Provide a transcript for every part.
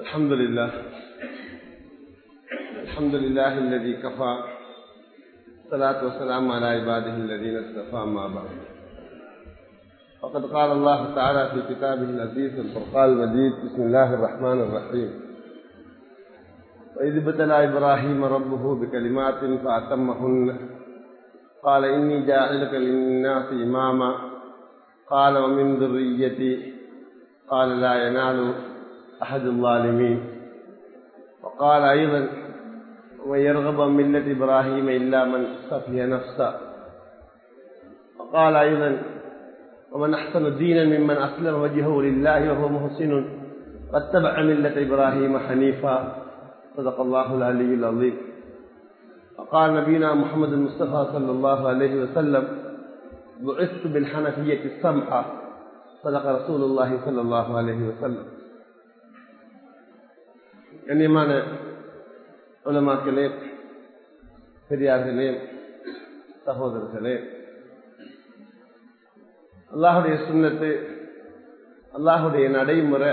الحمد لله الحمد لله الذي كفى الصلاة والسلام على عباده الذين اصطفى ما بعد فقد قال الله تعالى في كتابه العزيز الفرقان المجيد بسم الله الرحمن الرحيم وإذ ابتلى إبراهيم ربه بكلمات فأتمهن قال إني جاعلك للناس إماما قال ومن ذريتي قال لا ينال أحد الظالمين وقال أيضا ومن يرغب عن ملة إبراهيم إلا من صفي نفسه وقال أيضا ومن أحسن دينا ممن أسلم وجهه لله وهو محسن واتبع ملة إبراهيم حنيفا صدق الله العلي العظيم وقال نبينا محمد المصطفى صلى الله عليه وسلم بعثت بالحنفية السمحة صدق رسول الله صلى الله عليه وسلم கண்ணியமான உலமாக்களே பெரியார்களே சகோதரர்களே அல்லாஹுடைய சுண்ணத்து அல்லாஹுடைய நடைமுறை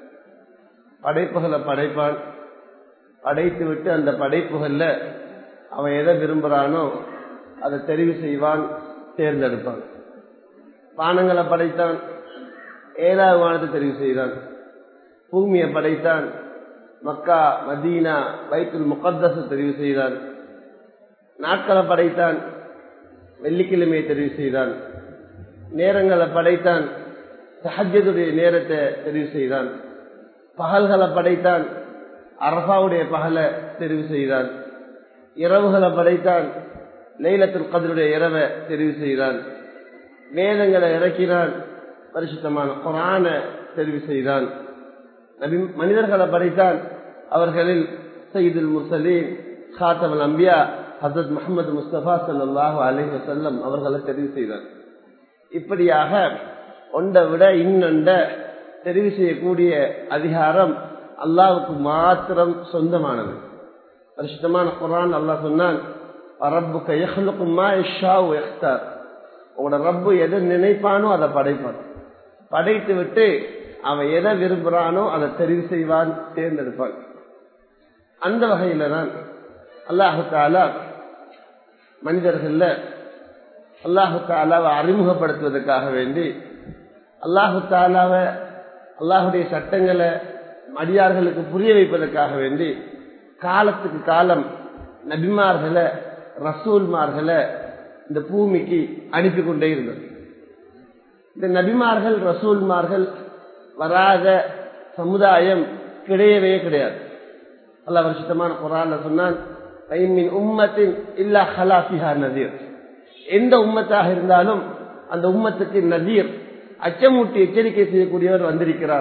படைப்புகளை படைப்பான் படைத்து விட்டு அந்த படைப்புகள்ல அவன் எதை விரும்புறானோ அதை தெரிவு செய்வான் தேர்ந்தெடுப்பான் வானங்களை படைத்தான் ஏழாவது வானத்தை தெரிவு செய்தான் பூமியை படைத்தான் மக்கா மதீனா வைத்துல் முகத்தச தெரிவு செய்தான் நாட்களை படைத்தான் வெள்ளிக்கிழமையை தெரிவு செய்தான் நேரங்களை படைத்தான் சஹஜதுடைய நேரத்தை தெரிவு செய்தான் பகல்களை படைத்தான் அரபாவுடைய பகலை தெரிவு செய்தான் இரவுகளை படைத்தான் லைலத்துல் கதருடைய இரவை தெரிவு செய்தான் வேதங்களை இறக்கினான் பரிசுத்தமான குரான தெரிவு செய்தான் நபி மனிதர்களை படைத்தான் அவர்களில் சயீதுல் முர்சலீன் ஹாத்தமல் அம்பியா ஹசரத் முகமது முஸ்தபா சல்லாஹூ அலஹி வசல்லம் அவர்களை தெரிவு செய்தார் இப்படியாக ஒன்றை விட இன்னொண்ட தெரிவு செய்யக்கூடிய அதிகாரம் அல்லாவுக்கு மாத்திரம் சொந்தமானது பரிசுத்தமான குரான் அல்லாஹ் சொன்னான் ரப்புக்கு எஹ்லுக்குமா இஷாவு எஹ்தார் உங்களோட ரப்பு எதை நினைப்பானோ அதை படைப்பான் படைத்து விட்டு அவன் எதை விரும்புறானோ அதை தெரிவு செய்வான் தேர்ந்தெடுப்பான் அந்த வகையில தான் அல்லாஹு தாலா மனிதர்கள்ல அல்லாஹு தாலாவை அறிமுகப்படுத்துவதற்காக வேண்டி அல்லாஹு தாலாவை அல்லாஹுடைய சட்டங்களை அடியார்களுக்கு புரிய வைப்பதற்காக வேண்டி காலத்துக்கு காலம் நபிமார்களை ரசூல்மார்களை இந்த பூமிக்கு அனுப்பி கொண்டே இருந்தது இந்த நபிமார்கள் ரசூல்மார்கள் வராத சமுதாயம் கிடையவே கிடையாது அல்ல வருஷத்தமான குரான் சொன்னான் உம்மத்தின் இல்லா ஹலாஃபிஹா நதீர் எந்த உம்மத்தாக இருந்தாலும் அந்த உம்மத்துக்கு நதீர் அச்சமூட்டி எச்சரிக்கை செய்யக்கூடியவர் வந்திருக்கிறார்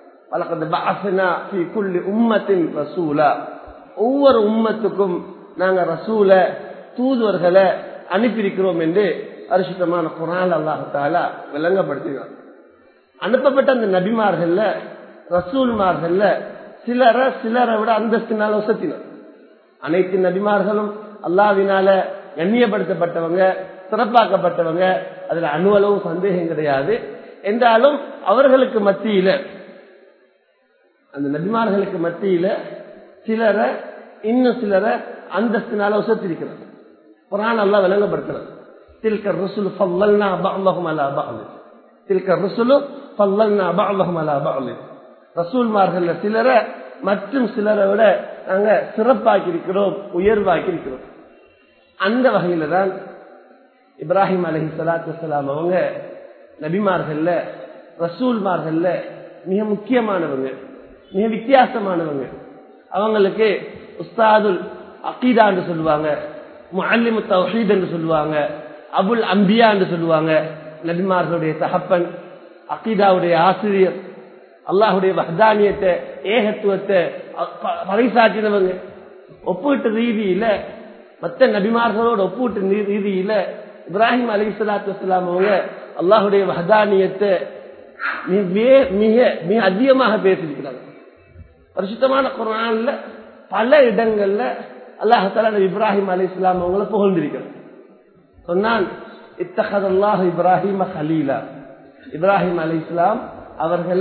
உம்மத்தின் ரசூலா ஒவ்வொரு உம்மத்துக்கும் நாங்க ரசூல தூதுவர்களை அனுப்பியிருக்கிறோம் என்று அரிசித்தமான குரான் அல்லாஹால விளங்கப்படுத்தினார் அனுப்பப்பட்ட அந்த நபிமார்கள்ல ரசூல்மார்கள்ல சிலரை சிலரை விட அந்தஸ்தினால வசத்தினார் அனைத்து நபிமார்களும் அல்லாவினால கண்ணியப்படுத்தப்பட்டவங்க சிறப்பாக்கப்பட்டவங்க அதுல அணுவளவும் சந்தேகம் கிடையாது என்றாலும் அவர்களுக்கு மத்தியில அந்த நபிமார்களுக்கு மத்தியில சிலரை இன்னும் சிலரை அந்தஸ்தினால வசத்திருக்கிறார் குரான் அல்லா விளங்கப்படுத்துறது தில்க ருசுல் ஃபல்லல்னா பஅலஹும் அலா பஅல் தில்க ருசுல் ஃபல்லல்னா பஅலஹும் அலா பஅல் ரசூல்மார்கள் சிலரை மற்றும் சிலரை விட நாங்க சிறப்பாக்கி இருக்கிறோம் உயர்வாக்கி இருக்கிறோம் அந்த வகையில தான் இப்ராஹிம் அலஹி சலாத்து வலாம் அவங்க நபிமார்கள்ல ரசூல்மார்கள்ல மிக முக்கியமானவங்க மிக வித்தியாசமானவங்க அவங்களுக்கு உஸ்தாதுல் அகீதா என்று சொல்லுவாங்க முல்லிமு தௌஹீத் என்று சொல்லுவாங்க அபுல் அம்பியா என்று சொல்லுவாங்க நபிமார்களுடைய தகப்பன் அகீதாவுடைய ஆசிரியர் அல்லாஹுடைய வஹதானியத்தை ஏகத்துவத்தை பறைசாற்றினவங்க ஒப்பீட்டு ரீதியில மற்ற நபிமார்களோட ஒப்பீட்டு ரீதியில இப்ராஹிம் அலி சலாத்து வலாம் அவங்க அல்லாஹுடைய வஹதானியத்தை மிக மிக அதிகமாக பேசியிருக்கிறாங்க பரிசுத்தமான குரான்ல பல இடங்கள்ல அல்லாஹால இப்ராஹிம் அலி இஸ்லாம் அவங்கள புகழ்ந்திருக்கிறார் சொன்னான் இத்தகதல்லாஹ் இப்ராஹிம ஹலீலா இப்ராஹிம் அலி இஸ்லாம் அவர்களை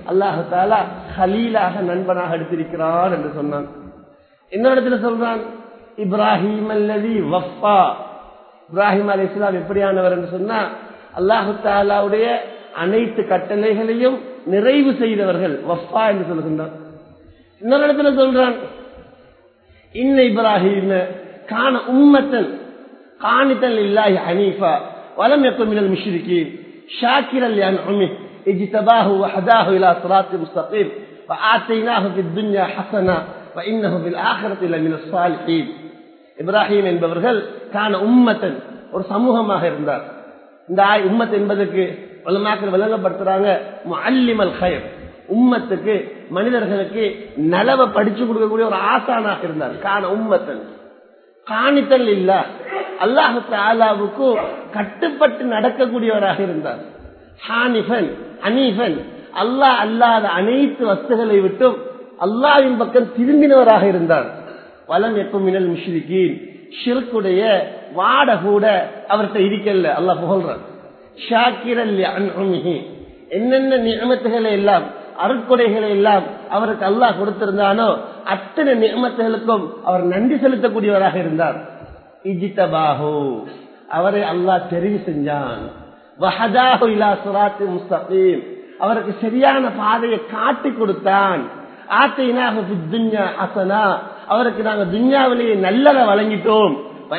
அல்லாஹு தாலா ஹலீலாக நண்பனாக எடுத்திருக்கிறான் என்று சொன்னான் இன்னொரு இடத்துல சொல்றான் இப்ராஹிம் அல்லதி வஃபா இப்ராஹிம் அலி இஸ்லாம் எப்படியானவர் என்று சொன்னா அல்லாஹு தாலாவுடைய அனைத்து கட்டளைகளையும் நிறைவு செய்தவர்கள் வஃபா என்று சொல்லுகின்றான் இன்னொரு இடத்துல சொல்றான் இன்ன இப்ராஹிம் காண உம்மத்தன் காணித்தல் இல்லாஹி ஹனீஃபா ولم يكن من المشركين شاكرا لأنعمه اجتباه وهداه إلى صراط مستقيم وآتيناه في الدنيا حسنة وإنه في الآخرة لمن الصالحين இப்ராஹிம் என்பவர்கள் காண உம்மத்தன் ஒரு சமூகமாக இருந்தார் இந்த ஆய் உம்மத் என்பதற்கு வல்லமாக்கள் விளங்கப்படுத்துறாங்க அல்லிமல் ஹயர் உம்மத்துக்கு மனிதர்களுக்கு நலவை படிச்சு கொடுக்கக்கூடிய ஒரு ஆசானாக இருந்தார் காண உம்மத்தன் காணித்தல் இல்ல அல்லாஹு தாலாவுக்கு கட்டுப்பட்டு நடக்கக்கூடியவராக இருந்தார் ஹானிஃபன் அனீஃபன் அல்லாஹ் அல்லாத அனைத்து வஸ்துகளை விட்டும் அல்லாவின் பக்கம் திரும்பினவராக இருந்தார் வலம் எப்ப மினல் முஷ்ரிகீன் ஷிர்குடைய வாட கூட அவர்கிட்ட இருக்கல அல்லாஹ் புகழ்றார் ஷாக்கிரல் அன்ஹுமிஹி என்னென்ன நியமத்துகளை எல்லாம் அருட்கொடைகளை எல்லாம் அவருக்கு அல்லாஹ் கொடுத்திருந்தானோ அத்தனை நியமத்துகளுக்கும் அவர் நன்றி செலுத்தக்கூடியவராக இருந்தார் இஜித்தபாஹு அவரை அல்லாஹ் தெரிவு செஞ்சான் வஹதாஹு இலா சுராத்தி முஸ்தகீம் அவருக்கு சரியான பாதையை காட்டி கொடுத்தான் ஆத்தைனாக துன்யா அசனா அவருக்கு நாங்க துன்யாவிலேயே நல்லதை வழங்கிட்டோம்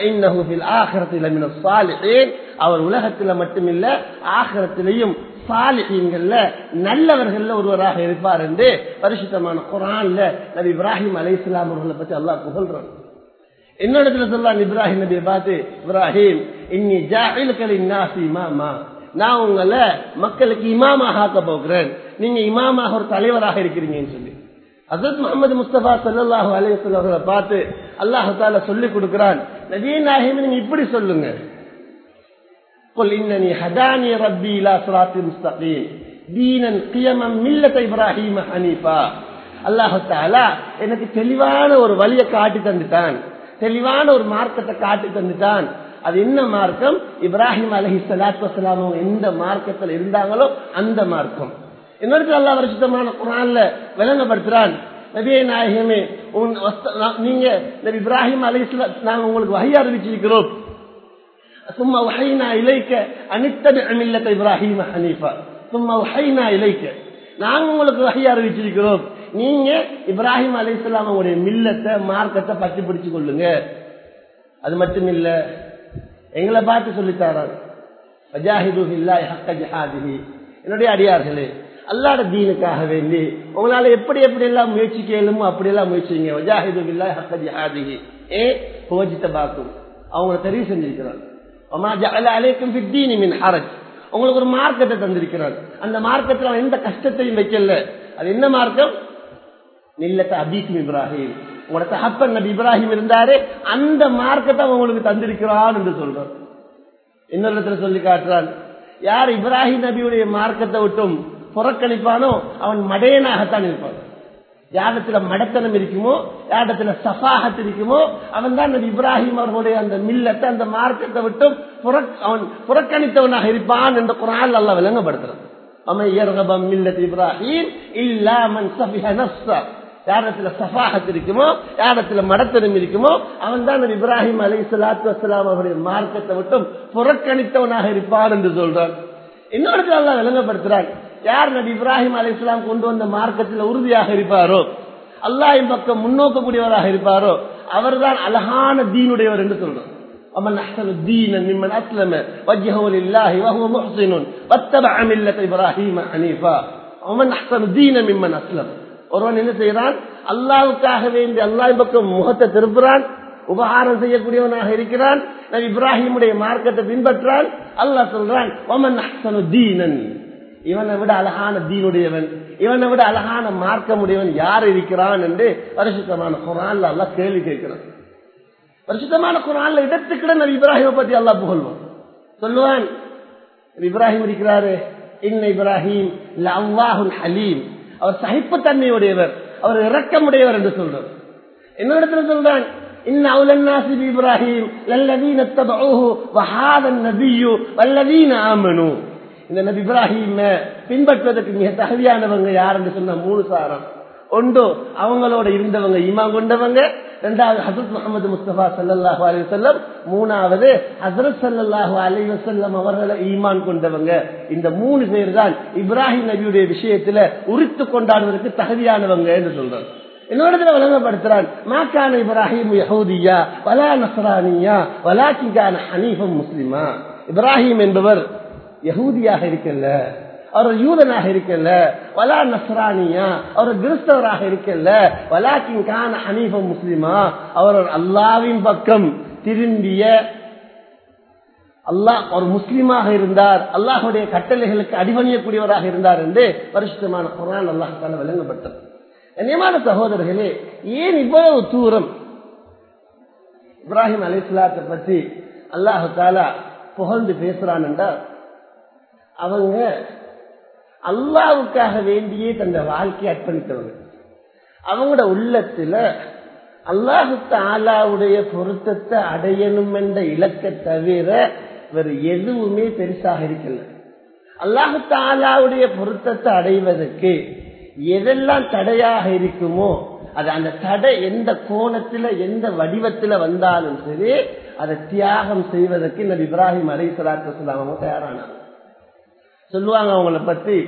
அவர் உலகத்துல மட்டுமில்ல ஆகரத்திலையும் சாலிஹீன்கள்ல நல்லவர்கள்ல ஒருவராக இருப்பார் என்று பரிசுத்தமான குரான்ல நபி இப்ராஹிம் அலை இஸ்லாம் அவர்களை பத்தி அல்லாஹ் புகழ்றான் என்னிடத்துல சொல்லலாம் இப்ராஹிம் நபியை பார்த்து இப்ராஹிம் இன்னி ஜாஹில்களின் நாசி இமாமா நான் உங்களை மக்களுக்கு இமாமாக ஆக்க போகிறேன் நீங்க இமாமாக ஒரு தலைவராக இருக்கிறீங்கன்னு சொல்லி அசத் முகமது முஸ்தபா சல்லாஹூ அலையம் அவர்களை பார்த்து அல்லாஹு தால சொல்லிக் கொடுக்கிறான் நபியே நாயகம் நீங்க இப்படி சொல்லுங்க قل إنني هداني ربي إلى صراط مستقيم دينا قيما ملة إبراهيم حنيفا அல்லாஹு தாலா எனக்கு தெளிவான ஒரு வழியை காட்டி தந்துட்டான் தெளிவான ஒரு மார்க்கத்தை காட்டி தந்துட்டான் அது என்ன மார்க்கம் இப்ராஹிம் அலஹி சலாத்து வசலாம் எந்த மார்க்கத்தில் இருந்தாங்களோ அந்த மார்க்கம் இன்னொரு அல்லா வருஷத்தமான குரான்ல விளங்கப்படுத்துறான் நபியே நாயகமே நீங்க நபி இப்ராஹிம் அலி நாங்க உங்களுக்கு வகை அறிவிச்சிருக்கிறோம் சும்மா வகைனா இலைக்க அனித்தபி அமில்லத்தை இப்ராஹிம் ஹனீஃபா சும்மா வகைனா இலைக்க நாங்க உங்களுக்கு வகை அறிவிச்சிருக்கிறோம் நீங்க இப்ராஹிம் அலி இஸ்லாம் உங்களுடைய மில்லத்தை மார்க்கத்தை பற்றி பிடிச்சு கொள்ளுங்க அது மட்டும் இல்ல எங்களை பார்த்து சொல்லித்தாரான் என்னுடைய அடியார்களே அல்லாட தீனுக்காக வேண்டி உங்களால எப்படி எப்படி எல்லாம் முயற்சி கேளுமோ அப்படி எல்லாம் முயற்சிங்க வஜாஹிது பில்லா ஹக்க ஜிஹாதிஹி ஏ ஹோஜித்த பாக்கும் அவங்களை தெரிவு செஞ்சிருக்கிறான் அம்மா ஜஅல அலைக்கும் ஃபித்தீனி மின் ஹரஜ் உங்களுக்கு ஒரு மார்க்கத்தை தந்திருக்கிறான் அந்த மார்க்கத்தில் அவன் எந்த கஷ்டத்தையும் வைக்கல அது என்ன மார்க்கம் நில்லத்தை அபீக்கும் இப்ராஹிம் உங்களோட தகப்பன் நபி இப்ராஹிம் இருந்தாரு அந்த மார்க்கத்தை அவன் உங்களுக்கு தந்திருக்கிறான் என்று சொல்றான் இன்னொரு இடத்துல சொல்லி காட்டுறான் யார் இப்ராஹிம் நபியுடைய மார்க்கத்தை விட்டும் புறக்கணிப்பானோ அவன் மடையனாகத்தான் இருப்பான் யாரிடத்துல மடத்தனம் இருக்குமோ யாரிடத்துல சஃபாகத் இருக்குமோ அவன் தான் நபி இப்ராஹிம் அவர்களுடைய அந்த மில்லத்தை அந்த மார்க்கத்தை விட்டும் அவன் புறக்கணித்தவனாக இருப்பான் என்ற குரான் அல்ல விளங்கப்படுத்துறான் அவன் ஏர்கபம் மில்லத் இப்ராஹிம் இல்லாமன் சபிஹ நஃப்ஸா யாரிடத்துல சஃபாகத் இருக்குமோ யாரிடத்துல மடத்தனம் இருக்குமோ அவன் தான் இப்ராஹிம் அலி சலாத்து வசலாம் அவருடைய மார்க்கத்தை விட்டும் புறக்கணித்தவனாக இருப்பான் என்று சொல்றான் இன்னொரு அல்லா விளங்கப்படுத்துறான் யார் நபி இப்ராஹிம் அலி இஸ்லாம் கொண்டு வந்த மார்க்கத்தில் உறுதியாக இருப்பாரோ அல்லாஹின் பக்கம் முன்னோக்கக்கூடியவராக இருப்பாரோ அவர்தான் அழகான தீனுடையவர் என்று சொல்றோம் ومن أحسن دينا ممن أسلم وجهه لله وهو محسن واتبع ملة إبراهيم حنيفا ومن أحسن دينا ممن أسلم ஒருவன் என்ன செய்யறான் அல்லாவுக்காக வேண்டி அல்லாஹ் பக்கம் முகத்தை திருப்புறான் உபகாரம் செய்யக்கூடியவனாக இருக்கிறான் நபி இப்ராஹிமுடைய மார்க்கத்தை பின்பற்றான் அல்லாஹ் சொல்றான் ஒமன் அஹ்சனு தீனன் இவனை விட அழகான தீனுடையவன் இவனை விட அழகான மார்க்கமுடையவன் யார் இருக்கிறான் என்று பரிசுத்தமான குரான்ல அல்லா கேள்வி கேட்கிறான் பரிசுத்தமான குரான்ல இடத்துக்கிட நபி இப்ராஹிமை பத்தி அல்லா புகழ்வான் சொல்லுவான் இப்ராஹிம் இருக்கிறாரு இன்ன இப்ராஹிம் அவ்வாஹுல் ஹலீம் அவர் சகிப்புத்தன்மையுடையவர் அவர் இரக்கமுடையவர் என்று சொல்றார் என்னிடத்துல சொல்றான் إن أولى الناس بإبراهيم للذين اتبعوه وهذا النبي والذين آمنوا இந்த நபி இப்ராஹிம பின்பற்றுவதற்கு மிக தகுதியானவங்க யாருன்னு சொன்ன மூணு சாரம் ஒன்று அவங்களோட இருந்தவங்க ஈமான் கொண்டவங்க இரண்டாவது ஹசரத் முகமது முஸ்தபா சல்லாஹு அலி வசல்லம் மூணாவது ஹசரத் சல்லாஹு அலி வசல்லம் அவர்களை ஈமான் கொண்டவங்க இந்த மூணு பேர் தான் இப்ராஹிம் நபியுடைய விஷயத்துல உரித்து கொண்டாடுவதற்கு தகுதியானவங்க என்று சொல்றாங்க என்னோட விளங்கப்படுத்துறான் மாக்கான இப்ராஹிம் யஹூதியா வலா நசரானியா வலாக்கிங்கான ஹனீஃபம் முஸ்லிமா இப்ராஹிம் என்பவர் யகூதியாக இருக்கல்ல அவர் யூதனாக இருக்கல்ல வலா நஸ்ரானியா அவர் கிறிஸ்தவராக இருக்கல்ல வலாக்கின் கான ஹனீஃபம் முஸ்லிமா அவர் அல்லாவின் பக்கம் திரும்பிய அல்லாஹ் ஒரு முஸ்லீமாக இருந்தார் அல்லாஹுடைய கட்டளைகளுக்கு அடிபணியக்கூடியவராக இருந்தார் என்று பரிசுத்தமான குரான் அல்லாஹால விளங்கப்பட்டது கண்ணியமான சகோதரர்களே ஏன் இவ்வளவு தூரம் இப்ராஹிம் அலிஸ்லாத்தை பற்றி அல்லாஹு தாலா புகழ்ந்து பேசுறான் என்றால் அவங்க அல்லாவுக்காக வேண்டியே தந்த வாழ்க்கையை அர்ப்பணித்தவங்க அவங்களோட உள்ளத்துல அல்லாஹு தாலாவுடைய பொருத்தத்தை அடையணும் என்ற இலக்கை தவிர வேறு எதுவுமே பெருசாக இருக்கல அல்லாஹு தாலாவுடைய பொருத்தத்தை அடைவதற்கு எதெல்லாம் தடையாக இருக்குமோ அது அந்த தடை எந்த கோணத்துல எந்த வடிவத்துல வந்தாலும் சரி அதை தியாகம் செய்வதற்கு இந்த இப்ராஹிம் அலை சலாத்து சொல்லாம தயாரானாங்க சொல்லுவாங்க அவங்கள பத்தி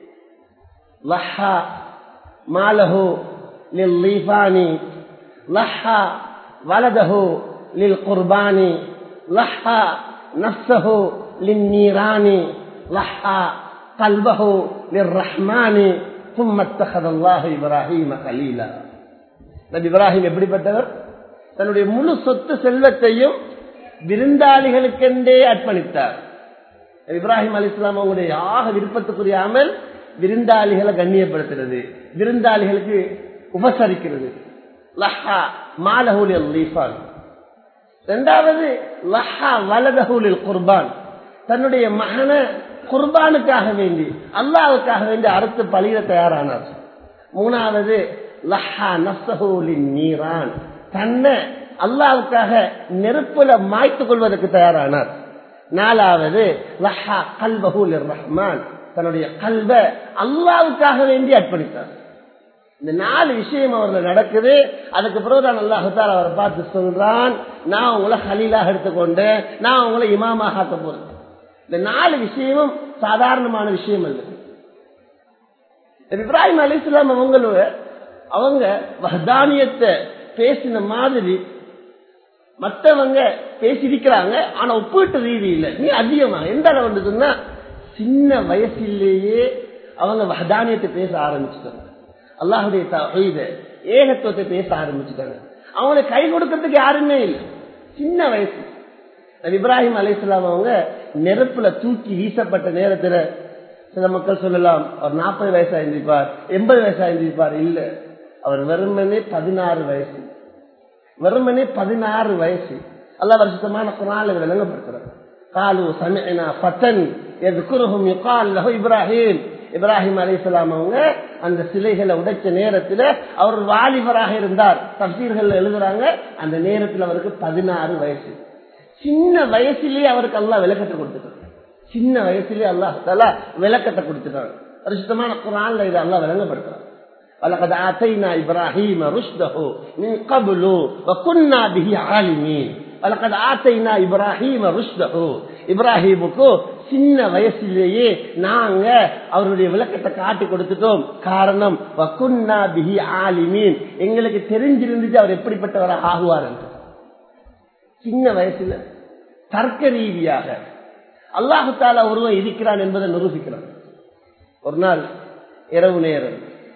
லஹா மாலஹு லில் லீஃபானி லஹா வலதஹு லில் குர்பானி லஹா நஃப்ஸஹு லின் நீரானி லஹா கல்பஹு லிர் ரஹ்மானி ثم اتخذ الله ابراهيم خليلا நபி இப்ராஹிம் எப்படிப்பட்டவர் தன்னுடைய முழு சொத்து செல்வத்தையும் விருந்தாளிகளுக்கென்றே அர்ப்பணித்தார் இப்ராஹிம் அலி இஸ்லாம் அவங்களுடைய யாக விருப்பத்துக்குரிய அமல் விருந்தாளிகளை கண்ணியப்படுத்துறது விருந்தாளிகளுக்கு உபசரிக்கிறது லஹா மாலஹூலில் லீஃபான் இரண்டாவது லஹா வலதஹூலில் குர்பான் தன்னுடைய மகன குர்பானுக்காக வேண்டி அல்லாவுக்காக வேண்டி அறுத்து பழிய தயாரானார் மூணாவது லஹா நசஹூலின் நீரான் தன்னை அல்லாவுக்காக நெருப்புல மாய்த்துக் கொள்வதற்கு தயாரானார் நாலாவது லஹா கல்பஹூல் ரஹ்மான் தன்னுடைய கல்வ அல்லாவுக்காக வேண்டி அர்ப்பணித்தார் இந்த நாலு விஷயம் அவர்கள் நடக்குது அதுக்கு பிறகு நான் அல்லாஹால அவரை பார்த்து சொல்றான் நான் உங்களை ஹலீலாக எடுத்துக்கொண்டேன் நான் உங்களை இமாமாக ஆக்க போறேன் இந்த நாலு விஷயமும் சாதாரணமான விஷயம் அல்ல இப்ராஹிம் அலி இஸ்லாம் அவங்கள அவங்க வஹதானியத்தை பேசின மாதிரி மற்றவங்க பேசியிருக்கிறாங்க ஆனா ஒப்பீட்டு ரீதியில் நீ அதிகமா எந்த அளவு சொன்னா சின்ன வயசிலேயே அவங்க வஹதானியத்தை பேச ஆரம்பிச்சுட்டாங்க அல்லாஹுடைய தீத ஏகத்துவத்தை பேச ஆரம்பிச்சுட்டாங்க அவங்களை கை கொடுக்கறதுக்கு யாருமே இல்லை சின்ன வயசு இப்ராஹிம் அலிஸ்லாம் அவங்க நெருப்புல தூக்கி வீசப்பட்ட நேரத்துல சில மக்கள் சொல்லலாம் அவர் நாற்பது வயசா இருந்திருப்பார் எண்பது வயசா இருந்திருப்பார் இல்ல அவர் வெறுமனே பதினாறு வயசு வெறுமனே பதினாறு வயசு அல்ல வருஷமான குரால விளங்கப்படுத்துறார் காலு சமயனா பத்தன் எதுக்குருகும் யுகால் லஹு இப்ராஹிம் இப்ராஹிம் அலிஸ்லாம் அவங்க அந்த சிலைகளை உடைச்ச நேரத்தில் அவர் வாலிபராக இருந்தார் தப்சீர்கள் எழுதுறாங்க அந்த நேரத்தில் அவருக்கு பதினாறு வயசு சின்ன வயசுலயே அவருக்கு எல்லாம் விளக்கத்தை கொடுத்துட்டாங்க சின்ன வயசுலயே அல்லாஹால விளக்கத்தை கொடுத்துட்டாங்க பரிசுத்தமான குரான்ல இதை எல்லாம் விளங்கப்படுத்துறாங்க ولقد آتينا إبراهيم رشده من قبل وكنا به عالمين ولقد آتينا إبراهيم رشده இப்ராஹிமுக்கு சின்ன வயசுலேயே நாங்க அவருடைய விளக்கத்தை காட்டி கொடுத்துட்டோம் காரணம் வக்குன்னா பிஹி ஆலிமீன் எங்களுக்கு தெரிஞ்சிருந்துச்சு அவர் எப்படிப்பட்டவராக ஆகுவார் என்று சின்ன வயசுல தர்க்க ரீதியாக அல்லாஹு தாலா ஒருவன் இருக்கிறான் என்பதை நிரூபிக்கிறான் ஒரு நாள் இரவு நேரம்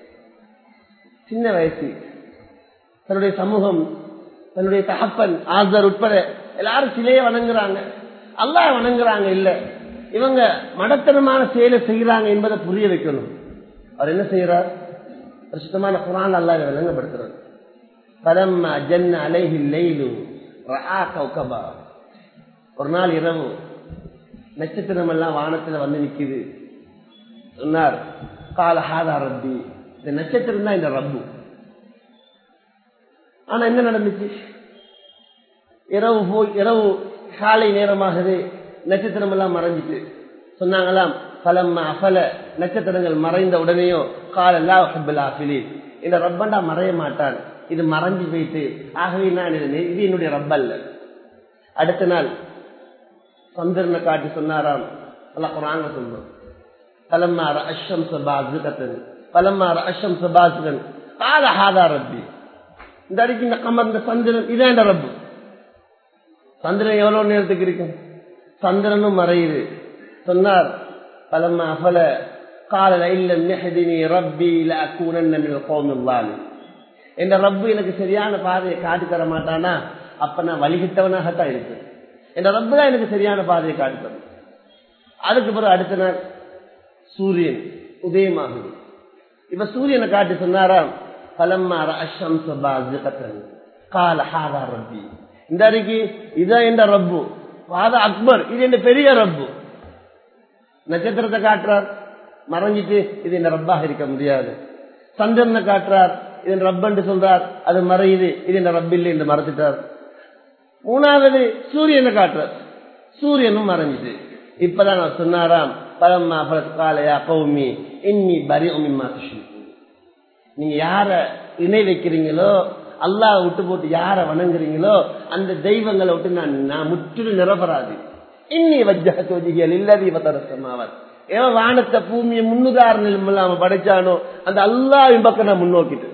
சின்ன வயசு தன்னுடைய சமூகம் தன்னுடைய தகப்பன் ஆசர் உட்பட எல்லாரும் சிலையை வணங்குறாங்க அல்லாஹ் வணங்குறாங்க இல்ல இவங்க மடத்தனமான செயலை செய்யறாங்க என்பதை புரிய வைக்கணும் அவர் என்ன செய்யறார் பிரசுத்தமான குரான் அல்லாஹ் விளங்கப்படுத்துறார் பதம்மா ஜன்ன அலைஹி லைலு ரஆ கௌகபா ஒரு நாள் இரவு நட்சத்திரம் எல்லாம் வானத்துல வந்து நிக்குது சொன்னார் கால ஹாதா ரப்பி இந்த நட்சத்திரம் தான் இந்த ரப்பு ஆனா என்ன நடந்துச்சு இரவு போய் இரவு காலை நேரமாகுது நட்சத்திரம் எல்லாம் மறைஞ்சிட்டு சொன்னாங்களாம் பலம்மா அஃபல நட்சத்திரங்கள் மறைந்த உடனேயோ காலல்லா ஹிபிலி இந்த ரப்பண்டா மறைய மாட்டான் இது மறைஞ்சு போயிட்டு ஆகவே நான் இது இது என்னுடைய ரப்பல்ல அடுத்த நாள் சந்திரனை காட்டி சொன்னாராம் எல்லாம் குராங்க சொல்றோம் பலம்மாற அஷம் சபாசுகத்தன் பலம்மாற அஷம் சபாசுகன் கால ஹாதா ரப்பி இந்த அடிக்கு இந்த கமர் இந்த சந்திரன் இதான் ரப்பு சந்திரன் எவ்வளவு நேரத்துக்கு இருக்கும் சந்திரனும் மறையுது சொன்னார் பலம்மா அஃபல கால இல்ல நெஹதினி ரப்பி லூனன் கோமில்லாலி என்ற ரப்பு எனக்கு சரியான பாதையை காட்டி தர மாட்டானா அப்ப நான் வழிகிட்டவனாகத்தான் இருப்பேன் என்ற ரப்பு தான் எனக்கு சரியான பாதையை காட்டி தரும் அதுக்கு பிறகு அடுத்த நாள் சூரியன் உதயமாகுது இப்ப சூரியனை காட்டி சொன்னாராம் பலம்மாற அஷம் சபாஜன் கால ஹாதா ரப்பி இந்த அன்னைக்கு இதான் என்ற ரப்பு வாதா அக்பர் இது என்ற பெரிய ரப்பு நட்சத்திரத்தை காட்டுறார் மறைஞ்சிட்டு இது என்ன ரப்பாக இருக்க முடியாது சந்திரனை காட்டுறார் இது ரப்பன்று சொல்றார் அது மறையுது இது என்ன ரப்பில்லை என்று மறைச்சிட்டார் மூணாவது சூரியனை காட்டுறார் சூரியனும் மறைஞ்சிட்டு இப்பதான் நான் சொன்னாராம் பலம்மா காலையா கௌமி இன்னி பரி உமிமா நீங்க யார இணை வைக்கிறீங்களோ அல்லாஹ் விட்டு போட்டு யார வணங்குறீங்களோ அந்த தெய்வங்களை விட்டு நான் நான் முற்றிலும் நிரபராது இன்னி வஜ்ஜக சோதிகள் இல்லதி பத்தரசமாவர் ஏன் வானத்தை பூமியை முன்னுதாரணம் இல்லாம படைச்சானோ அந்த அல்லாவின் பக்கம் நான் முன்னோக்கிட்டு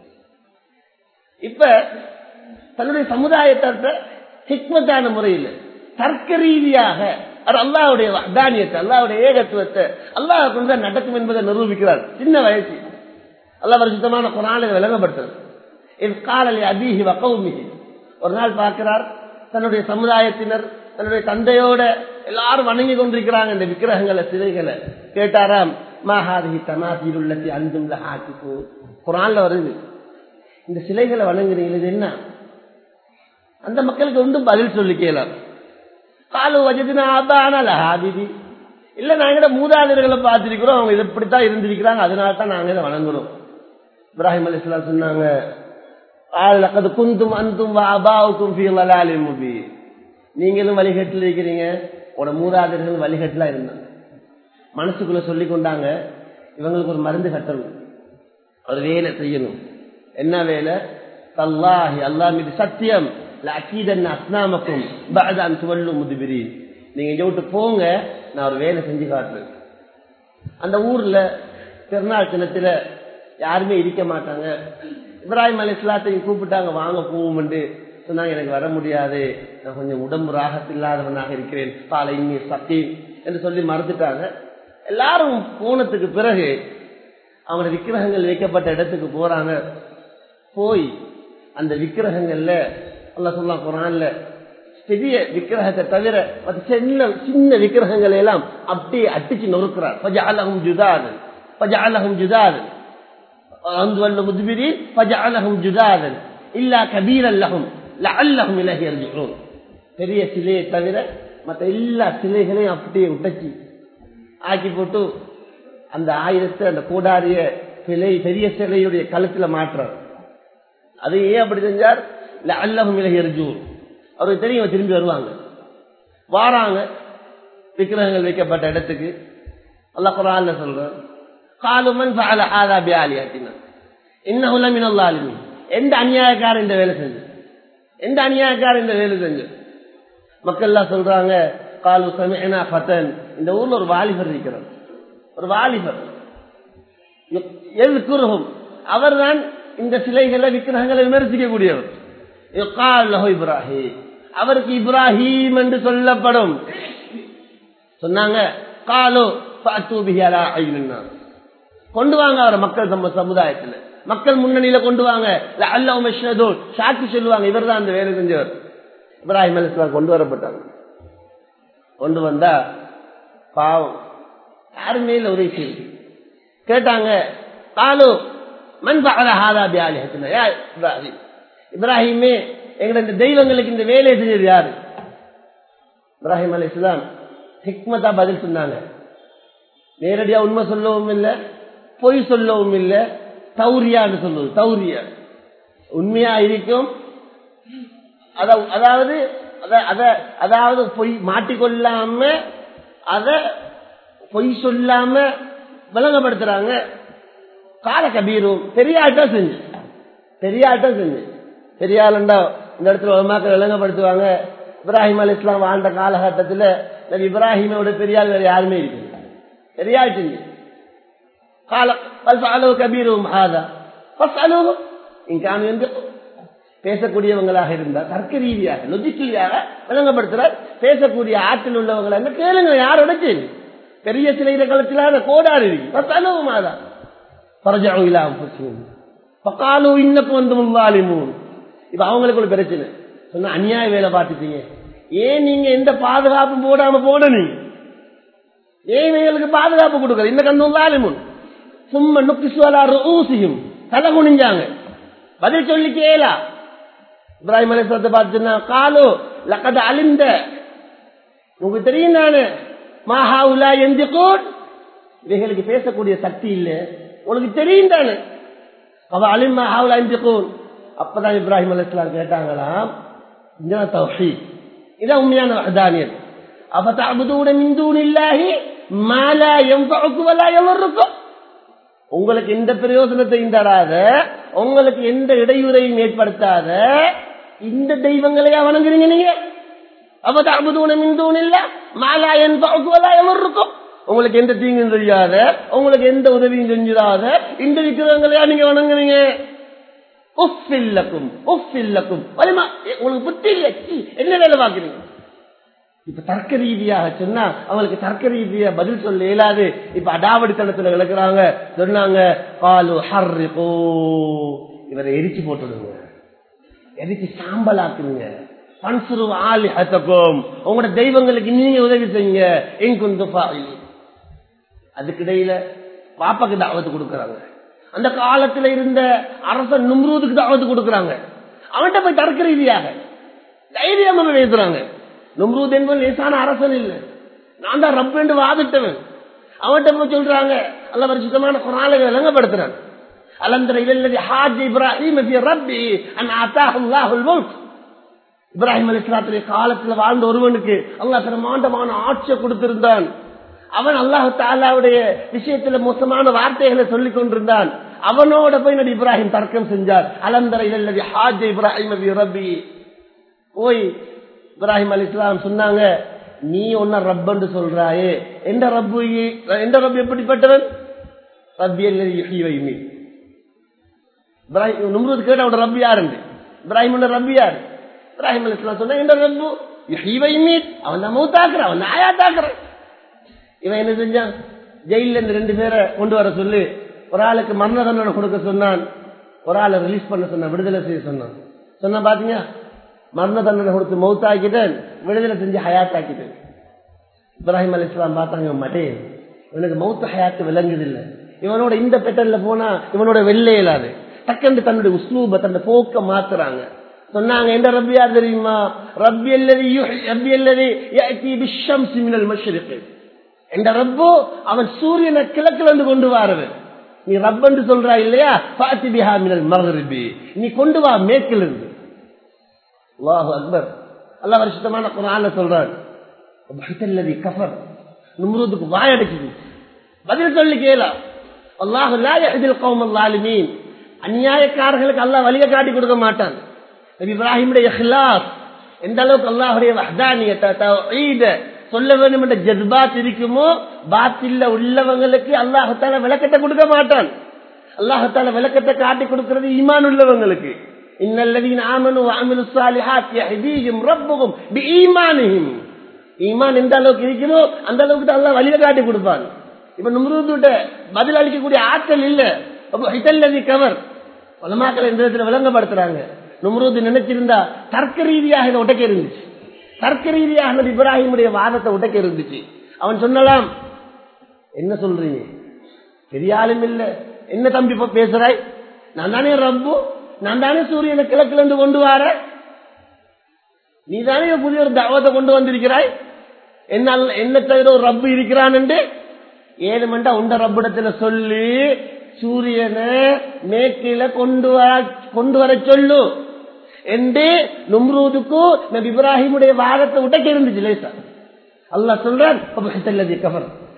இப்ப தன்னுடைய சமுதாயத்தை ஹிக்மத்தான முறையில் தர்க்க ரீதியாக அது அல்லாவுடைய தானியத்தை அல்லாவுடைய ஏகத்துவத்தை அல்லாஹ் கொண்டு நடக்கும் என்பதை நிரூபிக்கிறார் சின்ன வயசு அல்லா பரிசுத்தமான குரானை விளங்கப்படுத்துறது காலலி அதிகி வக்கவுமிகி ஒரு நாள் பார்க்கிறார் தன்னுடைய சமுதாயத்தினர் தன்னுடைய தந்தையோட எல்லாரும் வணங்கி கொண்டிருக்கிறாங்க இந்த விக்கிரகங்களை சிலைகளை கேட்டாராம் மாஹாதிகி தனாசீர் உள்ளத்தி அந்தும் ஹாக்கிக்கு குரான்ல வருது இந்த சிலைகளை வணங்குறீங்க இது என்ன அந்த மக்களுக்கு ஒன்றும் பதில் சொல்லி கேளாம் காலு வஜதினா ஆபான லஹாபிதி இல்ல நாங்க மூதாதையர்களை பார்த்திருக்கிறோம் அவங்க இது இப்படித்தான் இருந்திருக்கிறாங்க அதனால தான் நாங்க இதை வணங்குறோம் இப்ராஹிம் அலி இஸ்லாம் சொன்னாங்க குந்தும் அந்தும் அபாவுக்கும் முபி நீங்களும் வழிகட்டில் இருக்கிறீங்க உட மூதாதையர்கள் வழிகட்டிலாம் இருந்தாங்க மனசுக்குள்ள சொல்லி கொண்டாங்க இவங்களுக்கு ஒரு மருந்து கட்டணும் ஒரு வேலை செய்யணும் என்ன வேலை தல்லாஹி அல்லா மீது சத்தியம் அஸ்னாமக்கும் பாதான் துவல்லும் முதுபிரி நீங்க இங்க விட்டு போங்க நான் ஒரு வேலை செஞ்சு காட்டுறேன் அந்த ஊர்ல திருநாள் தினத்துல யாருமே இருக்க மாட்டாங்க இப்ராஹிம் அலி இஸ்லாத்தையும் கூப்பிட்டாங்க வாங்க போவோம் சொன்னாங்க எனக்கு வர முடியாது நான் கொஞ்சம் உடம்பு ராகத்தில்லாதவனாக இருக்கிறேன் பாலை இன்னி சக்தி என்று சொல்லி மறுத்துட்டாங்க எல்லாரும் போனதுக்கு பிறகு அவங்க விக்கிரகங்கள் வைக்கப்பட்ட இடத்துக்கு போறாங்க போய் அந்த விக்கிரகங்கள்ல அல்ல சொல்ல குரான்ல பெரிய விக்கிரகத்தை தவிர மற்ற சின்ன சின்ன விக்கிரகங்களை எல்லாம் அப்படியே அட்டிச்சு நொறுக்கிறார் பஜாலகம் ஜுதாதன் பஜாலகம் ஜுதாதன் அந்து முதுபிரி பஜாலகம் ஜுதாதன் இல்லா கபீர் அல்லகும் அல்லகும் இலகி அறிஞ்சுக்கிறோம் பெரிய சிலையை தவிர மற்ற எல்லா சிலைகளையும் அப்படியே உடைச்சி ஆக்கி போட்டு அந்த ஆயிரத்தை அந்த கூடாரிய சிலை பெரிய சிலையுடைய கழுத்துல மாற்றார் அது ஏன் அப்படி செஞ்சார் அல்லகும் இலகி அறிஞ்சூர் அவருக்கு தெரியும் திரும்பி வருவாங்க வாராங்க விக்கிரகங்கள் வைக்கப்பட்ட இடத்துக்கு அல்ல குரான் சொல்ற காலுமன் ஆதாபி ஆலியாட்டினா இன்னும் மினல்லாலுமி எந்த அநியாயக்காரன் இந்த வேலை செஞ்சு எந்த அநியாயக்காரன் இந்த வேலை செஞ்சு மக்கள் எல்லாம் சொல்றாங்க காலு சமேனா பத்தன் இந்த ஊர்ல ஒரு வாலிபர் இருக்கிறார் ஒரு வாலிபர் எதுக்குருகும் அவர் தான் இந்த சிலைகளை விக்கிரகங்களை விமர்சிக்க கூடியவர் இப்ராஹிம் அவருக்கு இப்ராஹிம் என்று சொல்லப்படும் சொன்னாங்க காலோ கொண்டு வாங்க அவரை மக்கள் நம்ம சமுதாயத்துல மக்கள் முன்னணியில கொண்டு வாங்க அல்ல சாட்சி சொல்லுவாங்க இவர் தான் அந்த வேலை செஞ்சவர் இப்ராஹிம் அலிஸ்லாம் கொண்டு வரப்பட்டாங்க கொண்டு வந்தா பாவம் யாருமே இல்லை உதவி செய்யுது கேட்டாங்க காலு மண் பாகாதாபி ஆலிஹத்தின இப்ராஹிம் இப்ராஹிமே எங்களை இந்த தெய்வங்களுக்கு இந்த வேலையை செஞ்சது யாரு இப்ராஹிம் அலி இஸ்லாம் ஹிக்மத்தா பதில் சொன்னாங்க நேரடியா உண்மை சொல்லவும் இல்லை பொய் சொல்லவும் இல்லை தௌரியான்னு சொல்லுவது தௌரியா உண்மையா இருக்கும் அதாவது அதாவது பொய் மாட்டிக்கொள்ளாம அத பொய் சொல்லாம விளங்கப்படுத்துறாங்க கால கபீரும் பெரிய ஆட்டம் செஞ்சு பெரிய ஆட்டம் செஞ்சு பெரிய ஆளுண்டா இந்த இடத்துல ஒரு மக்கள் விளங்கப்படுத்துவாங்க இப்ராஹிம் அலி இஸ்லாம் வாழ்ந்த காலகட்டத்தில் நபி இப்ராஹிமோட பெரிய ஆள் வேற யாருமே இருக்கு பெரிய ஆள் செஞ்சு கால பல்ஃபாலோ கபீரும் ஹாதா ஃபஸ்அலூ இன் கானு யந்திகூன் பேசக்கூடியவங்களாக இருந்தால் தர்க்க ரீதியாக லொஜிக்கலியாக விளங்கப்படுத்துறார் பேசக்கூடிய ஆற்றல் உள்ளவங்களாக கேளுங்க யாரோட கேள்வி பெரிய சிலையில களத்திலான கோடாறு இருக்கு மாதா பரஜாவும் இல்லாம பக்காலும் இன்னக்கும் வந்து முன்வாலிமூன் இப்ப அவங்களுக்கு ஒரு பிரச்சனை சொன்ன அநியாய வேலை பார்த்துட்டீங்க ஏன் நீங்க எந்த பாதுகாப்பும் போடாம போட நீங்க ஏன் இவங்களுக்கு பாதுகாப்பு கொடுக்கல இந்த கந்தம் வாலிமுன் சும்மா நுக்கிசுவலாறு ஊசியும் தலை குனிஞ்சாங்க பதில் சொல்லி கேளா இப்ராஹிம் அலிஸ்வரத்தை பார்த்துன்னா காலோ லக்கத அழிந்த உங்களுக்கு தெரியும் நானு மாஹா உலா எந்த கோட் இவைகளுக்கு பேசக்கூடிய சக்தி இல்ல உனக்கு தெரியும் தானே அவ அலிம் மாஹா உலா எந்த கோன் அப்பதான் இப்ராஹிம் அலிஸ்லாம் கேட்டாங்களாம் இதுதான் தௌஹீத் இதான் உண்மையான வஹதானியத் அப்ப தஅபுதூன மின் தூனில்லாஹி மா லா யன்ஃபஉக்கு வலா யضرக்கும் உங்களுக்கு எந்த பிரயோஜனத்தையும் தராத உங்களுக்கு எந்த இடையூறையும் ஏற்படுத்தாத இந்த தெய்வங்களையா வணங்குறீங்க நீங்க அப்ப தஅபுதூன மின் தூனில்லா மா லா யன்ஃபஉக்கு வலா யضرக்கும் உங்களுக்கு எந்த தீங்கும் தெரியாத உங்களுக்கு எந்த உதவியும் செஞ்சிடாத இந்த விக்கிரகங்களையா நீங்க வணங்குறீங்க உஃபில்லக்கும் உஃபில்லக்கும் வலிமா உங்களுக்கு புத்தி இல்லை சீ, என்ன வேலை பார்க்குறீங்க இப்ப தர்க்க ரீதியாக சொன்னா அவங்களுக்கு தர்க்க ரீதியா பதில் சொல்ல இயலாது இப்ப அடாவடித்தனத்துல விளக்குறாங்க சொன்னாங்க பாலு ஹர்ரிகோ இவரை எரிச்சு போட்டுடுங்க எரிச்சு சாம்பலாக்குங்க பன்சுரு ஆலி ஹத்தக்கும் உங்களோட தெய்வங்களுக்கு நீங்க உதவி செய்யுங்க எங்குந்து அதுக்கிடையில பாப்பாக்கு தாவத்து கொடுக்கறாங்க அந்த காலத்துல இருந்த அரசன் நும்ரூதுக்கு தாவத்து கொடுக்கறாங்க அவன்கிட்ட போய் தர்க்க ரீதியாக தைரியமா பேசுறாங்க நும்ரூத் என்பது லேசான அரசன் இல்லை நான் தான் ரப் என்று வாதிட்டவன் அவன்கிட்ட போய் சொல்றாங்க அல்ல பரிசுத்தமான குரானை விளங்கப்படுத்துறான் அலந்தர இல்லதி ஹாஜ் இப்ராஹிம் ஃபி ரப்பி அன் அத்தாஹு அல்லாஹுல் மௌத் இப்ராஹிம் அலைஹிஸ்ஸலாத்துடைய காலத்துல வாழ்ந்த ஒருவனுக்கு அல்லாஹ் பிரமாண்டமான ஆட்சியை கொடுத்திருந்தான் அவன் அல்லாஹு தாலாவுடைய விஷயத்துல மோசமான வார்த்தைகளை சொல்லிக் கொண்டிருந்தான் அவனோட போய் நபி இப்ராஹிம் தர்க்கம் செஞ்சார் அலந்தர இல்லதி ஹாஜ் இப்ராஹிம் ஃபி ரப்பி போய் இப்ராஹிம் அலி இஸ்லாம் சொன்னாங்க நீ ஒன்ன ரப்பன்னு சொல்றாயே எந்த ரப்பு எந்த ரப்பு எப்படிப்பட்டவன் ரப்பி அல்லது இப்ராஹிம் நும்ரூத் கேட்ட அவனோட ரப்பி யாருண்டு இப்ராஹிம் ரப்பி யார் இப்ராஹிம் அலி இஸ்லாம் சொன்னா எந்த ரப்பு மீட் அவன் தான் மௌத்தாக்குறான் அவன் ஆயா தாக்குறான் இவன் என்ன செஞ்சான் ஜெயில இந்த ரெண்டு பேரை கொண்டு வர சொல்லி ஒரு ஆளுக்கு மரண தண்டனை கொடுக்க சொன்னான் ஒரு ஆளை ரிலீஸ் பண்ண சொன்னான் விடுதலை செய்ய சொன்னான் சொன்னா பாத்தீங்க மரண தண்டனை கொடுத்து மௌத்தாக்கிட்டேன் விடுதலை செஞ்சு ஹயாத்தாக்கிட்டேன் இப்ராஹிம் அலி இஸ்லாம் பார்த்தாங்க இவன் மட்டே இவனுக்கு மௌத்த ஹயாத்து விளங்குது இல்லை இவனோட இந்த பெட்டன்ல போனா இவனோட வெள்ளை இல்லாது டக்கண்டு தன்னுடைய உஸ்லூப தன்னுடைய போக்க மாத்துறாங்க சொன்னாங்க எந்த ரப்பி யார் தெரியுமா ரப்பி அல்லது ரப்பி அல்லது விஷம் சிமினல் மஷ்ரிக்கு எந்த ரப்போ அவன் சூரியனை கிழக்குல இருந்து கொண்டு வாரது நீ ரப்பன்று சொல்றா இல்லையா பாத்தி பிஹா மினல் மகரிபி நீ கொண்டு வா மேற்கில் இருந்து அல்லாஹு அக்பர் அல்லா வருஷத்தமான குரான சொல்றான் கஃபர் நும்ரூதுக்கு வாயடைக்குது பதில் சொல்லி கேளா அல்லாஹு லாயஹில் கௌம் அல்லாலிமீன் அநியாயக்காரர்களுக்கு அல்லாஹ் வழியை காட்டி கொடுக்க மாட்டான் நபி இப்ராஹிமுடைய இஹ்லாஸ் எந்த அளவுக்கு அல்லாஹுடைய வஹ்தானியத்தை தௌஹீத சொல்ல வேண்டும் என்ற ஜஸ்பாத் இருக்குமோ பாத்தில்ல உள்ளவங்களுக்கு அல்லாஹத்தால விளக்கத்தை கொடுக்க மாட்டான் அல்லாஹத்தால விளக்கத்தை காட்டி கொடுக்கிறது ஈமான் உள்ளவங்களுக்கு இன்னல்லதீன் ஆமனு வஅமிலு ஸாலிஹாத் யஹ்தீஹிம் ரப்புஹும் பிஈமானிஹிம் ஈமான் எந்த அளவுக்கு இருக்குமோ அந்த அளவுக்கு தான் அல்லாஹ் வழியை காட்டி கொடுப்பான் இப்ப நும்ரூதுட்ட பதில் அளிக்கக்கூடிய ஆற்றல் இல்ல அப்போ ஹிதல்லதி கவர் உலமாக்கள் இந்த விதத்துல விளங்கப்படுத்துறாங்க நும்ரூது நினைச்சிருந்தா தர்க்க ரீதியாக இதை உடைக்க இருந்துச்சு தர்க்க ரீதியாக நபி இப்ராஹிமுடைய வாதத்தை உடைக்க இருந்துச்சு அவன் சொன்னலாம் என்ன சொல்றீங்க பெரிய ஆளும் இல்ல என்ன தம்பி இப்ப பேசுறாய் நான் தானே ரப்பு நான் தானே சூரியனை கிழக்குல இருந்து கொண்டு வர நீ தானே புதிய ஒரு தவத்தை கொண்டு வந்திருக்கிறாய் என்ன என்ன தவிர ஒரு ரப்பு இருக்கிறான் என்று ஏழு மண்டா உண்ட ரப்பிடத்துல சொல்லி சூரியனை மேற்கில கொண்டு வர கொண்டு வர சொல்லு என்று நும்ரூதுக்கு நபி இப்ராஹிமுடைய வாதத்தை உடைக்க இருந்துச்சு லேசா அல்லாஹ் சொல்றான் கஃபர்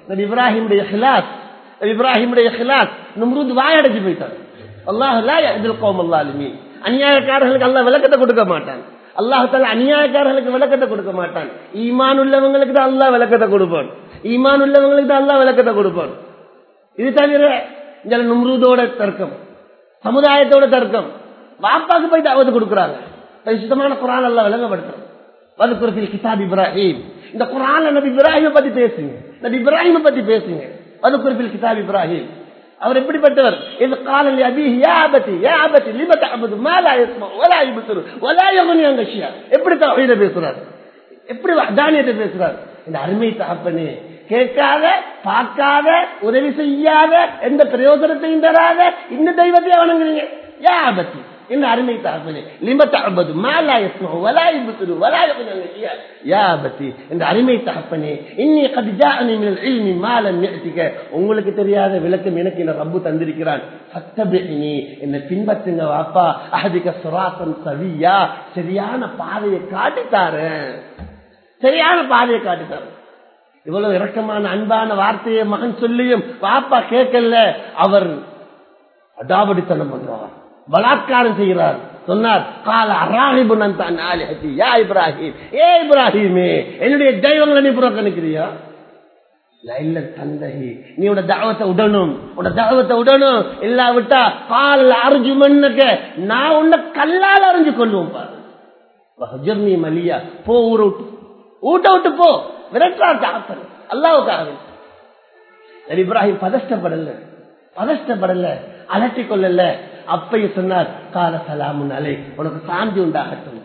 நபி இப்ராஹிமுடைய ஹிலாஸ் நபி இப்ராஹிமுடைய ஹிலாஸ் நம்ரூத் வாயடைச்சு போயிட்டான் அல்லாஹ் லா யஹ்தில் கௌமல் லாலிமீன் அநியாயக்காரர்களுக்கு அல்லாஹ் விளக்கத்தை கொடுக்க மாட்டான் அல்லாஹால அநியாயக்காரர்களுக்கு விளக்கத்தை கொடுக்க மாட்டான் ஈமான் உள்ளவங்களுக்கு தான் அல்லாஹ் விளக்கத்தை கொடுப்பான் ஈமான் உள்ளவங்களுக்கு தான் அல்லாஹ் விளக்கத்தை கொடுப்பான் இது தவிர இந்த நும்ரூதோட தர்க்கம் சமுதாயத்தோட தர்க்கம் வாப்பாக்கு போய் தாவத்து கொடுக்குறாங்க சுத்தமான குரான் எல்லாம் விளங்கப்படுத்துறோம் வதுக்குறத்தில் கிதாப் இப்ராஹிம் இந்த குரான் நபி இப்ராஹிமை பத்தி பேசுங்க நபி இப்ராஹிமை பத்தி பேசுங்க வதுக்குறத்தில் கிதாப் இப்ராஹிம் அவர் எப்படிப்பட்டவர் இது காலல் அபிஹி யா அபதி யா அபதி லிம தஅபது மா லா யஸ்மா வலா யுபசிரு வலா யகுனி அன் அஷ்யா எப்படி தௌஹீத பேசுறார் எப்படி வஹ்தானியத்தை பேசுறார் இந்த அருமை தகப்பனே கேட்காத பார்க்காத உதவி செய்யாத எந்த பிரயோஜனத்தையும் தராத இந்த தெய்வத்தை வணங்குறீங்க யா அபதி இந்த அருமை தகப்பனே லிம தஅபது மா லா யஸ்மா வலா யுபசிரு வலா யகுனி அன் அஷ்யா யா அபதி இந்த அருமை தகப்பனே இன்னி கத் ஜாஅனி மினல் இல்மி மா லம் யஅதிக உங்களுக்கு தெரியாத விளக்கம் எனக்கு இந்த ரப்பு தந்திருக்கிறான் ஃபத்தபிஇனி என்னை பின்பற்றுங்க வாப்பா அஹதிக சுராசன் சவியா சரியான பாதையை காட்டித்தாரேன் சரியான பாதையை காட்டித்தாரேன் இவ்வளவு இரக்கமான அன்பான வார்த்தையை மகன் சொல்லியும் பாப்பா கேட்கல அவர் அடாவடித்தனம் பண்றார் பலாத்காரம் செய்கிறார் சொன்னார் கால அராணிபு நான் யா இப்ராஹிம் ஏ இப்ராஹிமே என்னுடைய தெய்வங்களை நீ புறக்கணிக்கிறியா இல்ல தந்தகி நீ உட தாவத்தை விடணும் உட தாவத்தை விடணும் இல்லாவிட்டா கால் அரைஞ்சு மண்ணுக்க நான் உன்னை கல்லால் அரைஞ்சு கொள்ளுவோம் பாரு நீ மலியா போ ஊரை விட்டு ஊட்ட விட்டு போ விரட்டா தாத்தன் அல்லாவுக்காக நபி இப்ராஹிம் பதஷ்டப்படல பதஷ்டப்படல அலட்டி கொள்ளல அப்பையும் சொன்னார் கால சலாமுன் அலை உனக்கு சாந்தி உண்டாகட்டும்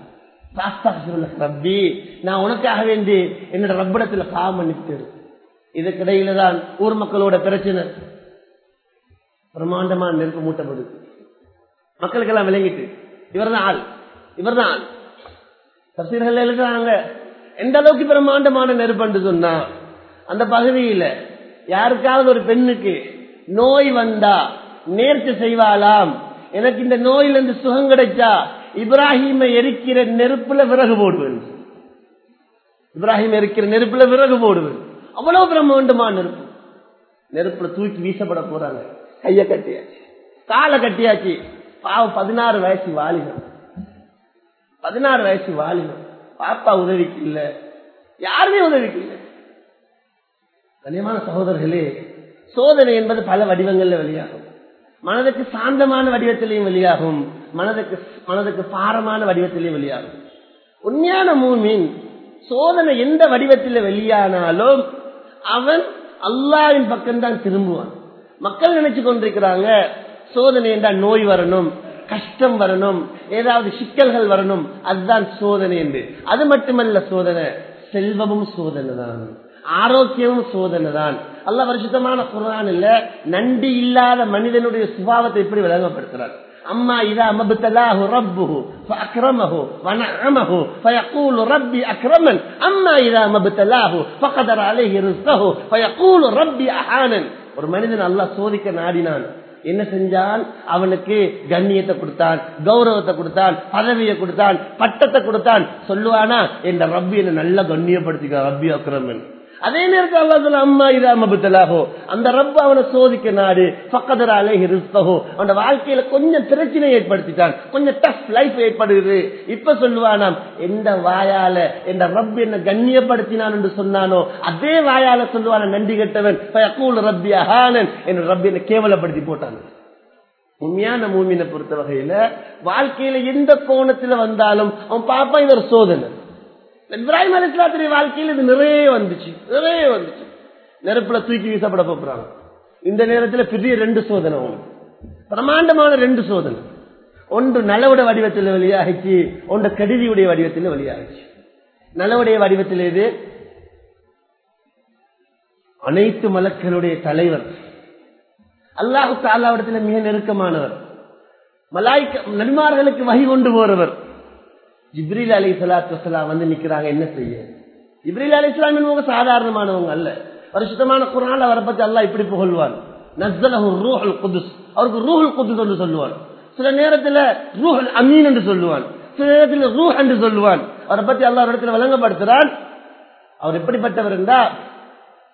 ரப்பி நான் உனக்காக வேண்டி என்னோட ரப்பிடத்துல பாவம் மன்னித்து இதுக்கிடையில தான் ஊர் மக்களோட பிரச்சனை பிரம்மாண்டமான நெருப்பு மூட்டப்படுது மக்களுக்கெல்லாம் விளங்கிட்டு இவர் தான் ஆள் இவர் தான் ஆள் தப்சீர்கள் எழுதுறாங்க எந்த அளவுக்கு பிரம்மாண்டமான நெருப்பண்டு சொன்னா அந்த பகுதியில யாருக்காவது ஒரு பெண்ணுக்கு நோய் வந்தா நேர்ச்சி செய்வாளாம் எனக்கு இந்த நோயிலிருந்து சுகம் கிடைச்சா இப்ராஹிமை எரிக்கிற நெருப்புல விறகு போடுவேன் இப்ராஹிம் எரிக்கிற நெருப்புல விறகு போடுவேன் அவ்வளவு பிரம்மாண்டமான நெருப்பு நெருப்புல தூக்கி வீசப்பட போறாங்க கைய கட்டியாச்சு காலை கட்டியாச்சு பாவம் பதினாறு வயசு வாலிகம் பதினாறு வயசு வாலிகம் பாப்பா உதவிக்கு இல்ல யாருமே உதவிக்கு இல்லை கண்ணியமான சகோதரர்களே சோதனை என்பது பல வடிவங்கள்ல வெளியாகும் மனதுக்கு சாந்தமான வடிவத்திலையும் வெளியாகும் மனதுக்கு மனதுக்கு பாரமான வடிவத்திலையும் வெளியாகும் உண்மையான மூமின் சோதனை எந்த வடிவத்தில் வெளியானாலும் அவன் அல்லாவின் பக்கம்தான் திரும்புவான் மக்கள் நினைச்சு கொண்டிருக்கிறாங்க சோதனை என்றால் நோய் வரணும் கஷ்டம் வரணும் ஏதாவது சிக்கல்கள் வரணும் அதுதான் சோதனை என்று அது மட்டுமல்ல சோதனை செல்வமும் சோதனை தான் ஆரோக்கியமும் சோதனை தான் அல்ல வருஷத்தமான குரான் இல்ல நன்றி இல்லாத மனிதனுடைய சுபாவத்தை எப்படி விளங்கப்படுத்துறார் அம்மா இதா மபுத்தலாஹு ரப்புஹு فأكرمه ونعمه فيقول ربي أكرمن أما إذا مبتلاه فقدر عليه رزقه فيقول ربي أحانا ஒரு மனிதன் அல்லாஹ் சோதிக்க நாடினான் என்ன செஞ்சான் அவனுக்கு கண்ணியத்தை கொடுத்தான் கௌரவத்தை கொடுத்தான் பதவியை கொடுத்தான் பட்டத்தை கொடுத்தான் சொல்லுவானா என் ரப்பி என்ன நல்லா கண்ணியப்படுத்திக்க ரப்பி அக்ரமன் அதே நேரத்தில் அல்லாஹ் அம்மா இதா மபுத்தலாகோ அந்த ரப்ப அவனை சோதிக்க நாடு பக்கதர அலேஹி ரிஸ்தகோ அவன வாழ்க்கையில கொஞ்சம் பிரச்சனை ஏற்படுத்திட்டான் கொஞ்சம் டஃப் லைஃப் ஏற்படுகிறது இப்ப சொல்லுவானாம் எந்த வாயால எந்த ரப் என்ன கண்ணியப்படுத்தினான் என்று சொன்னானோ அதே வாயால சொல்லுவான நன்றி கெட்டவன் ரப்பி அஹானன் என்று ரப்பி என்ன கேவலப்படுத்தி போட்டான் உண்மையான மூமினை பொறுத்த வகையில வாழ்க்கையில எந்த கோணத்துல வந்தாலும் அவன் பாப்பா இது ஒரு சோதனை இப்ராஹிம் அலிஸ்லாத்துடைய வாழ்க்கையில் இது நிறைய வந்துச்சு நிறைய வந்துச்சு நெருப்புல தூக்கி வீசப்பட போறாங்க இந்த நேரத்தில் பெரிய ரெண்டு சோதனை பிரமாண்டமான ரெண்டு சோதனை ஒன்று நலவுட வடிவத்தில் வெளியாகிச்சு ஒன்று கடிதியுடைய வடிவத்தில் வெளியாகிச்சு நலவுடைய வடிவத்தில் இது அனைத்து மலக்களுடைய தலைவர் அல்லாஹு தாலாவிடத்தில் மிக நெருக்கமானவர் மலாய்க்க நன்மார்களுக்கு வகை கொண்டு போறவர் ஜிப்ரீல் அலி சலாத்து வசலாம் வந்து நிக்கிறாங்க என்ன செய்ய ஜிப்ரீல் அலி இஸ்லாம் என்பவங்க சாதாரணமானவங்க அல்ல பரிசுத்தமான குரான் அவரை பத்தி அல்லா இப்படி புகழ்வான் நஸ்தலஹு ரூஹல் குதுஸ் அவருக்கு ரூஹல் குதுஸ் என்று சொல்லுவான் சில நேரத்துல ரூஹல் அமீன் என்று சொல்லுவான் சில நேரத்தில் ரூஹ் என்று சொல்லுவான் அவரை பத்தி அல்லா இடத்துல விளங்கப்படுத்துறான் அவர் எப்படிப்பட்டவர் என்றா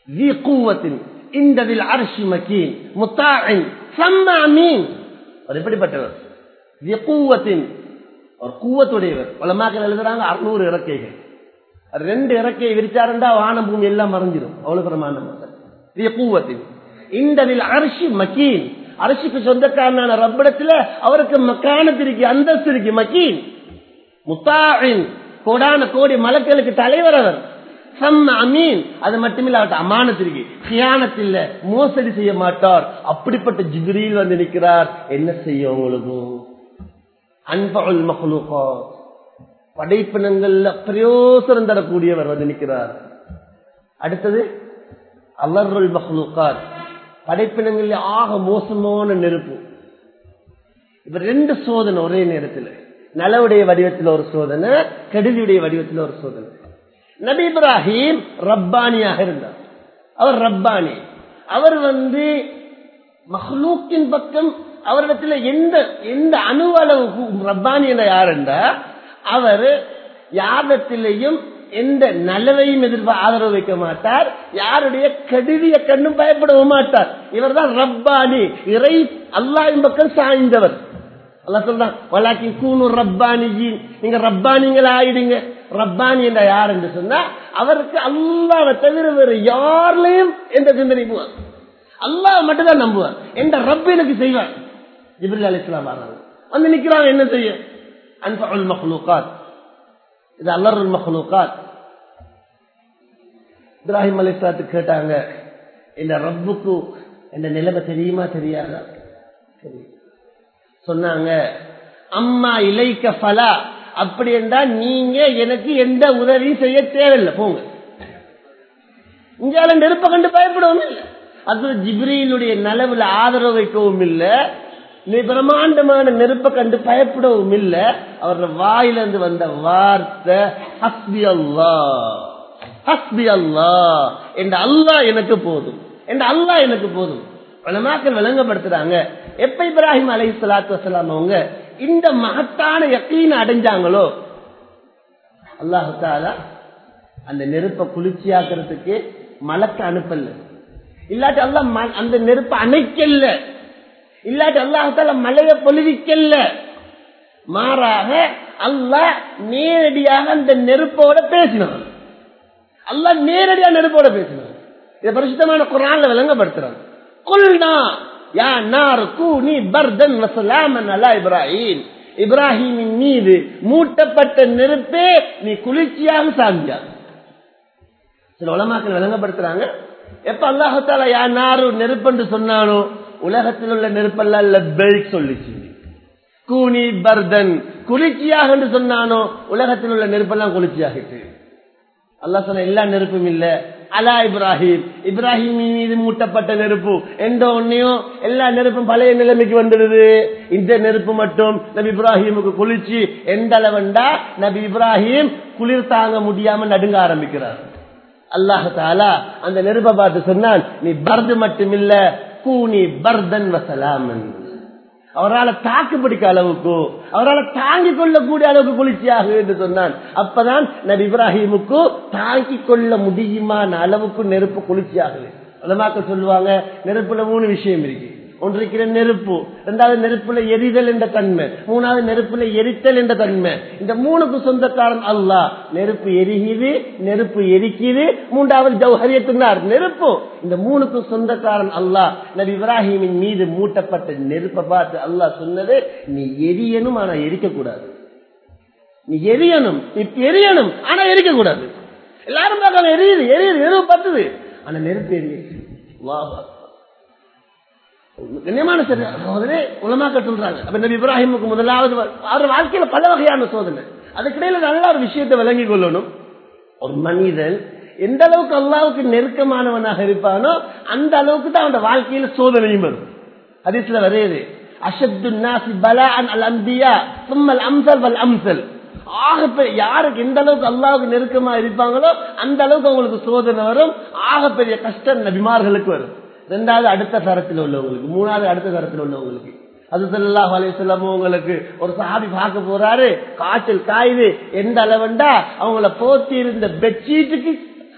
ذي قوة عند ذي العرش مكين مطاع ثم أمين அவர் எப்படிப்பட்டவர் ذي قوة ஒரு கூவத்துடையவர் உலமாக்கள் எழுதுறாங்க அறுநூறு இறக்கைகள் அது ரெண்டு இறக்கையை விரிச்சாருண்டா வானம் பூமி எல்லாம் மறைஞ்சிடும் அவ்வளவு பிரமாண்டம் ذي قوة عند ذي العرش مكين அரசுக்கு சொந்தக்காரனான ரப்பிடத்துல அவருக்கு மக்கானத்து இருக்கு அந்தஸ்து இருக்கு மக்கீன் முத்தாவின் கோடான கோடி மலக்களுக்கு தலைவர் அவர் சம்ம அமீன் அது மட்டுமில்ல அவர்கிட்ட அமானத்திற்கு கியானத்தில் மோசடி செய்ய மாட்டார் அப்படிப்பட்ட ஜிப்ரீல் வந்து நிற்கிறார் என்ன செய்ய உங்களுக்கு அன்பகுல் மகளுக்கோ படைப்பினங்கள்ல பிரயோசனம் தரக்கூடியவர் வந்து நிற்கிறார் அடுத்தது அலர்ருல் மஹ்லூக்கார் படைப்பினங்கள்ல ஆக மோசமான நெருப்பு இப்ப ரெண்டு சோதனை ஒரே நேரத்தில் நலவுடைய வடிவத்தில் ஒரு சோதனை கெடுதியுடைய வடிவத்தில் ஒரு சோதனை நபி இப்ராஹிம் ரப்பானியாக இருந்தார் அவர் ரப்பானி அவர் வந்து மஹ்லூக்கின் பக்கம் அவரிடத்துல எந்த எந்த அணு அளவு ரப்பானி என்ற யார் என்றால் அவர் யாரிடத்திலையும் எந்த நலவையும் எதிர்ப்பு ஆதரவு வைக்க மாட்டார் யாருடைய கடுதிய கண்ணும் பயப்படவும் மாட்டார் இவர் தான் ரப்பானி இறை அல்லாஹின் பக்கம் சாய்ந்தவர் அல்லா சொல்றான் வலாக்கின் கூணு ரப்பானிஜின் நீங்க ரப்பானிங்கள் ஆயிடுங்க ரப்பானி என்ற யார் என்று சொன்னா அவருக்கு அல்லாவை தவிர வேறு யாரிலையும் எந்த சிந்தனை போவார் அல்லாஹ் மட்டும்தான் நம்புவார் எந்த ரப் எனக்கு செய்வார் ஜிபிரில் அலி இஸ்லாம் வர்றாங்க வந்து நிக்கிறாங்க என்ன செய்ய அன்புல் மஹ்லூகாத் இது அல்லருல் மஹ்லூகாத் இப்ராஹிம் அலிஸ்லாத்து கேட்டாங்க இந்த ரப்புக்கு இந்த நிலைமை தெரியுமா தெரியாதா தெரியும் சொன்னாங்க அம்மா இலைக்க பலா அப்படி என்றால் நீங்க எனக்கு எந்த உதவியும் செய்ய தேவையில்லை போங்க இங்கால நெருப்ப கண்டு பயப்படவும் இல்லை அது ஜிப்ரியிலுடைய நலவுல ஆதரவு வைக்கவும் இல்லை நீ பிரமாண்டமான நெருப்ப கண்டு பயப்படவும் இல்லை அவரோட வாயிலிருந்து வந்த வார்த்தை ஹஸ்பி அல்லா ஹஸ்பி அல்லா என்ற அல்லா எனக்கு போதும் என்ற அல்லா எனக்கு போதும் பலமாக்கள் விளங்கப்படுத்துறாங்க எப்ப இப்ராஹிம் அலை சலாத்து வசலாம் அவங்க இந்த மகத்தான யக்கீன அடைஞ்சாங்களோ அல்லாஹால அந்த நெருப்பை குளிர்ச்சியாக்குறதுக்கு மலக்க அனுப்பல இல்லாட்டி அல்ல அந்த நெருப்பை அணைக்கல இல்லாட்டி அல்லாஹால மலையை பொழுவிக்கல்ல மாறாக அல்லாஹ் நேரடியாக அந்த நெருப்போட பேசினான் அல்லாஹ் நேரடியா நெருப்போட பேசினான் இதை பரிசுத்தமான குரான்ல விளங்கப்படுத்துறான் குல்னா யா நார் கூனி பர்தன் வசலாமன் அலா இப்ராஹிம் இப்ராஹிமின் மீது மூட்டப்பட்ட நெருப்பே நீ குளிர்ச்சியாக சாந்தியா சில உலமாக்கள் விளங்கப்படுத்துறாங்க எப்ப அல்லாஹால யா நாரு நெருப்பென்று சொன்னானோ உலகத்தில் உள்ள நெருப்பெல்லாம் லெப்பைக் சொல்லிச்சு கூனி பர்தன் குளிர்ச்சியாக என்று சொன்னானோ உலகத்தில் உள்ள நெருப்பெல்லாம் குளிர்ச்சியாகிட்டு அல்லா சொன்ன எல்லா நெருப்பும் இல்ல அலா இப்ராஹிம் இப்ராஹிம் மீது மூட்டப்பட்ட நெருப்பு எந்த ஒன்னையும் எல்லா நெருப்பும் பழைய நிலைமைக்கு வந்துடுது இந்த நெருப்பு மட்டும் நபி இப்ராஹிமுக்கு குளிர்ச்சி எந்த அளவுண்டா நபி இப்ராஹிம் குளிர் தாங்க முடியாம நடுங்க ஆரம்பிக்கிறார் அல்லாஹாலா அந்த நெருப்பை பார்த்து சொன்னான் நீ பர்து மட்டும் இல்ல கூனி பர்தன் வசலாமன் அவரால் தாக்கு பிடிக்க அளவுக்கு அவரால் தாங்கிக் கொள்ளக்கூடிய அளவுக்கு குளிர்ச்சியாக என்று சொன்னான் அப்பதான் நபி இப்ராஹிமுக்கு தாங்கிக் கொள்ள முடியுமான அளவுக்கு நெருப்பு குளிர்ச்சியாகுது உலமாக்கள் சொல்லுவாங்க நெருப்புல மூணு விஷயம் இருக்கு ஒன்று இருக்கிற நெருப்பு இரண்டாவது நெருப்புல எரிதல் என்ற தன்மை மூணாவது நெருப்புல எரித்தல் என்ற தன்மை இந்த மூணுக்கு சொந்தக்காரன் அல்லா நெருப்பு எரிகுது நெருப்பு எரிக்குது மூன்றாவது ஜௌஹரியத்துனார் நெருப்பு இந்த மூணுக்கு சொந்தக்காரன் அல்லா நபி இப்ராஹிமின் மீது மூட்டப்பட்ட நெருப்பை பார்த்து அல்லாஹ் சொன்னது நீ எரியணும் ஆனா எரிக்க கூடாது நீ எரியணும் நீ எரியணும் ஆனா எரிக்க கூடாது எல்லாரும் பார்க்கணும் எரியுது எரியுது நெருப்பு பத்துது ஆனா நெருப்பு எரியுது வாஹ் கண்ணியமான சோதனை உலமாக்க சொல்றாங்க அப்ப நபி இப்ராஹிமுக்கு முதலாவது அவர் வாழ்க்கையில பல வகையான சோதனை அதுக்கிடையில நல்ல ஒரு விஷயத்தை விளங்கி கொள்ளணும் ஒரு மனிதன் எந்த அளவுக்கு அல்லாவுக்கு நெருக்கமானவனாக இருப்பானோ அந்த அளவுக்கு தான் அவன் வாழ்க்கையில சோதனையும் வரும் அதிசல வரையுது அஷத்து நாசி பலா அல் அம்பியா சும்மல் அம்சல் வல் அம்சல் ஆக யாருக்கு எந்த அளவுக்கு அல்லாவுக்கு நெருக்கமா இருப்பாங்களோ அந்த அளவுக்கு அவங்களுக்கு சோதனை வரும் ஆகப்பெரிய கஷ்டம் நபிமார்களுக்கு வரும் ரெண்டாவது அடுத்த தரத்தில் உள்ளவங்களுக்கு மூணாவது அடுத்த தரத்தில் உள்ளவங்களுக்கு அது சல்லாஹ் அலிசல்லாம் உங்களுக்கு ஒரு சாபி பார்க்க போறாரு காய்ச்சல் காயுது எந்த அளவுண்டா அவங்கள போத்தி இருந்த பெட்ஷீட்டுக்கு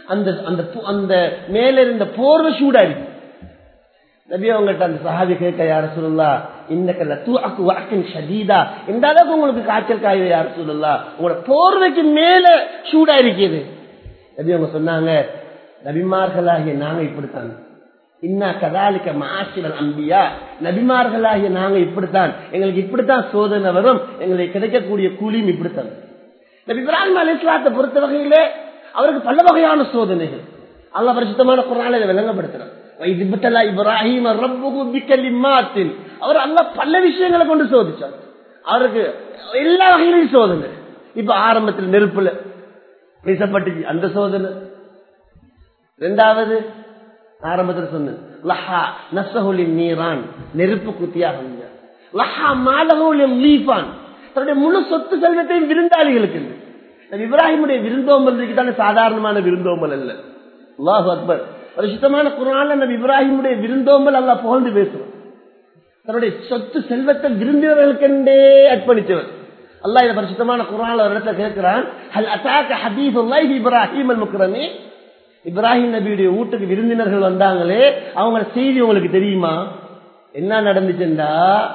அந்த அந்த பு- அந்த மேல இருந்த போர்வை சூடா இருக்கு நபி அவங்கள்ட்ட அந்த சஹாபி கேட்க யார சொல்லலா இன்னக்க லத்து அக்கு வாக்கின் ஷதீதா இந்த அளவுக்கு உங்களுக்கு காய்ச்சல் காயுது யார சொல்லலா உங்களோட போர்வைக்கு மேல சூடா இருக்குது நபி அவங்க சொன்னாங்க நபிமார்களாகிய நாங்க இப்படித்தான் இன்னா கதாலிக்க மாசிவல் அம்பியா நபிமார்களாகிய நாங்க இப்படித்தான் எங்களுக்கு இப்படித்தான் சோதனை வரும் எங்களுக்கு கிடைக்கக்கூடிய கூலியும் இப்படித்தான் நபி இப்ராஹிம் அலிஸ்லாத்தை பொறுத்த வகையிலே அவருக்கு பல வகையான சோதனைகள் அல்லாஹ் பரிசுத்தமான குரானை இதை விளங்கப்படுத்துறான் வைதிபத்தலா இப்ராஹிம் ரப்புகு பிக்கலிமாத்தின் அவர் அல்லாஹ் பல விஷயங்களை கொண்டு சோதிச்சார் அவருக்கு எல்லா வகையிலும் சோதனை இப்ப ஆரம்பத்தில் நெருப்புல வீசப்பட்டுச்சு அந்த சோதனை ரெண்டாவது ஆரம்பத்தில் சொன்னேன் லஹா நசஹுலின் நீரான் நெருப்பு குத்தியாக லஹா மாலகுலின் லீஃபான் தன்னுடைய முழு சொத்து செல்வத்தையும் விருந்தாளிகளுக்கு இல்லை. நபி இப்ராஹிமுடைய விருந்தோம்பல் தானே சாதாரணமான விருந்தோம்பல் அல்ல அல்லாஹு அக்பர் ஒரு சுத்தமான குரான்ல நபி இப்ராஹிமுடைய விருந்தோம்பல் அல்லாஹ் புகழ்ந்து பேசுவோம் தன்னுடைய சொத்து செல்வத்தை விரும்பினவர்களுக்கெண்டே அர்ப்பணித்தவர் அல்லாஹ் இதை பரிசுத்தமான குரான்ல ஒரு இடத்துல கேட்கிறான் ஹல் அத்தாக்க ஹபீபுல்லாஹி இப்ராஹிம் அல் முக்ரமி இப்ராஹிம் நபியுடைய வீட்டுக்கு விருந்தினர்கள் வந்தாங்களே அவங்க செய்தி உங்களுக்கு தெரியுமா என்ன நடந்துச்சுண்டா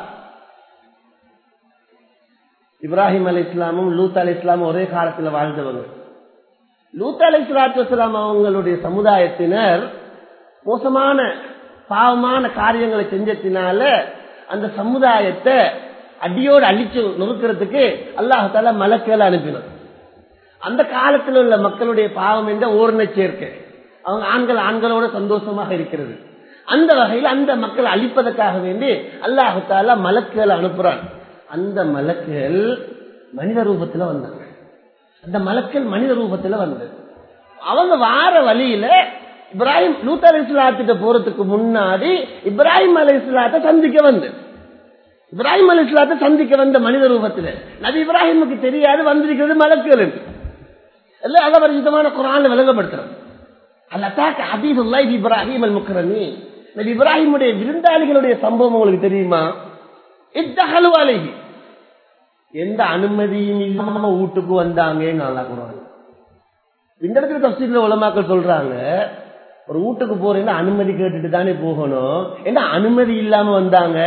இப்ராஹிம் அலி இஸ்லாமும் லூத் அலி இஸ்லாமும் ஒரே காலத்துல வாழ்ந்தவங்க லூத் அலி இஸ்லாத்து வஸ்லாம் அவங்களுடைய சமுதாயத்தினர் மோசமான பாவமான காரியங்களை செஞ்சத்தினால அந்த சமுதாயத்தை அடியோடு அழிச்சு நொறுக்கிறதுக்கு அல்லாஹால மலக்களை அனுப்பினார் அந்த காலத்தில் உள்ள மக்களுடைய பாவம் என்ற ஓர்ண சேர்க்கை அவங்க ஆண்கள் ஆண்களோட சந்தோஷமாக இருக்கிறது அந்த வகையில் அந்த மக்களை அழிப்பதற்காக வேண்டி அல்லாஹால மலக்குகளை அனுப்புறான் அந்த மலக்குகள் மனித ரூபத்துல வந்தாங்க அந்த மலக்கள் மனித ரூபத்துல வந்தது அவங்க வார வழியில இப்ராஹிம் லூத் அலி இஸ்லாத்திட்ட போறதுக்கு முன்னாடி இப்ராஹிம் அலி இஸ்லாத்தை சந்திக்க வந்தது இப்ராஹிம் அலி இஸ்லாத்தை சந்திக்க வந்த மனித ரூபத்துல நபி இப்ராஹிமுக்கு தெரியாது வந்திருக்கிறது மலக்குகள் என்று எல்லாம் அக பரிசுத்தமான குரான் விளங்கப்படுத்துறோம் அல்லத்தாக்க ஹபீபுல்லாஹி இப்ராஹிம் அல் முக்ரமி நபி இப்ராஹிமுடைய விருந்தாளிகளுடைய சம்பவம் உங்களுக்கு தெரியுமா இத்தகலு அலைஹி எந்த அனுமதியும் இல்லாம வீட்டுக்கு வந்தாங்க நல்லா குரான் இந்த இடத்துல தப்சீல உலமாக்கள் சொல்றாங்க ஒரு வீட்டுக்கு போறேன்னா அனுமதி கேட்டுட்டு தானே போகணும் என்ன அனுமதி இல்லாம வந்தாங்க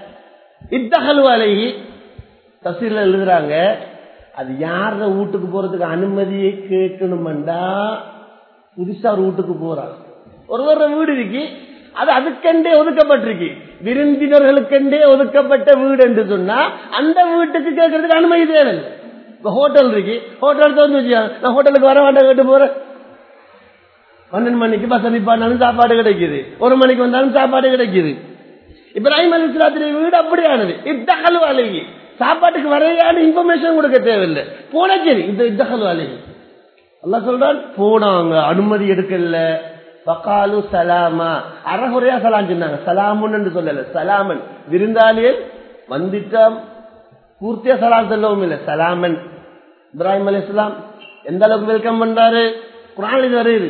இத்தகலு அலைஹி தப்சீல எழுதுறாங்க அது யார வீட்டுக்கு போறதுக்கு அனுமதியை கேட்கணும்டா புதுசா ஒரு வீட்டுக்கு போறான் ஒருவர வீடு இருக்கு அது அதுக்கெண்டே ஒதுக்கப்பட்டிருக்கு விருந்தினர்களுக்கெண்டே ஒதுக்கப்பட்ட வீடு என்று சொன்னா அந்த வீட்டுக்கு கேட்கறதுக்கு அனுமதி தேவையில்லை இப்ப ஹோட்டல் இருக்கு ஹோட்டல் வந்து வச்சியா நான் ஹோட்டலுக்கு வர வேண்டாம் கேட்டு போறேன் பன்னெண்டு மணிக்கு பஸ் அனுப்பானாலும் சாப்பாடு கிடைக்குது ஒரு மணிக்கு வந்தாலும் சாப்பாடு கிடைக்குது இப்ராஹிம் அலி இஸ்லாத்துடைய வீடு அப்படியானது இத்தகல் அழகி சாப்பாட்டுக்கு வரையான இன்ஃபர்மேஷன் கொடுக்க தேவையில்லை போனா சரி இந்த இத்தகல் அழகி அல்லா சொல்றான் போனாங்க அனுமதி எடுக்கல பக்காலு சலாமா அறகுறையா சலாம் சொன்னாங்க சலாமுன்னு சொல்லல சலாமன் விருந்தாளியல் வந்துட்டாம் பூர்த்தியா சலாம் சொல்லவும் இல்லை சலாமன் இப்ராஹிம் அலி இஸ்லாம் எந்த அளவுக்கு வெல்கம் பண்றாரு குரான் இது வருது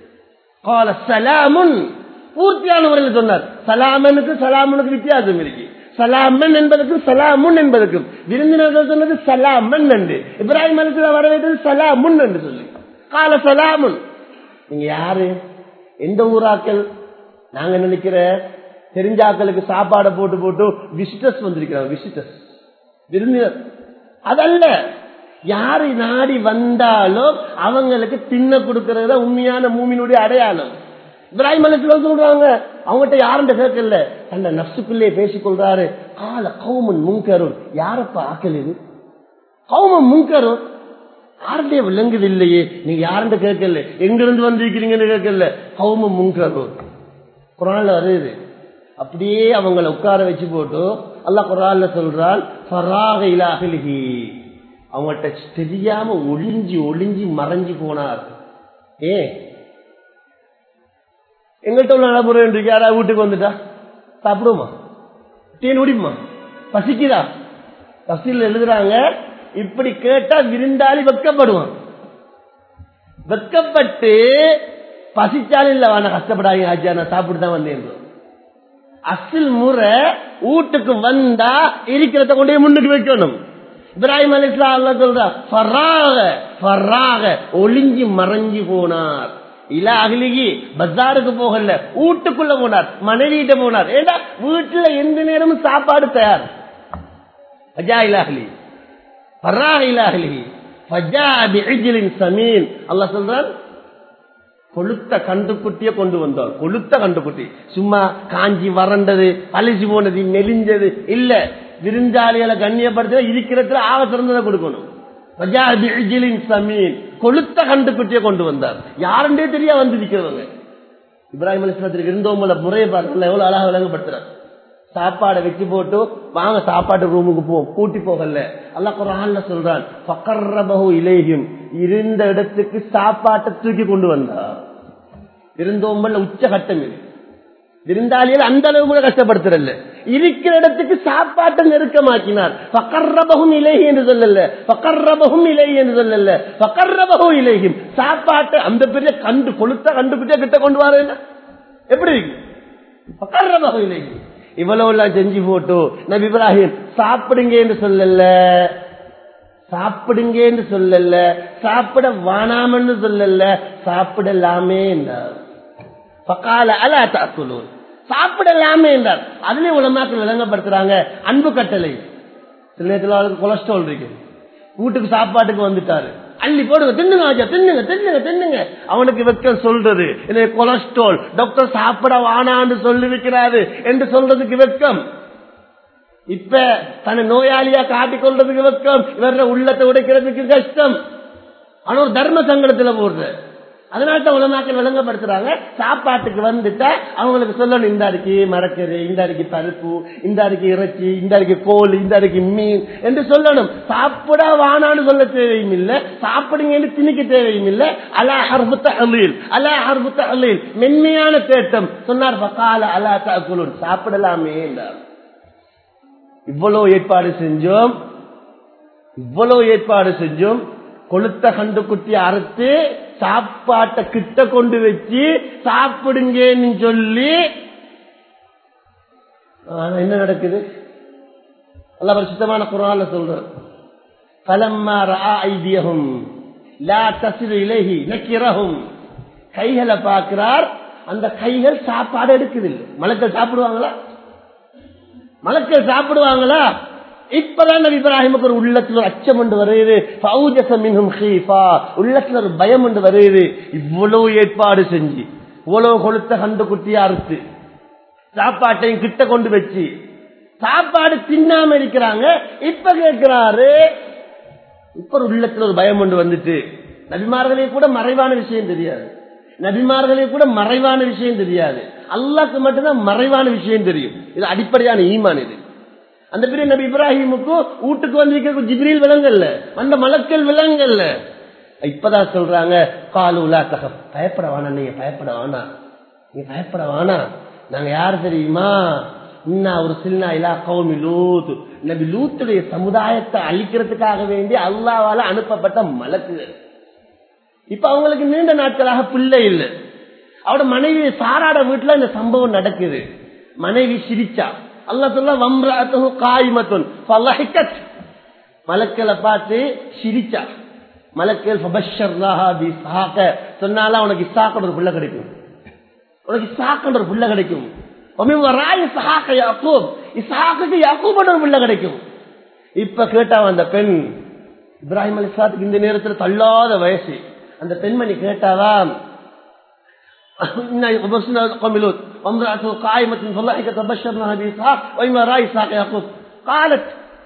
கால சலாமுன் பூர்த்தியான முறையில் சொன்னார் சலாமனுக்கு சலாமனுக்கு வித்தியாசம் இருக்கு சலாமன் என்பதற்கும் சலாமுன் என்பதற்கும் விருந்தினர்கள் சொன்னது சலாமன் என்று இப்ராஹிம் அலிஸ்லாம் வரவேற்றது சலாமுன் என்று சொல்லி கால சலாமுன் நீங்க யாரு எந்த ஊராக்கள் நாங்க நினைக்கிற தெரிஞ்சாக்களுக்கு சாப்பாடை போட்டு போட்டு விசிட்டர்ஸ் வந்திருக்கிறாங்க விசிட்டர்ஸ் விருந்தினர் அதல்ல யாரு நாடி வந்தாலும் அவங்களுக்கு தின்ன கொடுக்கறது உண்மையான மூமினுடைய அடையாளம் இப்ராஹிம் அலிஸ்லாம் சொல்றாங்க அவங்ககிட்ட யாருன்ற கேட்கல அந்த நப்சுக்குள்ளே பேசிக்கொள்றாரு கால கௌமன் முன்கரும் யாரப்பா ஆக்கல் இது கௌமன் முன்கரும் யாருடைய விளங்குது இல்லையே நீங்க யாருன்ற கேட்கல எங்கிருந்து வந்திருக்கிறீங்கன்னு கேட்கல கௌமம் முன்கரும் குரான்ல வருது அப்படியே அவங்கள உட்கார வச்சு போட்டு அல்லாஹ் குரான்ல சொல்றான் ஃபராக இலாஹிலிஹி அவங்கள்ட்ட தெரியாம ஒளிஞ்சி ஒளிஞ்சி மறைஞ்சு போனார் ஏ எங்கள்கிட்ட உள்ள நடைமுறை இருக்கு யாராவது வீட்டுக்கு வந்துட்டா சாப்பிடுமா தேன் குடிமா பசிக்குதா பசியில் எழுதுறாங்க இப்படி கேட்டா விருந்தாளி வெக்கப்படுவான் வெக்கப்பட்டு பசிச்சாலும் இல்ல வாங்க கஷ்டப்படாதீங்க ஆச்சா நான் சாப்பிட்டு தான் வந்தேன் அசில் முறை வீட்டுக்கு வந்தா இருக்கிறத கொண்டே முன்னுக்கு வைக்கணும் இப்ராஹிம் அலி இஸ்லாம் சொல்ற ஃபராக ஃபராக ஒளிஞ்சி மறைஞ்சு போனார் இல்ல அகிலிகி பஜாருக்கு போகல வீட்டுக்குள்ள போனார் மனைவியிட்ட போனார் ஏடா வீட்டுல எந்த நேரமும் சாப்பாடு தயார் அஜா இலாஹலி பர்ரா இலாஹலி ஃபஜா பிஇஜ்லின் சமீன் அல்லாஹ் சொல்றான் கொளுத்த கண்டுக்குட்டிய கொண்டு வந்தார் கொளுத்த கண்டுக்குட்டி சும்மா காஞ்சி வறண்டது அழிச்சு போனது மெலிஞ்சது இல்ல விருந்தாளிகளை கண்ணியப்படுத்த இருக்கிறதுல ஆக சிறந்ததை கொடுக்கணும் ஃபஜா பிஇஜ்லின் சமீன் கொளுத்த கண்டுக்குட்டிய கொண்டு வந்தார் யாருன்றே தெரியா வந்து நிக்கிறவங்க இப்ராஹிம் அலிஸ்லாத்திற்கு இருந்தவங்கள முறையை பாருங்க எவ்வளவு அழகா விளங்கப்படுத்துறார் சாப்பாடை வச்சு போட்டு வாங்க சாப்பாட்டு ரூமுக்கு போ கூட்டி போகல அல்ல குரான்ல சொல்றான் பக்கர்ரபகு இலேயும் இருந்த இடத்துக்கு சாப்பாட்டை தூக்கி கொண்டு வந்தார் இருந்தோம்பல்ல உச்ச கட்டம் இது விருந்தாளிகள் அந்த அளவு கூட கஷ்டப்படுத்துறல்ல இருக்கிற இடத்துக்கு சாப்பாட்டை நெருக்கமாக்கினார் பக்கர்ரபகும் இலேஹி என்று சொல்லல பக்கர்ரபகும் இலேஹி என்று சொல்லல பக்கர்ரபகும் இலேயும் சாப்பாட்டை அந்த பெரிய கண்டு கொளுத்த கண்டுபிடிச்சா கிட்ட கொண்டு வர எப்படி இருக்கு பக்கர்ரபகும் இலேஹி இவ்வளவு எல்லாம் செஞ்சு போட்டு நபி இப்ராஹிம் சாப்பிடுங்க என்று சொல்லல சாப்பிடுங்க என்று சொல்லல சாப்பிட வானாமன்னு சொல்லல சாப்பிடலாமே என்றார் பக்கால அலா தாக்குலூன் சாப்பிடலாமே என்றார் அதுலயும் உலமாக்கள் விளங்கப்படுத்துறாங்க அன்பு கட்டளை சில நேரத்தில் அவளுக்கு கொலஸ்ட்ரால் இருக்கு வீட்டுக்கு சாப்பாட்டுக்கு வந்துட்டாரு அள்ளி போடுங்க தின்னுங்க ஆஜா தின்னுங்க தின்னுங்க தின்னுங்க அவனுக்கு வெக்கம் சொல்றது எனக்கு கொலஸ்ட்ரால் டாக்டர் சாப்பிட வானான்னு சொல்லி வைக்கிறாரு என்று சொல்றதுக்கு வெக்கம் இப்ப தன்னை நோயாளியா காட்டிக் கொள்றதுக்கு வெக்கம் இவர உள்ளத்தை உடைக்கிறதுக்கு கஷ்டம் ஆனா ஒரு தர்ம சங்கடத்துல போடுற அதனால தான் உலமாக்கள் விளங்கப்படுத்துறாங்க சாப்பாட்டுக்கு வந்துட்டா அவங்களுக்கு சொல்லணும் இந்த அடிக்கு மரக்கறி இந்த அடிக்கு பருப்பு இந்த அடிக்கு இறைச்சி இந்த அடிக்கு கோல் இந்த அடிக்கு மீன் என்று சொல்லணும் சாப்பிட வானான்னு சொல்ல தேவையும் இல்லை சாப்பிடுங்கன்னு திணிக்க தேவையும் இல்லை அலா ஹர்புத்த அலீல் அலா ஹர்புத்த அலீல் மென்மையான தேட்டம் சொன்னார் பக்கால அலா தாக்குலூன் சாப்பிடலாமே என்றார் இவ்வளவு ஏற்பாடு செஞ்சோம் இவ்வளவு ஏற்பாடு செஞ்சோம் கொளுத்த கண்டு குட்டி அறுத்து சாப்பாட்டை கிட்ட கொண்டு வச்சு சாப்பிடுங்கன்னு சொல்லி ஆனா என்ன நடக்குது அல்ல பரிசுத்தமான குரான்ல சொல்றார் பலம்மா ஐதியகும் லா தசிறு இலகி நக்கிரகும் கைகளை பார்க்கிறார் அந்த கைகள் சாப்பாடு எடுக்குதில்லை மலக்கள் சாப்பிடுவாங்களா மலக்கள் சாப்பிடுவாங்களா இப்பதான் நபி இப்ராஹிமுக்கு ஒரு உள்ளத்துல ஒரு அச்சம் ஒன்று வருது உள்ளத்துல ஒரு பயம் ஒன்று வருது இவ்வளவு ஏற்பாடு செஞ்சு இவ்வளவு கொளுத்த கண்டு குட்டியா அறுத்து சாப்பாட்டையும் கிட்ட கொண்டு வச்சு சாப்பாடு தின்னாம இருக்கிறாங்க இப்ப கேட்கிறாரு இப்ப ஒரு உள்ளத்துல ஒரு பயம் ஒன்று வந்துட்டு நபிமார்களே கூட மறைவான விஷயம் தெரியாது நபிமார்களே கூட மறைவான விஷயம் தெரியாது அல்லாக்கு மட்டும்தான் மறைவான விஷயம் தெரியும் இது அடிப்படையான ஈமான் இது அந்த பெரிய நபி இப்ராஹிமுக்கும் வீட்டுக்கு வந்திருக்க ஜிப்ரீல் விலங்கல்ல அந்த மலக்கள் விலங்கல்ல இப்பதான் சொல்றாங்க காலு உலா தக பயப்பட வேணாம் நீங்க பயப்பட வேணாம் நீங்க பயப்பட வேணாம் நாங்க யாரு தெரியுமா இன்னா ஒரு சின்ன இலா கௌமி லூத் நபி லூத்துடைய சமுதாயத்தை அழிக்கிறதுக்காக வேண்டி அல்லாவால அனுப்பப்பட்ட மலக்குகள் இப்ப அவங்களுக்கு நீண்ட நாட்களாக பிள்ளை இல்லை அவட மனைவி சாராட வீட்டுல இந்த சம்பவம் நடக்குது மனைவி சிரிச்சா அல்லா சொல்ல வம்ராத்து காய்மத்துன் மலக்களை பார்த்து சிரிச்சா மலக்கள் சொன்னால உனக்கு இசாக்கோட ஒரு பிள்ளை கிடைக்கும் உனக்கு இசாக்கோட ஒரு பிள்ளை கிடைக்கும் யாக்கூபோட ஒரு பிள்ளை கிடைக்கும் இப்ப கேட்டா அந்த பெண் இப்ராஹிம் அலி சாத்துக்கு இந்த நேரத்தில் தள்ளாத வயசு அந்த பெண்மணி கேட்டாவா قوم لوط وامرأته قائمة فضحكت فبشرناها بإسحاق وإما رأي إسحاق يعقوب قالت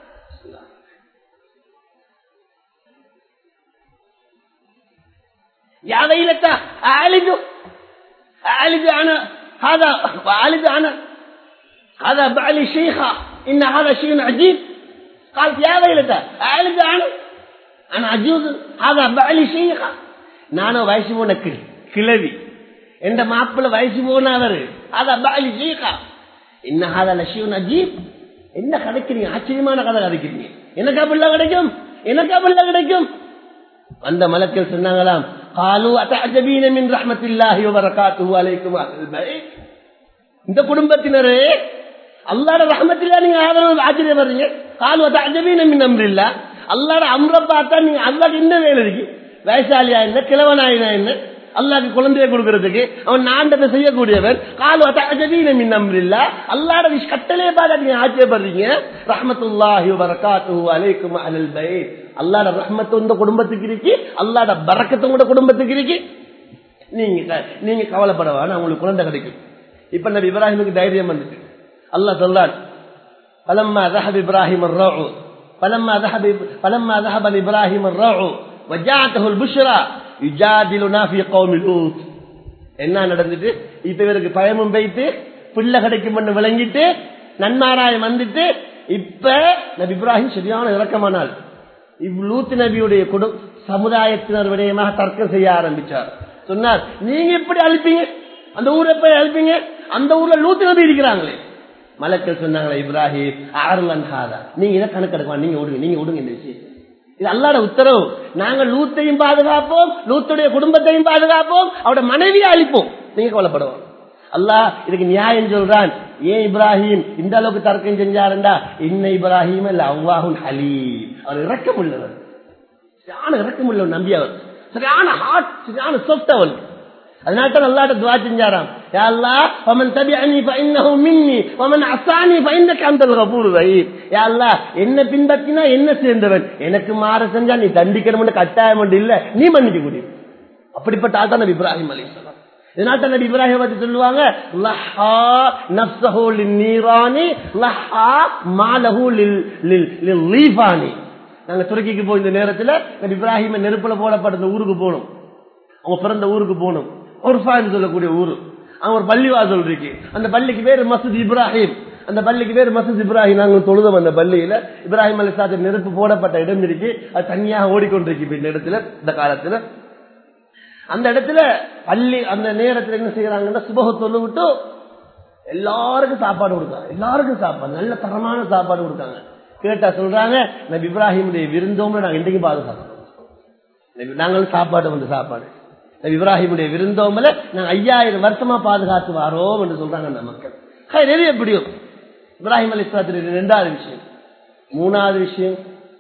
يا ويلتى أعالج أعالج أنا هذا وأعالج أنا هذا بعلي شيخة إن هذا شيء عجيب قالت يا ويلتى أعالج أنا أنا عجوز هذا بعلي شيخة நானும் வயசு போன கிழவி எந்த மாப்பிள்ள வயசு போனவர் அதாலி ஜீகா என்ன லட்சியம் அஜீப் என்ன கிடைக்கிறீங்க ஆச்சரியமான கதை கிடைக்கிறீங்க எனக்கா பிள்ளை கிடைக்கும் எனக்கா பிள்ளை கிடைக்கும் அந்த மலக்கள் சொன்னாங்களாம் காலு அத்தபீன மின் ரஹமத்தில்லாஹி வரகாத்து அலைக்கும் இந்த குடும்பத்தினரே அல்லாட ரஹமத்தில்லா நீங்க ஆதரவு ஆச்சரியப்படுறீங்க காலு அத்தபீன மின் அம்ரில்லா அல்லாட அம்ர பார்த்தா நீங்க அல்லாட என்ன வேலை இருக்கு வயசாலியா என்ன கிழவனாயினா என்ன அல்லாஹ்க்கு குழந்தைய கொடுக்கறதுக்கு அவன் நாண்டத்தை செய்யக்கூடியவன் காலு அத்தீன மின் அம்ரில்லா அல்லாட விஷ் கட்டளே பார்த்து நீங்க ஆச்சரியப்படுறீங்க ரஹமத்துல்லாஹி வரகாத்துஹு அலைக்கும் அலல் பைத் அல்லாட ரஹ்மத்து இந்த குடும்பத்துக்கு இருக்கு அல்லாட பரக்கத்து உங்க குடும்பத்துக்கு இருக்கு நீங்க க- நீங்க கவலைப்பட வேணாம் உங்களுக்கு குழந்தை கிடைக்கும் இப்ப நபி இப்ராஹிமுக்கு தைரியம் வந்துட்டு அல்லாஹ் சொல்றான் فلما ذهب ابراهيم الروع فلما ذهب فلما ذهب ابراهيم الروع وجاءته البشرى يجادلنا في قوم لوط என்ன நடந்துட்டு இப்ப இவருக்கு பயமும் வைத்து பிள்ளை கிடைக்கும் விளங்கிட்டு நன்மாராயம் வந்துட்டு இப்ப நபி இப்ராஹிம் சரியான இறக்கமானால் இவ்வளூத்து நபியுடைய குடு சமுதாயத்தினர் விடயமாக தர்க்கம் செய்ய ஆரம்பிச்சார் சொன்னார் நீங்க எப்படி அழிப்பீங்க அந்த ஊரை போய் அழிப்பீங்க அந்த ஊர்ல லூத்து நபி இருக்கிறாங்களே மலக்கள் சொன்னாங்களே இப்ராஹிம் ஆறுலன் ஹாதா நீங்க இதை கணக்கெடுக்கலாம் நீங்க விடுங்க நீங்க விடுங்க இந்த விஷயம் இது அல்லாட உத்தரவு நாங்க லூத்தையும் பாதுகாப்போம் லூத்துடைய குடும்பத்தையும் பாதுகாப்போம் அவட மனைவியை அழிப்போம் நீங்க கவலைப்படுவோம் அல்லாஹ் இதுக்கு நியாயம் சொல்றான் ஏன் இப்ராஹிம் இந்த அளவுக்கு தர்க்கம் செஞ்சாருண்டா இன்ன இப்ராஹிம் அல்ல அவ்வாஹும் ஹலீம் அவர் இறக்கம் உள்ளவர் சரியான இறக்கம் உள்ளவர் நம்பி அவர் சரியான ஹார்ட் சரியான சொஃப்ட் அவன் அதனால தான் அல்லாட்ட துவா செஞ்சாராம் யா அல்லாஹ் வமன் தபிஅனி ஃபஇன்னஹு மின்னி வமன் அஸானி ஃபஇன்னக அன்தல் கஃபூர் ரஹீம் யா அல்லாஹ் என்ன பின்பற்றினா என்ன சேர்ந்தவன் எனக்கு மாற செஞ்சா நீ தண்டிக்கணும்னு கட்டாயம் ஒன்று இல்ல நீ மன்னிக்க முடியும் அப்படிப்பட்ட ஆள் தான் நபி இப்ராஹிம் அலைஹிஸ்ஸலாம் இதனால தான் நபி இப்ராஹிம் பத்தி சொல்லுவாங்க லஹா நஃப்ஸஹு லின்னீரானி லஹா மாலஹு லில் லில் லில் லீஃபானி நாங்க துருக்கிக்கு போய் இந்த நேரத்துல நபி இப்ராஹிம் நெருப்புல போடப்பட்ட ஊருக்கு போகணும் அவங்க பிறந்த ஊருக்கு போகணும் ஒர்ஃபான்னு சொல்லக்கூடிய ஊரு அவங்க ஒரு பள்ளிவாசல் இருக்கு அந்த பள்ளிக்கு பேரு மசூத் இப்ராஹிம் அந்த பள்ளிக்கு பேரு மசூத் இப்ராஹிம் நாங்க தொழுதோம் அந்த பள்ளியில இப்ராஹிம் அலி சாத்து நெருப்பு போடப்பட்ட இடம் இருக்கு அது தனியாக ஓடிக்கொண்டிருக்கு இப்ப இந்த இடத்துல இந்த காலத்துல அந்த இடத்துல பள்ளி அந்த நேரத்துல என்ன செய்யறாங்கன்னா சுபக தொழு விட்டு எல்லாருக்கும் சாப்பாடு கொடுத்தாங்க எல்லாருக்கும் சாப்பாடு நல்ல தரமான சாப்பாடு கொடுத்தாங்க கேட்டா சொல்றாங்க நபி இப்ராஹிமுடைய விருந்தோம்ல நாங்க இன்றைக்கு பாதுகாக்கிறோம் நபி- நாங்களும் சாப்பாடு வந்து சாப்பாடு நபி இப்ராஹிமுடைய விருந்தோம்பல நாங்க ஐயாயிரம் வருஷமா பாதுகாத்து வாரோம் என்று சொல்றாங்க அந்த மக்கள் ஹை, நிறைய எப்படியும் இப்ராஹிம் அலி இஸ்லாத்தின் ரெண்டாவது விஷயம் மூணாவது விஷயம்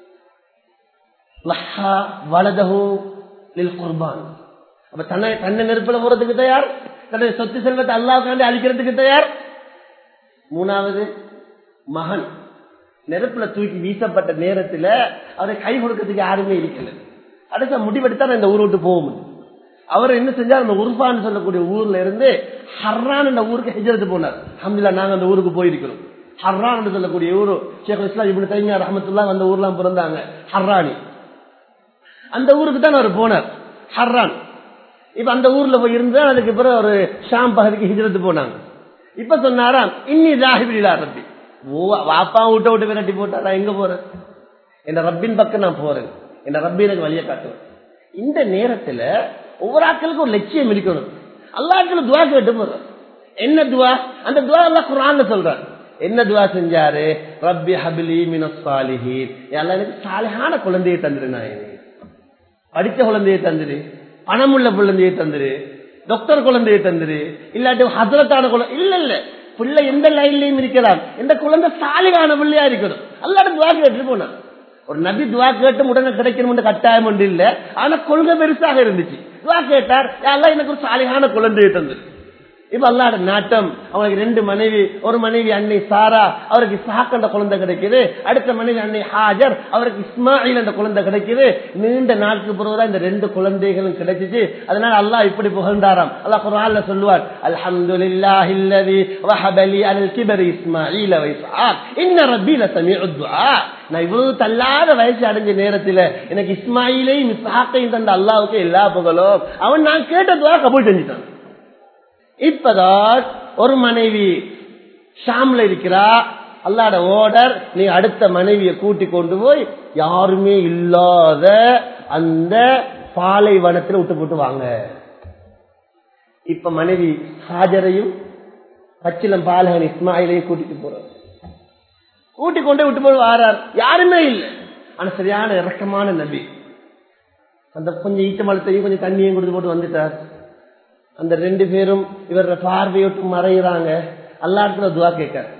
லஹா வலதஹு லில் குர்பான் அப்ப தன்னை தன்னை நெருப்புல போறதுக்கு தயார் தன்னுடைய சொத்து செல்வத்தை அல்லாவுக்காண்டி அழிக்கிறதுக்கு தயார் மூணாவது மகன் நெருப்புல தூக்கி வீசப்பட்ட நேரத்துல அவரை கை கொடுக்கறதுக்கு யாருமே இருக்கல அடுத்த முடிவெடுத்தா நான் இந்த ஊரை விட்டு போக முடியும் அவர் என்ன செஞ்சார் அந்த உருஃபான்னு சொல்லக்கூடிய ஊர்ல இருந்து ஹர்ரான் என்ற ஊருக்கு ஹிஜரத்து போனார் அஹமதுல்லா நாங்க அந்த ஊருக்கு போயிருக்கிறோம் ஹர்ரான் என்று சொல்லக்கூடிய ஊரு ஷேக் இஸ்லாம் இப்படி தைமியா ரஹமத்துல்லா அந்த ஊர்லாம் பிறந்தாங்க ஹர்ரானி அந்த ஊருக்கு தான் அவர் போனார் ஹர்ரான் இப்ப அந்த ஊர்ல போய் இருந்தா அதுக்கு பிறகு ஒரு ஷாம் பகுதிக்கு ஹிஜரத்து போனாங்க இப்ப சொன்னாராம் இன்னி ஜாஹிபிலா ரப்பி ஓ வாப்பா விட்ட விட்டு விரட்டி போட்டாரா எங்க போறேன் என் ரப்பின் பக்கம் நான் போறேன் என் ரப்பி எனக்கு வழியை காட்டுவேன் இந்த நேரத்துல ஒவ்வொரு ஆட்களுக்கும் ஒரு லட்சியம் இருக்கணும் அல்லாட்களும் துவா கேட்டு போறோம் என்ன துவா அந்த துவா எல்லாம் குரான்ல சொல்றான் என்ன துவா செஞ்சாரு ரப்பி ஹபிலி மினஸ் சாலிஹீன் எல்லாம் எனக்கு சாலிஹான குழந்தையை தந்துரு நான் படித்த குழந்தையை தந்துரு பணம் உள்ள குழந்தையை தந்துரு டாக்டர் குழந்தையை தந்துரு இல்லாட்டி ஹசரத்தான குழந்தை இல்ல இல்ல பிள்ளை எந்த லைன்லயும் இருக்கலாம் எந்த குழந்தை சாலிகான பிள்ளையா இருக்கணும் அல்லாட துவா கேட்டு போனான் ஒரு நபி துவா கேட்டு உடனே கிடைக்கணும் கட்டாயம் ஒன்று இல்ல ஆனா கொள்கை பெருசாக இருந்துச்சு துவா கேட்டார் எல்லாம் எனக்கு ஒரு சாலிகான குழந்தையை தந்துரு இப்ப அல்லாட நாட்டம் அவனுக்கு ரெண்டு மனைவி ஒரு மனைவி அன்னை சாரா அவருக்கு இஸ்ஹாக் என்ற குழந்தை கிடைக்குது அடுத்த மனைவி அன்னை ஹாஜர் அவருக்கு இஸ்மாயில் என்ற குழந்தை கிடைக்குது நீண்ட நாட்களுக்கு பிறகுதான் இந்த ரெண்டு குழந்தைகளும் கிடைச்சிச்சு அதனால அல்லாஹ் இப்படி புகழ்ந்தாராம் அல்லாஹ் குர்ஆன்ல சொல்லுவார் அல்ஹம்துலில்லாஹி அல்லதி வஹபலி அலல் கிபரி இஸ்மாயில் வ இஸ்ஹாக் இன்ன ரப்பி லசமீஉத் துஆ நான் இவ்வளவு தள்ளாத வயசு அடைஞ்ச நேரத்துல எனக்கு இஸ்மாயிலையும் இஸ்ஹாக்கையும் தந்த அல்லாஹ்வுக்கு எல்லா புகழும் அவன் நான் கேட்ட துஆ கபூல் செஞ்சுட்டான் இப்பதான் ஒரு மனைவி ஷாம்ல இருக்கிறா அல்லாட ஓடர் நீ அடுத்த மனைவியை கூட்டி கொண்டு போய் யாருமே இல்லாத அந்த பாலைவனத்தில் விட்டு போட்டு வாங்க இப்ப மனைவி ஹாஜரையும் பச்சிலம் பாலகன் இஸ்மாயிலையும் கூட்டிட்டு போறார் கூட்டி கொண்டு விட்டு போய் வாரார் யாருமே இல்லை ஆனா சரியான இறக்கமான நபி அந்த கொஞ்சம் ஈட்ட மலத்தையும் கொஞ்சம் தண்ணியும் கொடுத்து போட்டு வந்துட்டார் அந்த ரெண்டு பேரும் இவர பார்வையோட்டு மறைகிறாங்க அல்லாத்துல துவா கேட்க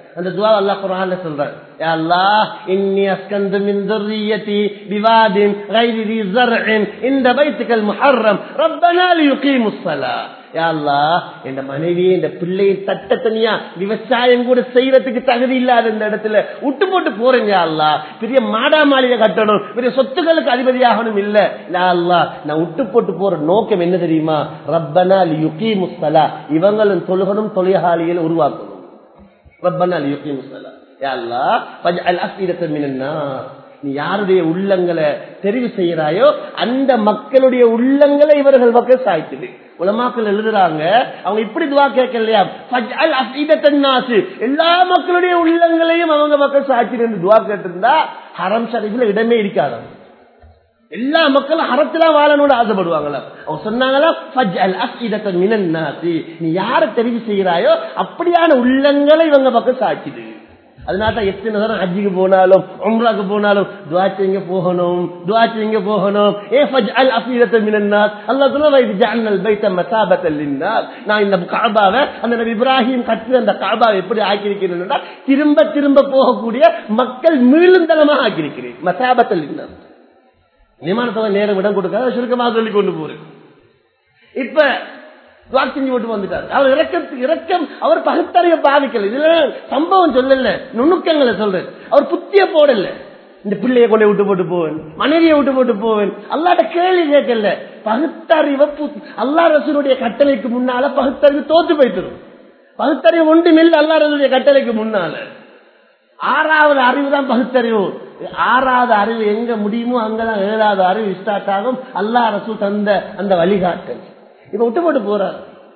அந்த துவா அல்லாஹ் குர்ஆன்ல சொல்றார் யா அல்லாஹ் இன்னி அஸ்கந்து மின் ذريتي بواد غير ذي زرع عند بيتك المحرم ربنا ليقيموا الصلاه யா அல்லாஹ் என் மனைவியை இந்த பிள்ளையை தட்ட தனியா விவசாயம் கூட செய்யறதுக்கு தகுதி இல்லாத இந்த இடத்துல விட்டு போட்டு போறேங்க யா அல்லாஹ் பெரிய மாடா மாளிகை கட்டணும் பெரிய சொத்துக்களுக்கு அதிபதியாகணும் இல்ல யா அல்லாஹ் நான் விட்டு போட்டு போற நோக்கம் என்ன தெரியுமா ரப்பனா லியுகீமு ஸலா இவங்களும் தொழுகணும் தொழிலாளிகளை உருவாக்கணும் ரப்பனா லியுகீமு ஸலா யா அல்லாஹ் ஃபஜ்அல் அஃபீதத்தன் மினன் நார் நீ யாருடைய உள்ளங்களை தெரிவு செய்யறாயோ அந்த மக்களுடைய உள்ளங்களை இவர்கள் பக்கம் சாய்க்குது உலமாக்கள் எழுதுறாங்க அவங்க இப்படி துவா கேட்கலையா ஃபஜ்அல் அஃபீதத்தன் நாஸ் எல்லா மக்களுடைய உள்ளங்களையும் அவங்க பக்கம் சாய்ச்சிருந்து துவா கேட்டிருந்தா ஹரம் ஷரீஃப்ல இடமே இருக்காது எல்லா மக்களும் அறத்துல வாழணும்னு ஆசைப்படுவாங்களா அவங்க சொன்னாங்களா ஃபஜ்அல் அஃபீதத்தன் மினன் நாஸ் நீ யாரை தெரிவு செய்யறாயோ அப்படியான உள்ளங்களை இவங்க பக்கம் சாய்க்குது அதனால தான் எத்தனை தரம் ஹஜ்ஜிக்கு போனாலும் உம்ராக்கு போனாலும் துவா செய்யுங்க போகணும் துவா செய்யுங்க போகணும் ஏ ஃபஜ்அல் அஃபீதத்த மினன் நாஸ் அல்லாஹ் சொன்னா வைத் ஜஅல்னல் பைத்த மசாபத்தல் லின்னாஸ் நான் இந்த கஅபாவை அந்த நபி இப்ராஹிம் கட்டின அந்த கஅபாவை எப்படி ஆக்கியிருக்கிறேன் திரும்ப திரும்ப போகக்கூடிய மக்கள் மீளும் தளமாக ஆக்கியிருக்கிறேன் மசாபத்தல் லின்னாஸ் நியமனத்தவன் நேரம் இடம் கொடுக்காத சுருக்கமாக சொல்லி கொண்டு போறேன் இப்ப துவாக் செஞ்சு விட்டு வந்துட்டார் அவர் இறக்கத்துக்கு இறக்கம் அவர் பகுத்தறிய பாதிக்கல இதுல சம்பவம் சொல்லல நுணுக்கங்களை சொல்றேன் அவர் புத்திய போடல இந்த பிள்ளைய கொண்டு விட்டு போட்டு போவேன் மனைவியை விட்டு போட்டு போவேன் அல்லாட்ட கேள்வி கேட்கல பகுத்தறிவு அல்லா ரசூருடைய கட்டளைக்கு முன்னால பகுத்தறிவு தோத்து போய்த்திரும் பகுத்தறிவு ஒன்றுமில்ல அல்லா ரசூருடைய கட்டளைக்கு முன்னால ஆறாவது அறிவு தான் பகுத்தறிவு ஆறாவது அறிவு எங்க முடியுமோ அங்கதான் ஏழாவது அறிவு ஸ்டார்ட் ஆகும் அல்லா ரசூ தந்த அந்த வழிகாட்டல் இப்ப விட்டு போட்டு போறார்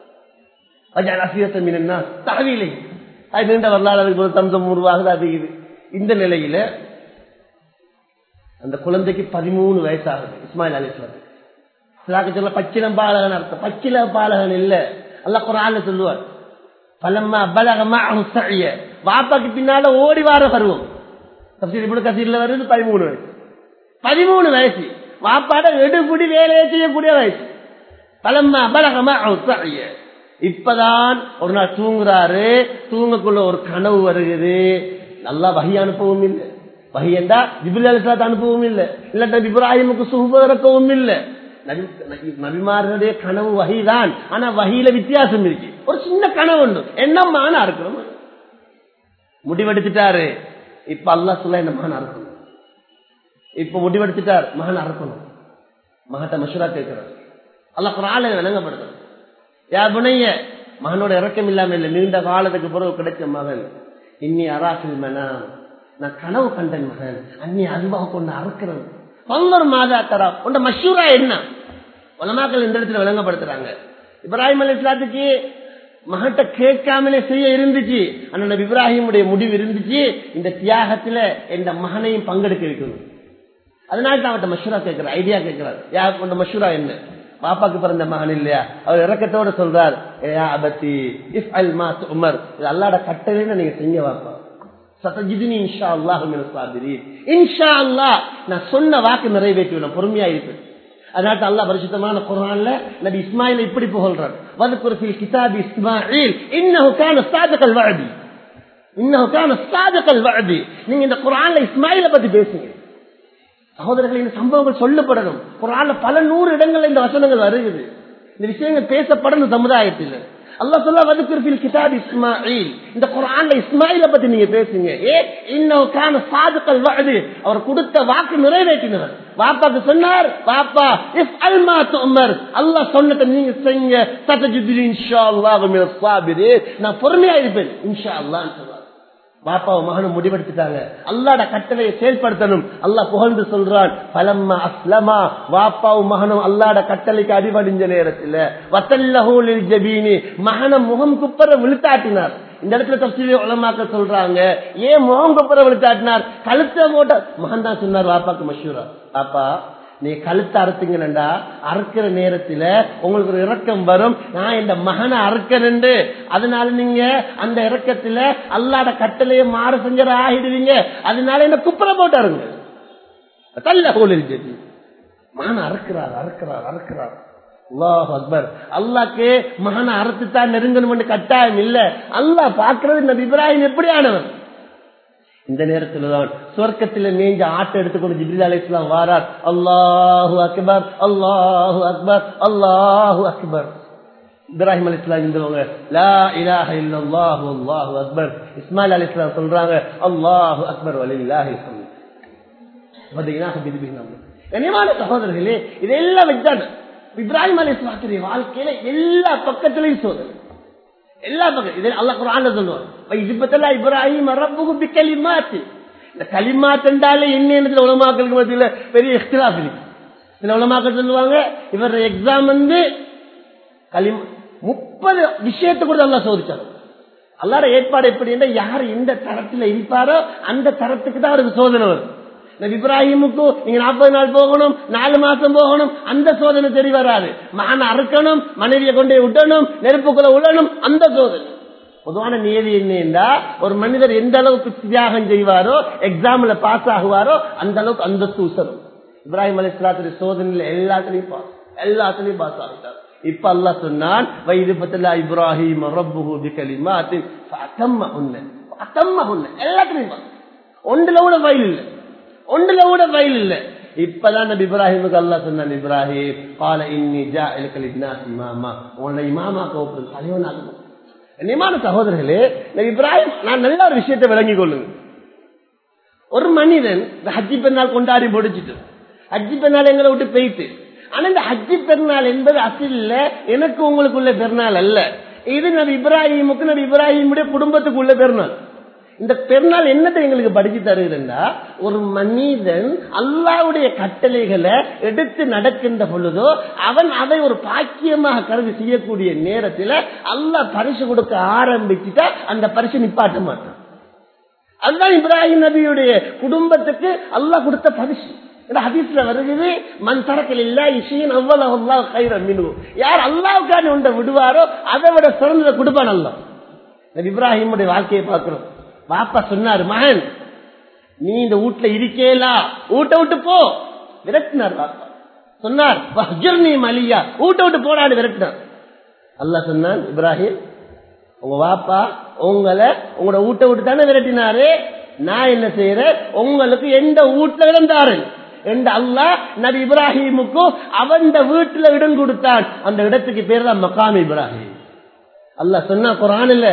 தகவிலை அது நீண்ட வரலாறு தம்சம் உருவாகுது அது இது இந்த நிலையில அந்த குழந்தைக்கு பதிமூணு வயசாகுது இஸ்மாயில் அலிஸ்லாம் சொல்ல பச்சிலம் பாலகன் அர்த்தம் பச்சில பாலகன் இல்ல அல்ல குரான் சொல்லுவார் பலம்மா பலகமா சழிய வாப்பாக்கு பின்னால ஓடி வார பருவம் தப்சீர் இப்படி கசீர்ல வருது பதிமூணு வயசு பதிமூணு வயசு வாப்பாட எடுபடி வேலையை செய்யக்கூடிய வயசு பலம்மா பலகமா சழிய இப்பதான் ஒரு நாள் தூங்குறாரு தூங்கக்குள்ள ஒரு கனவு வருகிறது நல்லா வகை அனுப்பவும் இல்லை வகை என்றா ஜிபுல் அலிஸ்லாத் அனுப்பவும் இல்லை இல்லாட்ட இப்ராஹிமுக்கு சுகுப இறக்கவும் இல்லை நபிமாரனுடைய கனவு வகைதான் ஆனா வகையில வித்தியாசம் இருக்கு ஒரு சின்ன கனவு ஒன்று என்னம்மான இருக்கணும் முடிவெடுத்துட்டாரு இப்ப அல்லா சொல்ல என்ன மகன் அறுக்கணும் இப்ப முடிவெடுத்துட்டார் மகன் அறுக்கணும் மகட்ட மஷூரா கேட்கிறார் அல்ல குரால விளங்கப்படுத்தணும் யா புனைய மகனோட இறக்கம் இல்லாம இல்லை நீண்ட காலத்துக்கு பிறகு கிடைச்ச மகன் இன்னி அராசில் மனா நான் கனவு கண்டன் மகன் அன்னி அல்வாவை கொண்டு அறுக்கிறது பல்லொரு மாதா தரா உண்ட மஷூரா என்ன உலமாக்கள் இந்த இடத்துல விளங்கப்படுத்துறாங்க இப்ராஹிம் அலி இஸ்லாத்துக்கு மகட்ட கேட்காமலே செய்ய இருந்துச்சு அண்ணன் இப்ராஹிமுடைய முடிவு இருந்துச்சு இந்த தியாகத்துல எந்த மகனையும் பங்கெடுக்க வைக்கணும் அதனால தான் அவர்கிட்ட மஷூரா கேட்கிற ஐடியா கேட்கிறார் யார் கொண்ட மஷூரா என்ன பாப்பாக்கு பிறந்த மகன் இல்லையா அவர் இறக்கத்தோட சொல்றார் ஏயா அபத்தி இஃப் அல் மாஸ் உமர் இது அல்லாட கட்டளைன்னு நீங்க செஞ்ச வாப்பா சதஜிதினி இன்ஷா அல்லாஹ் சாபிரி இன்ஷா அல்லாஹ் நான் சொன்ன வாக்கு நிறைவேற்றுவேன் பொறுமையா இருப்பேன் அதனால அல்லாஹ் பரிசுத்தமான குரான்ல நபி இஸ்மாயில் இப்படி புகழ்றார் வதுக்குர் ஃபில் கிதாபி இஸ்மாயில் இன்னஹு கான சாதகல் வஅதி இன்னஹு கான சாதகல் வஅதி நீங்க இந்த குரான்ல இஸ்மாயில பத்தி பேசுங்க சகோதரர்கள் இந்த சம்பவங்கள் சொல்லப்படணும் குரான்ல பல நூறு இடங்கள்ல இந்த வசனங்கள் வருகிறது இந்த விஷயங்கள் பேசப்படணும் சமுதாயத்தில் அல்லா சொல்ல வதுக்குறிப்பில் கிதாப் இஸ்மாயில் இந்த குரான்ல இஸ்மாயில பத்தி நீங்க பேசுங்க ஏ இன்னும் கான சாதுக்கள் வாது அவர் கொடுத்த வாக்கு நிறைவேற்றினார் வாப்பாக்கு சொன்னார் வாப்பா இஃப் அல்மா உமர் அல்லாஹ் சொன்னதை நீங்க செய்யுங்க சத்தஜிதில் இன்ஷா அல்லாஹ் நான் பொறுமையா இருப்பேன் இன்ஷா அல்லாஹ் சொன்னார் பாப்பாவை மகனும் முடிவெடுத்துட்டாங்க அல்லாட கட்டளையை செயல்படுத்தணும் அல்லாஹ் புகழ்ந்து சொல்றான் பலம்மா அஸ்லமா வாப்பாவும் மகனும் அல்லாட கட்டளைக்கு அடிபடிஞ்ச நேரத்தில் வத்தல்லஹூலில் ஜபீனி மகனை முகம் குப்பர விழுத்தாட்டினார் இந்த இடத்துல தப்சீல உலமாக்க சொல்றாங்க ஏன் முகம் குப்பர விழுத்தாட்டினார் கழுத்த போட்ட மகன் தான் சொன்னார் வாப்பாக்கு மஷூரா பாப்பா நீ கழுத்து அறுத்தீங்கன்னா அறுக்கிற நேரத்துல உங்களுக்கு ஒரு இறக்கம் வரும் நான் இந்த மகனை அறுக்கணுண்டு அதனால நீங்க அந்த இறக்கத்துல அல்லாட கட்டளைய மாறு செஞ்சர ஆகிடுவீங்க அதனால என்ன குப்புற போட்டாருங்க தல்ல கோலில் ஜெதி மகன் அறுக்கிறார் அறுக்கிறார் அறுக்கிறார் அல்லாஹ் அக்பர் அல்லாக்கு மகனை அறுத்துத்தான் நெருங்கணும் கட்டாயம் இல்ல அல்லாஹ் பாக்குறது நபி இப்ராஹிம் எப்படியானவன் இந்த நேரத்துல தான் சொர்க்கத்துல மேஞ்ச ஆட்டை எடுத்துக்கொண்டு ஜிப்ரில் அலி இஸ்லாம் வாரார் அல்லாஹு அக்பர் அல்லாஹு அக்பர் அல்லாஹு அக்பர் இப்ராஹிம் அலி இஸ்லாம் இருந்தவங்க லா இலாஹ இல்லல்லாஹு அல்லாஹு அக்பர் இஸ்மாயில் அலி இஸ்லாம் சொல்றாங்க அல்லாஹு அக்பர் வலில்லாஹி கனியமான சகோதரர்களே இதெல்லாம் வச்சாங்க இப்ராஹிம் அலி இஸ்லாத்துடைய வாழ்க்கையில எல்லா பக்கத்திலையும் சோதனை எல்லா பக்கம் இது அல்ல குரான் சொல்லுவாங்க இதுபத்தல்லா இப்ராஹிம் ரப்புகு பி கலிமாத்து இந்த கலிமாத் என்றாலே என்ன உலமாக்களுக்கு மத்தியில பெரிய எக்ஸ்ட்ராஃப் இருக்கு சில உலமாக்கள் சொல்லுவாங்க இவர் எக்ஸாம் வந்து களிம் முப்பது விஷயத்தை கூட நல்லா சோதிச்சாங்க அல்லாட ஏற்பாடு எப்படி என்றால் யார் எந்த தரத்தில் இருப்பாரோ அந்த தரத்துக்கு தான் அவருக்கு சோதனை வரும் நபி இப்ராஹிமுக்கு நீங்க நாற்பது நாள் போகணும் நாலு மாசம் போகணும் அந்த சோதனை தெரி வராது மகன் அறுக்கணும் மனைவியை கொண்டே விட்டணும் நெருப்புக்குள்ள விடணும் அந்த சோதனை பொதுவான நியதி என்னன்னா ஒரு மனிதர் எந்த அளவுக்கு தியாகம் செய்வாரோ எக்ஸாம்ல பாஸ் ஆகுவாரோ அந்த அளவுக்கு அந்தஸ்து உசரும் இப்ராஹிம் அலி இஸ்லாத்துடைய சோதனையில எல்லாத்துலயும் பாஸ் எல்லாத்துலயும் பாஸ் ஆகிட்டார் இப்ப அல்லாஹ் சொன்னான் வயது பத்தலா இப்ராஹிம் ரப்புஹு பிகலிமாத்தி ஃபஅத்தம்ம உன்ன ஃபஅத்தம்ம உன்ன எல்லாத்துலயும் பாஸ் ஒன்றுல கூட ஃபைல் இல்லை ஒன்றுல கூட ஃபைல் இல்லை இப்பதான் நபி இப்ராஹிமுக்கு அல்லாஹ் சொன்னான் இப்ராஹிம் கால இன்னி ஜாஇலுக லின்னாஸ் இமாமா உன்னை இமாமா கோப்பு தலைவனாக நியமான சகோதரர்களே நபி இப்ராஹிம் நான் நல்ல ஒரு விஷயத்தை விளங்கிக் கொள்ளுங்க ஒரு மனிதன் இந்த ஹஜ்ஜி பெருநாள் கொண்டாடி முடிச்சிட்டு ஹஜ்ஜி பெருநாள் எங்களை விட்டு போயிட்டு ஆனா இந்த ஹஜ்ஜி பெருநாள் என்பது அசில்ல எனக்கு உங்களுக்குள்ள பெருநாள் அல்ல இது நபி இப்ராஹிமுக்கு நபி இப்ராஹிமுடைய குடும்பத்துக்குள்ள பெருநாள் இந்த பெருநாள் என்னத்தை எங்களுக்கு படிச்சு தருகிறா ஒரு மனிதன் அல்லாவுடைய கட்டளைகளை எடுத்து நடக்கின்ற பொழுதோ அவன் அதை ஒரு பாக்கியமாக கருதி செய்யக்கூடிய நேரத்தில் அல்லாஹ் பரிசு கொடுக்க ஆரம்பிச்சுட்டா அந்த பரிசு நிப்பாட்ட மாட்டான் அதுதான் இப்ராஹிம் நபியுடைய குடும்பத்துக்கு அல்லாஹ் கொடுத்த பரிசு ஹதீஸ்ல வருகிறது மண் தரக்கில் இல்லா இசையின் அவ்வளவு அல்லாஹ் கைரம் மினு யார் அல்லாவுக்கான ஒன்றை விடுவாரோ அதை விட சிறந்ததை கொடுப்பான் அல்லாஹ் நபி இப்ராஹிமுடைய வாழ்க்கையை பார்க்கிறோம் பாப்பா சொன்னாரு மகன் நீ இந்த வீட்டுல இருக்கேலா வீட்டை விட்டு போ விரட்டினார் பாப்பா சொன்னார் நீ மலியா வீட்டை விட்டு போடான்னு விரட்டினார் அல்லாஹ் சொன்னான் இப்ராஹிம் உங்க வாப்பா உங்களை உங்களோட வீட்டை விட்டு தானே விரட்டினாரு நான் என்ன செய்யறேன் உங்களுக்கு எந்த வீட்டுல விழுந்தாரு என்று அல்லாஹ் நபி இப்ராஹிமுக்கும் அவன் வீட்டுல இடம் கொடுத்தான் அந்த இடத்துக்கு பேர் தான் மகாம் இப்ராஹிம் அல்லாஹ் சொன்னா குரானில்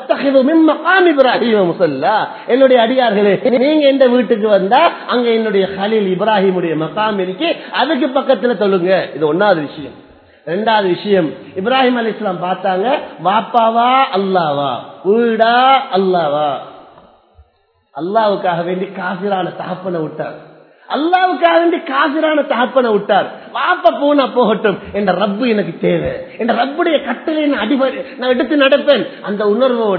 இப்ராஹிம் முசல்லா என்னுடைய அடியார்களே நீங்க எந்த வீட்டுக்கு வந்தா அங்க என்னுடைய ஹலீல் இப்ராஹிமுடைய மகாம் இருக்கு அதுக்கு பக்கத்துல சொல்லுங்க இது ஒன்னாவது விஷயம் ரெண்டாவது விஷயம் இப்ராஹிம் அலி இஸ்லாம் பார்த்தாங்க வாப்பாவா அல்லாவா வீடா அல்லாவா அல்லாவுக்காக வேண்டி காசிரான தகப்பனை விட்டார் அல்லாவுக்காக வேண்டி காசிரான தகப்பனை விட்டார் வாப்ப போனா போகட்டும் என்ற ரப்பு எனக்கு தேவை என்ற ரப்புடைய கட்டளை நான் அடிபடி நான் எடுத்து நடப்பேன் அந்த உணர்வோட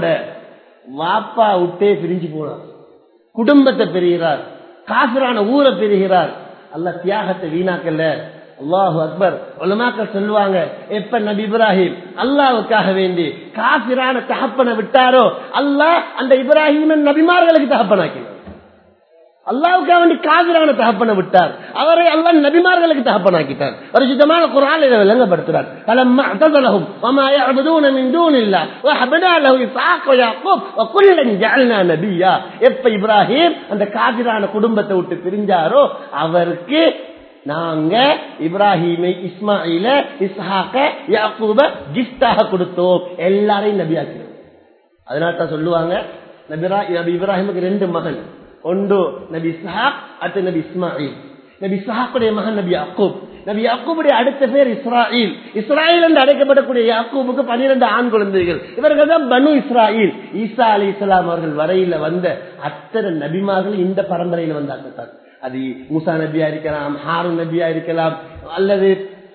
வாப்பா விட்டே பிரிஞ்சு போனார் குடும்பத்தை பெறுகிறார் காசிரான ஊரை பெறுகிறார் அல்ல தியாகத்தை வீணாக்கல அல்லாஹு அக்பர் உலமாக்கள் சொல்லுவாங்க எப்ப நபி இப்ராஹிம் அல்லாவுக்காக வேண்டி காசிரான தகப்பனை விட்டாரோ அல்லாஹ் அந்த இப்ராஹிம் நபிமார்களுக்கு தகப்பனாக்கினார் அல்லாவுக்காக வேண்டி காதிரான தகப்பனை விட்டார் அவரை அல்லா நபிமார்களுக்கு தகப்பனாக்கிட்டார் பரிசுத்தமான குரான் இதை விளங்கப்படுத்துறார் فلما اعتزلهم وما يعبدون من دون الله وهبنا له اسحاق ويعقوب وكلا جعلنا نبيا எப்ப இப்ராஹிம் அந்த காதிரான குடும்பத்தை விட்டு பிரிஞ்சாரோ அவருக்கு நாங்க இப்ராஹிமை இஸ்மாயில இஸ்ஹாக்க யாக்கூப கிஃப்டாக கொடுத்தோம் எல்லாரையும் நபியாக்கிறோம் அதனால தான் சொல்லுவாங்க நபி இப்ராஹிமுக்கு ரெண்டு மகன் ஒன்று நபி இஸ்ஹாக் அடுத்து நபி இஸ்மாயில் நபி இஸ்ஹாக்குடைய மகன் நபி யாக்கூப் நபி யாக்கூபுடைய அடுத்த பேர் இஸ்ராயில் இஸ்ராயில் என்று அழைக்கப்படக்கூடிய யாக்கூபுக்கு பன்னிரண்டு ஆண் குழந்தைகள் இவர்கள் தான் பனு இஸ்ராயில் ஈசா அலி இஸ்லாம் அவர்கள் வரையில வந்த அத்தனை நபிமார்கள் இந்த பரம்பரையில வந்தாக்கத்தான் அது மூசா நபியா இருக்கலாம் ஹாரூன் நபியா இருக்கலாம் அல்லது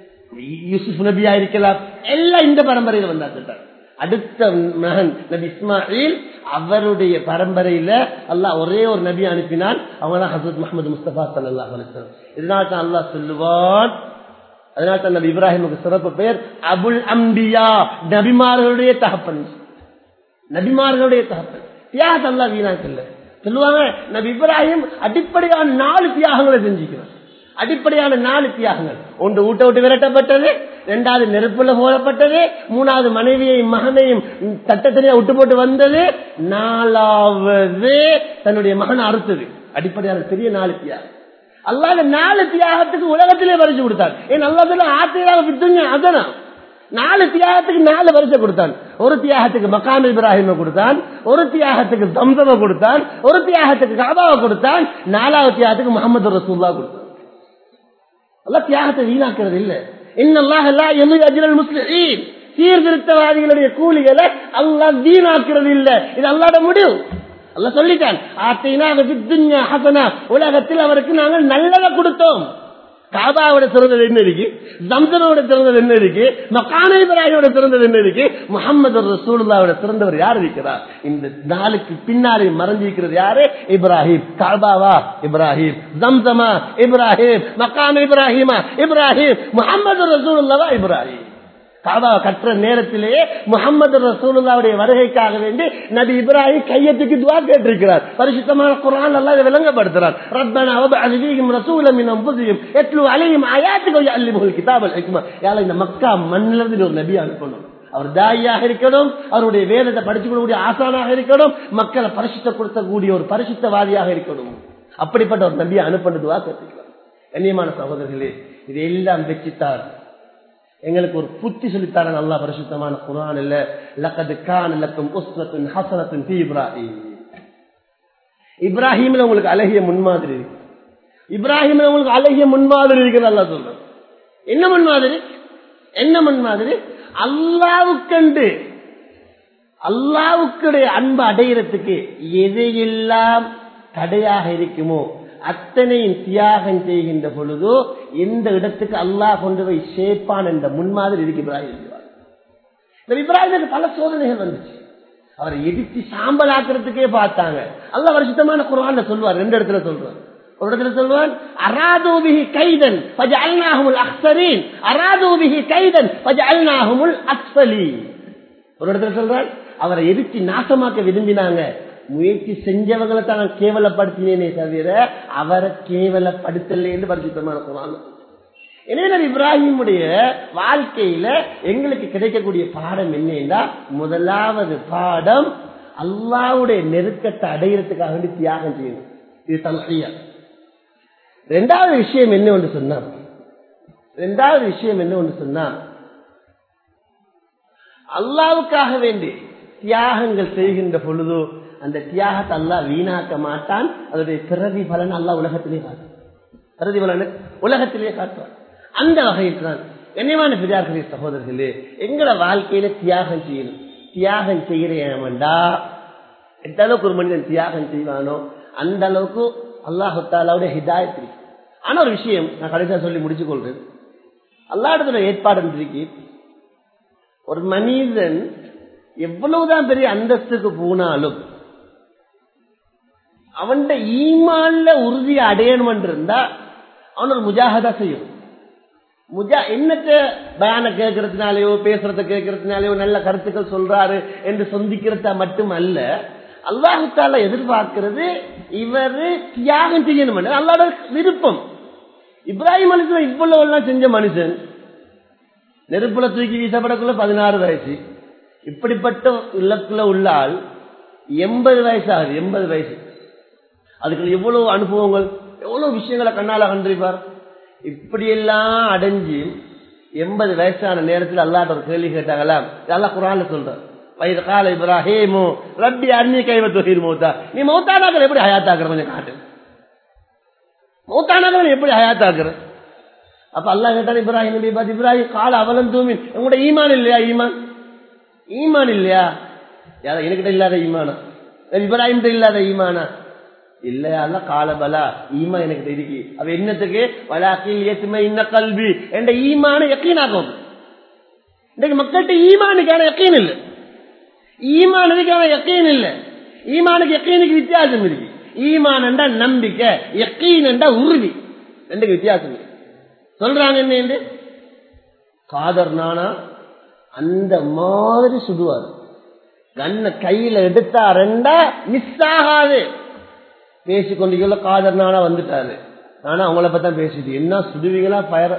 யூசுப் நபியா இருக்கலாம் எல்லாம் இந்த பரம்பரையில வந்தாக்கத்தான் அடுத்த மகன் நபி இஸ்மாயில் அவருடைய பரம்பரையில அல்லாஹ் ஒரே ஒரு நபி அனுப்பினான் அவங்க தான் ஹசரத் முகமது முஸ்தபா சல்லா அலிஸ்லாம் இதனால தான் அல்லாஹ் சொல்லுவான் அதனால தான் நபி இப்ராஹிமுக்கு சிறப்பு பெயர் அபுல் அம்பியா நபிமார்களுடைய தகப்பன் நபிமார்களுடைய தகப்பன் தியாக அல்லா வீணாக்கல்ல சொல்லுவாங்க நபி இப்ராஹிம் அடிப்படையான நாலு தியாகங்களை செஞ்சுக்கிறார் அடிப்படையான நாலு தியாகங்கள் ஒன்று ஊட்ட விட்டு விரட்டப்பட்டது இரண்டாவது நெருப்புல போடப்பட்டது மூணாவது மனைவியையும் மகனையும் தட்டத்தனியா விட்டு போட்டு வந்தது நாலாவது தன்னுடைய மகனை அறுத்தது அடிப்படையான பெரிய நாலு தியாகம் அல்லாத நாலு தியாகத்துக்கு உலகத்திலே பரிசு கொடுத்தார் ஏன் அல்லதுல ஆத்தியாக வித்துங்க அதனா நாலு தியாகத்துக்கு நாலு வருஷம் கொடுத்தான் ஒரு தியாகத்துக்கு மக்காம் இப்ராஹிம கொடுத்தான் ஒரு தியாகத்துக்கு தம்சம கொடுத்தான் ஒரு தியாகத்துக்கு காபாவை கொடுத்தான் நாலாவது தியாகத்துக்கு முகமது ரசூல்லா கொடுத்தான் அல்ல தியாகத்தை வீணாக்குறது இல்ல இன்னல்லாஹ் எல்லா எமி அஜ்ரல் முஸ்லிம் சீர்திருத்தவாதிகளுடைய கூலிகளை அல்லாஹ் வீணாக்குறது இல்ல இது அல்லாட முடிவு அல்ல சொல்லிட்டான் ஹசனா உலகத்தில் அவருக்கு நாங்கள் நல்லதை கொடுத்தோம் காபாவோட சிறந்தது என்ன இருக்கு ஜம்சனோட சிறந்தது என்ன இருக்கு மக்கான இப்ராஹிமோட சிறந்தது என்ன இருக்கு முகமது ரசூலுல்லாவோட சிறந்தவர் யார் இருக்கிறார் இந்த நாளுக்கு பின்னாலே மறைஞ்சிருக்கிறது யாரு இப்ராஹிம் காபாவா இப்ராஹிம் ஜம்சமா இப்ராஹிம் மக்கான இப்ராஹிமா இப்ராஹிம் முகமது ரசூலுல்லாவா இப்ராஹிம் காபா கற்ற நேரத்திலேயே முகமது ரசூலுல்லாவுடைய வருகைக்காக வேண்டி நபி இப்ராஹிம் கையத்துக்கு துவா கேட்டிருக்கிறார் பரிசுத்தமான குரான் எல்லாம் இதை விளங்கப்படுத்துறார் ரப்பனா வபஅத் ஃபீஹிம் ரசூலன் மின் அன்ஃபுஸிஹிம் யத்லு அலைஹிம் ஆயாத்திக வயல்லிமுல் கிதாபல் ஹிக்மா யால இந்த மக்கா மண்ணில இருந்து ஒரு நபி அனுப்பணும் அவர் தாயாக இருக்கணும் அவருடைய வேதத்தை படிச்சுக்கூடிய ஆசானாக இருக்கணும் மக்களை பரிசுத்தப்படுத்தக்கூடிய ஒரு பரிசுத்தவாதியாக இருக்கணும் அப்படிப்பட்ட ஒரு நபியை அனுப்பினதுவா கேட்டுக்கலாம் கண்ணியமான சகோதரர்களே இதையெல்லாம் வெச்சித்தார் எங்களுக்கு ஒரு புத்தி சொல்லித்தார நல்லா பரிசுத்தமான குரான் இல்ல லக்கது கான் லக்கம் உஸ்வத்தின் ஹசனத்தின் தி இப்ராஹிம் இப்ராஹிம்ல உங்களுக்கு அழகிய முன்மாதிரி இருக்கு இப்ராஹிம்ல உங்களுக்கு அழகிய முன்மாதிரி இருக்கு நல்லா சொல்றேன் என்ன முன்மாதிரி என்ன முன்மாதிரி அல்லாவுக்கண்டு அல்லாவுக்குடைய அன்பு அடையிறதுக்கு எதையெல்லாம் தடையாக இருக்குமோ அத்தனையும் தியாகம் செய்கின்ற பொழுதோ எந்த இடத்துக்கு அல்லாஹ் கொண்டு போய் சேர்ப்பான் என்ற முன்மாதிரி இருக்கு இப்ராஹிம் இந்த இப்ராஹிமுக்கு பல சோதனைகள் வந்துச்சு அவரை எதிர்த்து சாம்பல் ஆக்குறதுக்கே பார்த்தாங்க அல்ல வருஷத்தமான குரான் சொல்லுவார் ரெண்டு இடத்துல சொல்றார் ஒரு இடத்துல சொல்லுவான் அராதோபிஹி கைதன் பஜஅல்நாஹுமுல் அக்ஸரீன் அராதோபிஹி கைதன் பஜஅல்நாஹுமுல் அஸ்ஃபலி ஒரு இடத்துல சொல்றான் அவரை எதிர்த்து நாசமாக்க விரும்பினாங்க முயற்சி செஞ்சவங்களை தான் நான் கேவலப்படுத்தினேனே தவிர அவரை கேவலப்படுத்தல என்று பரிசுத்தமான குரான் எனவே இப்ராஹிமுடைய வாழ்க்கையில எங்களுக்கு கிடைக்கக்கூடிய பாடம் என்னன்னா முதலாவது பாடம் அல்லாவுடைய நெருக்கத்தை அடையிறதுக்காக வேண்டி தியாகம் செய்யணும் இது தல்ஹியா ரெண்டாவது விஷயம் என்ன ஒன்று சொன்னா ரெண்டாவது விஷயம் என்ன ஒன்று சொன்னா அல்லாவுக்காக வேண்டி தியாகங்கள் செய்கின்ற பொழுதோ அந்த தியாகத்தை அல்லா வீணாக்க மாட்டான் அதனுடைய பிரதி பலன் அல்லா உலகத்திலே காட்டும் பிரதி பலன் உலகத்திலே காட்டுவான் அந்த வகையில் தான் கண்ணியமான பிதார்களே சகோதரர்களே எங்களை வாழ்க்கையில தியாகம் செய்யணும் தியாகம் செய்கிறேன்டா எந்த அளவுக்கு ஒரு மனிதன் தியாகம் செய்வானோ அந்த அளவுக்கு அல்லாஹாலாவுடைய ஹிதாயத் இருக்கு ஆனா ஒரு விஷயம் நான் கடைசியா சொல்லி முடிச்சு கொள்றேன் அல்லாடத்துல ஏற்பாடு இருக்கு ஒரு மனிதன் எவ்வளவுதான் பெரிய அந்தஸ்துக்கு போனாலும் அவன் ஈமான்ல உறுதி அடையணும் இருந்தா அவன் ஒரு முஜாகதா செய்யும் முஜா என்னத்த பயான கேட்கறதுனாலயோ பேசுறத கேட்கறதுனாலயோ நல்ல கருத்துக்கள் சொல்றாரு என்று சொந்திக்கிறத மட்டும் அல்ல அல்லாஹால எதிர்பார்க்கிறது இவரு தியாகம் செய்யணும் அல்லாட விருப்பம் இப்ராஹிம் அலிஸ்லாம் இவ்வளவு எல்லாம் செஞ்ச மனுஷன் நெருப்புல தூக்கி வீசப்படக்குள்ள பதினாறு வயசு இப்படிப்பட்ட இலக்குல உள்ள ஆள் எண்பது வயசு ஆகுது எண்பது வயசு அதுக்கு எவ்வளவு அனுபவங்கள் எவ்வளவு விஷயங்களை கண்ணால கண்டிருப்பார் இப்படியெல்லாம் அடைஞ்சு எண்பது வயசான நேரத்தில் அல்லாட்ட ஒரு கேள்வி கேட்டாங்களா இதெல்லாம் குரான்ல சொல்ற வயது கால இப்ராஹிமோ ரப்பி அன்னி கைவ தொகீர் மௌத்தா நீ மௌத்தானாக்கிற எப்படி ஹயாத்தாக்குற கொஞ்சம் காட்டு மௌத்தானாக்கிற எப்படி ஹயாத்தாக்குற அப்ப அல்லா கேட்டான் இப்ராஹிம் நபி பாத் இப்ராஹிம் கால அவலம் தூமி உங்களோட ஈமான் இல்லையா ஈமான் ஈமான் இல்லையா யாரா என்கிட்ட இல்லாத ஈமானா இப்ராஹிம் இல்லாத ஈமானா இல்லையா காலபலா ஈமா எனக்கு இருக்கு அவ என்னத்துக்கு வலாக்கில் ஏத்துமை இன்ன கல்வி என்ற ஈமான யக்கீனாகும் இன்றைக்கு மக்கள்கிட்ட ஈமானுக்கான யக்கீன் இல்லை ஈமானுக்கான யக்கீன் இல்லை ஈமானுக்கு யக்கீனுக்கு வித்தியாசம் இருக்கு ஈமான் என்றா நம்பிக்கை யக்கீன் என்றா உறுதி ரெண்டுக்கு வித்தியாசம் இருக்கு சொல்றாங்க என்ன காதர் நானா அந்த மாதிரி சுடுவார் கண்ண கையில எடுத்தா ரெண்டா மிஸ் ஆகாது பேசிக்கொண்டிருக்கல காதர் நானா வந்துட்டாரு ஆனா அவங்கள பத்தி தான் பேசிட்டு என்ன சுடுவீங்களா பயர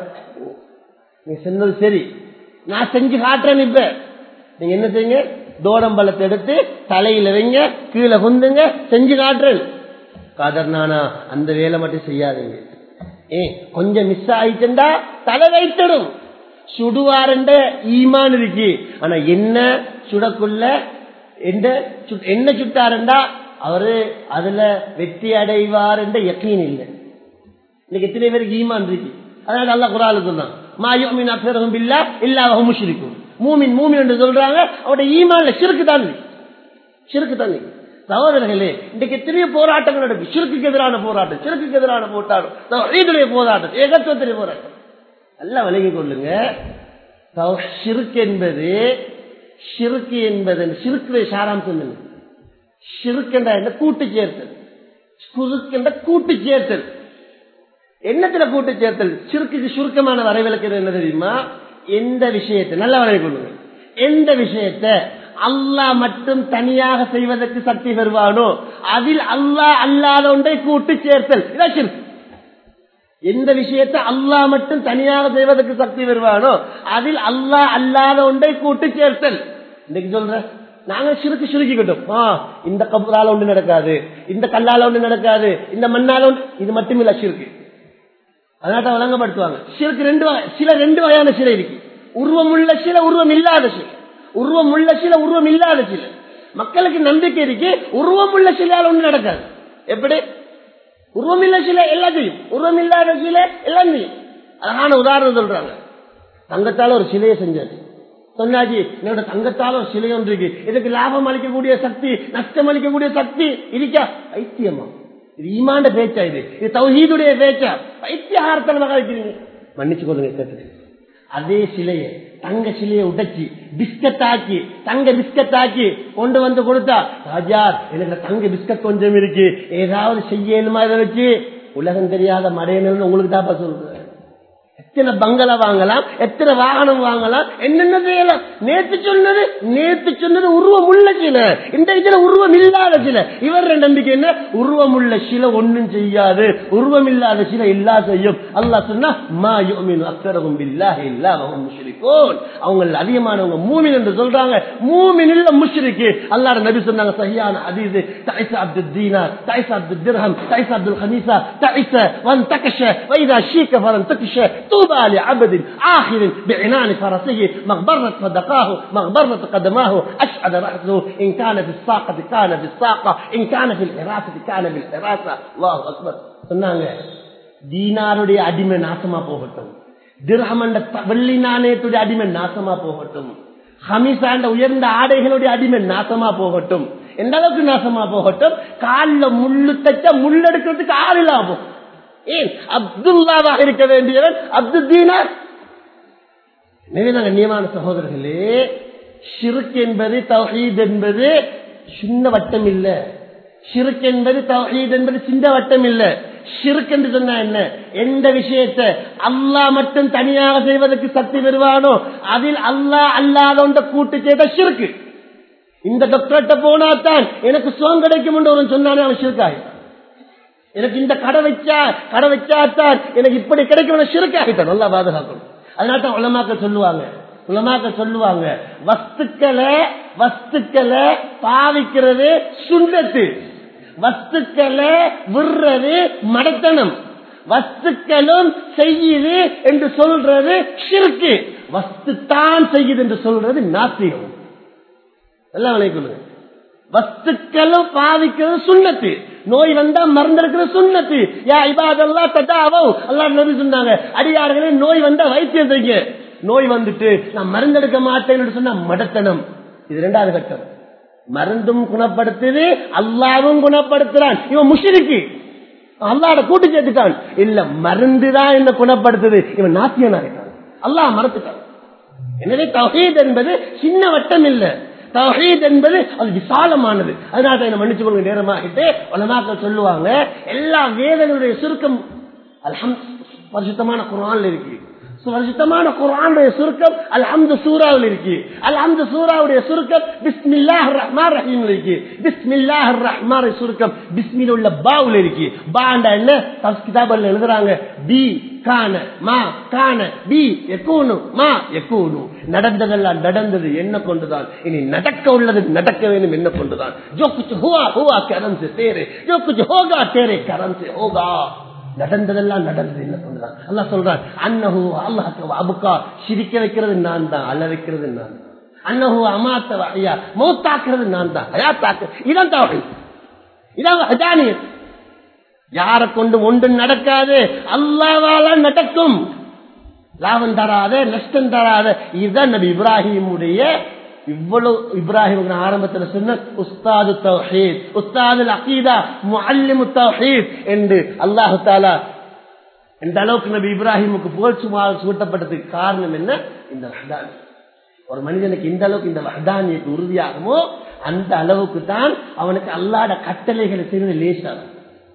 நீ சொன்னது சரி நான் செஞ்சு காட்டுறேன் இப்ப நீங்க என்ன செய்யுங்க தோடம்பழத்தை எடுத்து தலையில வைங்க கீழே குந்துங்க செஞ்சு காட்டுறேன் காதர் நானா அந்த வேலை மட்டும் செய்யாதீங்க ஏ கொஞ்சம் மிஸ் ஆயிட்டுண்டா தலை வைத்திடும் சுடுவாருண்ட ஈமான் இருக்கு ஆனா என்ன சுடக்குள்ள எந்த சு- என்ன சுட்டாருண்டா அவரு அதுல வெற்றி அடைவார் என்ற யக்கீன் இல்லை இன்னைக்கு எத்தனை பேருக்கு ஈமான் இருக்கு அதனால அல்லா குரால் சொன்னான் மாயோமின் அக்சரகும் பில்லா இல்லாவகும் முஷ்ரிக்கும் மூமின் மூமின் என்று சொல்றாங்க அவருடைய ஈமான்ல சிறுக்கு தான் இருக்கு. சிறுக்கு தான் இருக்கு. சகோதரர்களே இன்றைக்கு எத்தனையோ போராட்டங்கள் நடக்கும் சிறுக்குக்கு எதிரான போராட்டம் சிறுக்குக்கு எதிரான போராட்டம் ஈதுடைய போராட்டம் ஏகத்துவத்துடைய போராட்டம் நல்லா விலகிக் கொள்ளுங்க தவ- ஷிர்க் என்பது ஷிருக்கு என்பது சிறுக்குடைய சாராம்சம் என்ன ஷிர்க் என்ற என்ன கூட்டு சேர்த்தல் குறுக் என்ற கூட்டு சேர்த்தல் என்னத்துல கூட்டு சேர்த்தல் சிறுக்குக்கு சுருக்கமான வரைவிலக்கிறது என்ன தெரியுமா எந்த விஷயத்தை நல்ல வரைவை கொள்ளுங்க எந்த விஷயத்தை அல்லாஹ் மட்டும் தனியாக செய்வதற்கு சக்தி பெறுவானோ அதில் அல்லாஹ் அல்லாத ஒன்றை கூட்டு சேர்த்தல் இதான் சிறுக்கு எந்த விஷயத்தை அல்லாஹ் மட்டும் தனியாக செய்வதற்கு சக்தி பெறுவானோ அதில் அல்லாஹ் அல்லாத ஒன்றை கூட்டு சேர்த்தல் இன்னைக்கு சொல்ற நாங்க சிறுக்கு சுருக்கிக்கிட்டோம் ஆ இந்த கப்பலால ஒன்று நடக்காது இந்த கல்லால ஒன்று நடக்காது இந்த மண்ணால ஒன்று இது மட்டுமில்ல சிறுக்கு அதனால தான் வழங்கப்படுத்துவாங்க சிறுக்கு ரெண்டு வகை சில ரெண்டு வகையான சிலை இருக்கு உருவம் உள்ள சில உருவம் இல்லாத சிலை உருவம் உள்ள சில உருவம் இல்லாத சிலை மக்களுக்கு நம்பிக்கை இருக்கு உருவம் உள்ள சிலையால ஒன்று நடக்காது எப்படி உருவம் இல்ல சிலை எல்லாம் செய்யும் உருவம் இல்லாத சிலை எல்லாம் செய்யும் அழகான உதாரணம் சொல்றாங்க தங்கத்தால ஒரு சிலையை செஞ்சாச்சு சொன்னாஜி என்னோட தங்கத்தால ஒரு சிலை ஒன்று இருக்கு இதுக்கு லாபம் அளிக்கக்கூடிய சக்தி நஷ்டம் அளிக்கக்கூடிய சக்தி இருக்கா ஐத்தியமா இது ஈமாண்ட பேச்சா இது இது தௌஹீதுடைய பேச்சா பைத்தியகாரத்தனமாக இருக்கிறீங்க மன்னிச்சு கொள்ளுங்க கேட்டது அதே சிலையை தங்க சிலையை உடைச்சி பிஸ்கட் ஆக்கி தங்க பிஸ்கட் ஆக்கி கொண்டு வந்து கொடுத்தா ராஜா எனக்கு தங்க பிஸ்கட் கொஞ்சம் இருக்கு ஏதாவது செய்யணுமா இதை வச்சு உலகம் தெரியாத மடையணும்னு உங்களுக்கு தான் சொல்றேன் எத்தனை பங்களா வாங்கலாம் எத்தனை வாகனம் வாங்கலாம் என்னென்ன செய்யலாம் நேத்து சொன்னது நேத்து சொன்னது உருவம் உள்ள சில இந்த இதுல உருவம் இல்லாத சில இவர் நம்பிக்கை என்ன உருவம் உள்ள சில ஒண்ணும் செய்யாது உருவம் இல்லாத சில இல்லா செய்யும் அல்லாஹ் சொன்னா மா யுமினு அக்ஸரஹும் பில்லாஹி இல்லா வஹும் முஷ்ரிகூன் அவங்க அதிகமானவங்க மூமின் என்று சொல்றாங்க மூமின் இல்ல முஷ்ரிக்கு அல்லாஹ் நபி சொன்னாங்க சஹியான ஹதீஸ் தைஸ் அப்துல் தீனார் தைஸ் அப்துல் திர்ஹம் தைஸ் அப்துல் ஹனீசா தைஸ் வன் தகஷ வைதா ஷீக ஃபலன் தகஷ طوبى لعبد آخر بعنان فرسه مغبرة صدقاه مغبرة قدماه أشعل رأسه إن كان في الساقة كان في الساقة إن كان في الحراسة كان في الحراسة الله أكبر சொன்னாங்க தீனாருடைய அடிமை நாசமா போகட்டும் திர்ஹமண்ட த- வெள்ளி நாணயத்துடைய அடிமை நாசமா போகட்டும் ஹமிசாண்ட உயர்ந்த ஆடைகளுடைய அடிமை நாசமா போகட்டும் எந்த அளவுக்கு நாசமா போகட்டும் காலில் முள்ளு தச்ச முள்ளெடுக்கிறதுக்கு ஆள் இல்லாம போகும் ஏன் அப்துல்லாவாக இருக்க வேண்டியவன் அப்துல் தீனார் எனவே நாங்கள் நியமான சகோதரர்களே ஷிருக் என்பது தௌஹீத் என்பது சின்ன வட்டம் இல்ல ஷிருக் என்பது தௌஹீத் என்பது சின்ன வட்டம் இல்ல ஷிருக் என்று சொன்னா என்ன எந்த விஷயத்தை அல்லாஹ் மட்டும் தனியாக செய்வதற்கு சக்தி பெறுவானோ அதில் அல்லாஹ் அல்லாத ஒன்ற கூட்டு செய்த ஷிருக்கு இந்த டாக்டர்கிட்ட போனா தான் எனக்கு சுகம் கிடைக்கும் என்று ஒருவன் சொன்னானே அவன் ஷிருக்காகிறான் எனக்கு இந்த கடை வச்சா கடை வச்சாத்தான் எனக்கு இப்படி கிடைக்கும் சிறுக்காகிட்ட நல்லா பாதுகாக்கணும் அதனால தான் உலமாக்க சொல்லுவாங்க உலமாக்க சொல்லுவாங்க வஸ்துக்களை வஸ்துக்களை பாவிக்கிறது சுண்ணத்து வஸ்துக்களை விடுறது மடத்தனம் வஸ்துக்களும் செய்யுது என்று சொல்றது சிறுக்கு வஸ்து தான் செய்யுது என்று சொல்றது நாத்தியம் எல்லாம் விளைக்கொள்ளுங்க வஸ்துக்களும் பாவிக்கிறது சுண்ணத்து நோய் வந்தா மறந்திருக்கிறது சுண்ணத்து யா இபாதெல்லாம் தட்டாவோ எல்லாம் நபி சொன்னாங்க அடியார்களே நோய் வந்தா வைத்தியம் செய்ய நோய் வந்துட்டு நான் மருந்தெடுக்க மாட்டேன்னு சொன்னா மடத்தனம் இது ரெண்டாவது கட்டம் மருந்தும் குணப்படுத்துது அல்லாவும் குணப்படுத்துறான் இவன் முஷிருக்கு அல்லாட கூட்டு சேர்த்துட்டான் இல்ல மருந்துதான் என்ன குணப்படுத்துது இவன் நாத்தியனாகிட்டான் அல்லாஹ் மறந்துட்டான் எனவே தௌஹீத் என்பது சின்ன வட்டம் இல்ல தௌஹீத் என்பது அது விசாலமானது அதனால தான் என்ன மன்னிச்சு கொள்ளுங்க நேரமாகிட்டு உலமாக்கள் சொல்லுவாங்க எல்லா வேதனுடைய சுருக்கம் அல்ஹம் பரிசுத்தமான குரான்ல இருக்கு சுத்தமான குரானுடைய சுருக்கம் அல்ஹம்து சூராவில் இருக்கு அல்ஹம்து சூராவுடைய சுருக்கம் பிஸ்மில்லாஹ் ரஹ்மான் ரஹீம் இருக்கு பிஸ்மில்லாஹ் ரஹ்மான் சுருக்கம் பிஸ்மில் உள்ள பாவுல இருக்கு பாண்டா என்ன கிதாபல்ல எழுதுறாங்க பி கான மா கான பி எக்கூனு மா எக்கூனு நடந்ததெல்லாம் நடந்தது என்ன கொண்டுதான் இனி நடக்க உள்ளது நடக்க வேண்டும் என்ன கொண்டுதான் ஜோ குச் ஹுவா ஹுவா கரம் சே தேரே ஜோ குச் ஹோகா தேரே கரம் சே ஹோகா நடந்ததெல்லாம் நடந்தது என்ன கொண்டுதான் அல்லாஹ் சொல்றான் அன்னஹு அல்லாஹ் அபுக்கா சிரிக்க வைக்கிறது நான் தான் அழ வைக்கிறது நான் தான் அன்னஹு அமாத்த ஐயா மௌத்தாக்குறது நான் தான் ஹயாத்தாக்கு இதான் தவறு இதான் ஹஜானியத் யாரை கொண்டு ஒன்றும் நடக்காது அல்லாவால நடக்கும் லாபம் தராத நஷ்டம் தராத இதுதான் நபி இப்ராஹிமுடைய இவ்வளவு இப்ராஹிம் ஆரம்பத்தில் சொன்ன உஸ்தாது தௌஹீத் உஸ்தாது அகீதா முஅல்லிமு தௌஹீத் என்று அல்லாஹு தாலா இந்த அளவுக்கு நபி இப்ராஹிமுக்கு புகழ் சுமார் சூட்டப்பட்டதுக்கு காரணம் என்ன இந்த வஹதானி ஒரு மனிதனுக்கு இந்த அளவுக்கு இந்த வஹதானியத்து உறுதியாகுமோ அந்த அளவுக்கு தான் அவனுக்கு அல்லாட கட்டளைகளை செய்வது லேசாகும்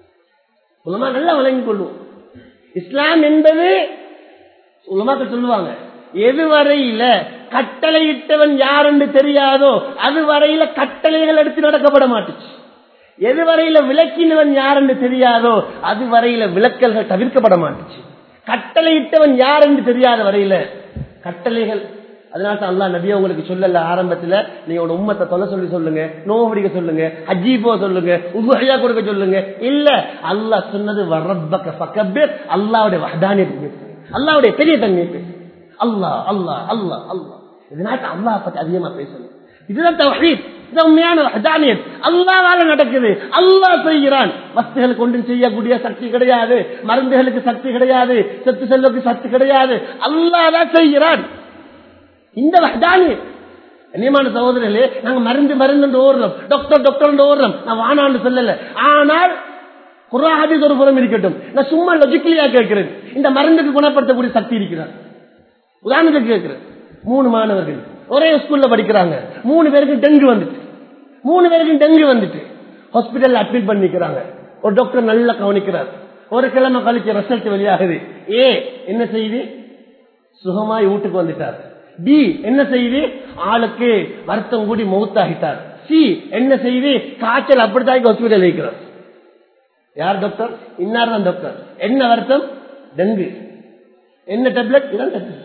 உலமா நல்லா வழங்கிக் கொள்வோம் இஸ்லாம் என்பது உலமாக்கள் சொல்லுவாங்க எது வரையில கட்டளையிட்டவன் யார் என்று தெரியாதோ அது வரையில கட்டளைகள் எடுத்து நடக்கப்பட மாட்டுச்சு எது வரையில விளக்கினவன் யார் என்று தெரியாதோ அது வரையில விளக்கல்கள் தவிர்க்கப்பட மாட்டுச்சு கட்டளையிட்டவன் யார் என்று தெரியாத வரையில கட்டளைகள் அதனால தான் அல்லா நபியா உங்களுக்கு சொல்லல ஆரம்பத்துல நீங்க உங்க உம்மத்தை தொலை சொல்லி சொல்லுங்க நோவு பிடிக்க சொல்லுங்க அஜீபோ சொல்லுங்க உபகையா கொடுக்க சொல்லுங்க இல்ல அல்லாஹ் சொன்னது வரப்பக்க பக்கபேர் அல்லாவுடைய வஹதானியத்தை அல்லாவுடைய பெரிய தன்மையை பேசு அல்லாஹ் அல்லாஹ் அல்லாஹ் அல்லாஹ் இதனால அல்லாஹ் பத்தி அதிகமா பேசணும் இதுதான் தவஹீத் இது உண்மையான வஹதானியத் அல்லாவால நடக்குது அல்லாஹ் செய்கிறான் வஸ்துகளுக்கு ஒன்றும் செய்யக்கூடிய சக்தி கிடையாது மருந்துகளுக்கு சக்தி கிடையாது செத்து செல்லுக்கு சக்தி கிடையாது அல்லாஹ் தான் செய்கிறான் இந்த வஹதானி கண்ணியமான சகோதரர்களே நாங்க மருந்து மருந்து ஓடுறோம் டாக்டர் டாக்டர் ஓடுறோம் நான் வானான்னு சொல்லல ஆனால் குராஹாதிஸ் ஒரு புறம் இருக்கட்டும் நான் சும்மா லொஜிக்கலியா கேட்கிறேன் இந்த மருந்துக்கு குணப்படுத்தக்கூடிய சக்தி இருக்கிறார் உதாரணத்துக்கு கேட்கிறேன் மூணு மாணவர்கள் ஒரே ஸ்கூல்ல படிக்கிறாங்க மூணு பேருக்கு டெங்கு வந்துட்டு மூணு பேருக்கு டெங்கு வந்துட்டு ஹாஸ்பிட்டல்ல அட்மிட் பண்ணிக்கிறாங்க ஒரு டாக்டர் நல்லா கவனிக்கிறார் ஒரு கிழமை கழிச்சு ரிசல்ட் வெளியாகுது ஏ என்ன செய்தி சுகமாய் வீட்டுக்கு வந்துட்டார் பி என்ன செய்தி ஆளுக்கு வருத்தம் கூடி மௌத்தாகிட்டார் சி என்ன செய்தி காய்ச்சல் அப்படித்தான் ஹாஸ்பிட்டல் வைக்கிறார் யார் டாக்டர் இன்னார் தான் டாக்டர் என்ன வருத்தம் டெங்கு என்ன டேப்லெட் இதான் டேப்லெட்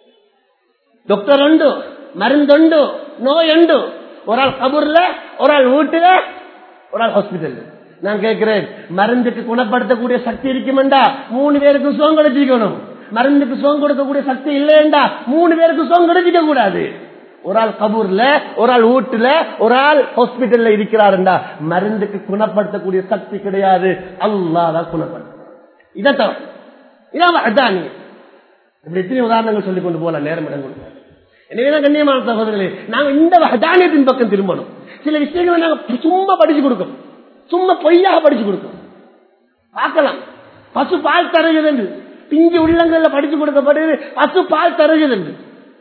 டாக்டர் உண்டு மருந்துண்டு நோய் உண்டு ஒரு ஆள் கபூர்ல ஒரு ஆள் வீட்டுல ஒரு ஆள் ஹாஸ்பிட்டல் நான் கேட்கிறேன் மருந்துக்கு குணப்படுத்தக்கூடிய சக்தி இருக்குமெண்டா மூணு பேருக்கு சுகம் கிடைச்சிக்கணும் மருந்துக்கு சுகம் கொடுக்கக்கூடிய சக்தி இல்லையண்டா மூணு பேருக்கு சுகம் கிடைச்சிக்க கூடாது ஒரு ஆள் கபூர்ல ஒரு ஆள் வீட்டுல ஒரு ஆள் ஹாஸ்பிட்டல்ல இருக்கிறாருண்டா மருந்துக்கு குணப்படுத்தக்கூடிய சக்தி கிடையாது அல்லாதான் குணப்படுத்த இதான் தவறு இதான் அதானி இப்படி எத்தனை உதாரணங்கள் சொல்லிக் கொண்டு போகலாம் நேரம் இடம் கொடுக்க எனவேதான் கண்ணியமான சகோதரர்களே நாங்க இந்த வகதானியத்தின் பக்கம் திரும்பணும் சில விஷயங்களை நாங்க சும்மா படிச்சு கொடுக்கணும் சும்மா பொய்யாக படிச்சு கொடுக்கணும் பார்க்கலாம் பசு பால் தருகிறது என்று பிஞ்சு உள்ளங்கள்ல படிச்சு கொடுக்கப்படுது பசு பால் தருகிறது என்று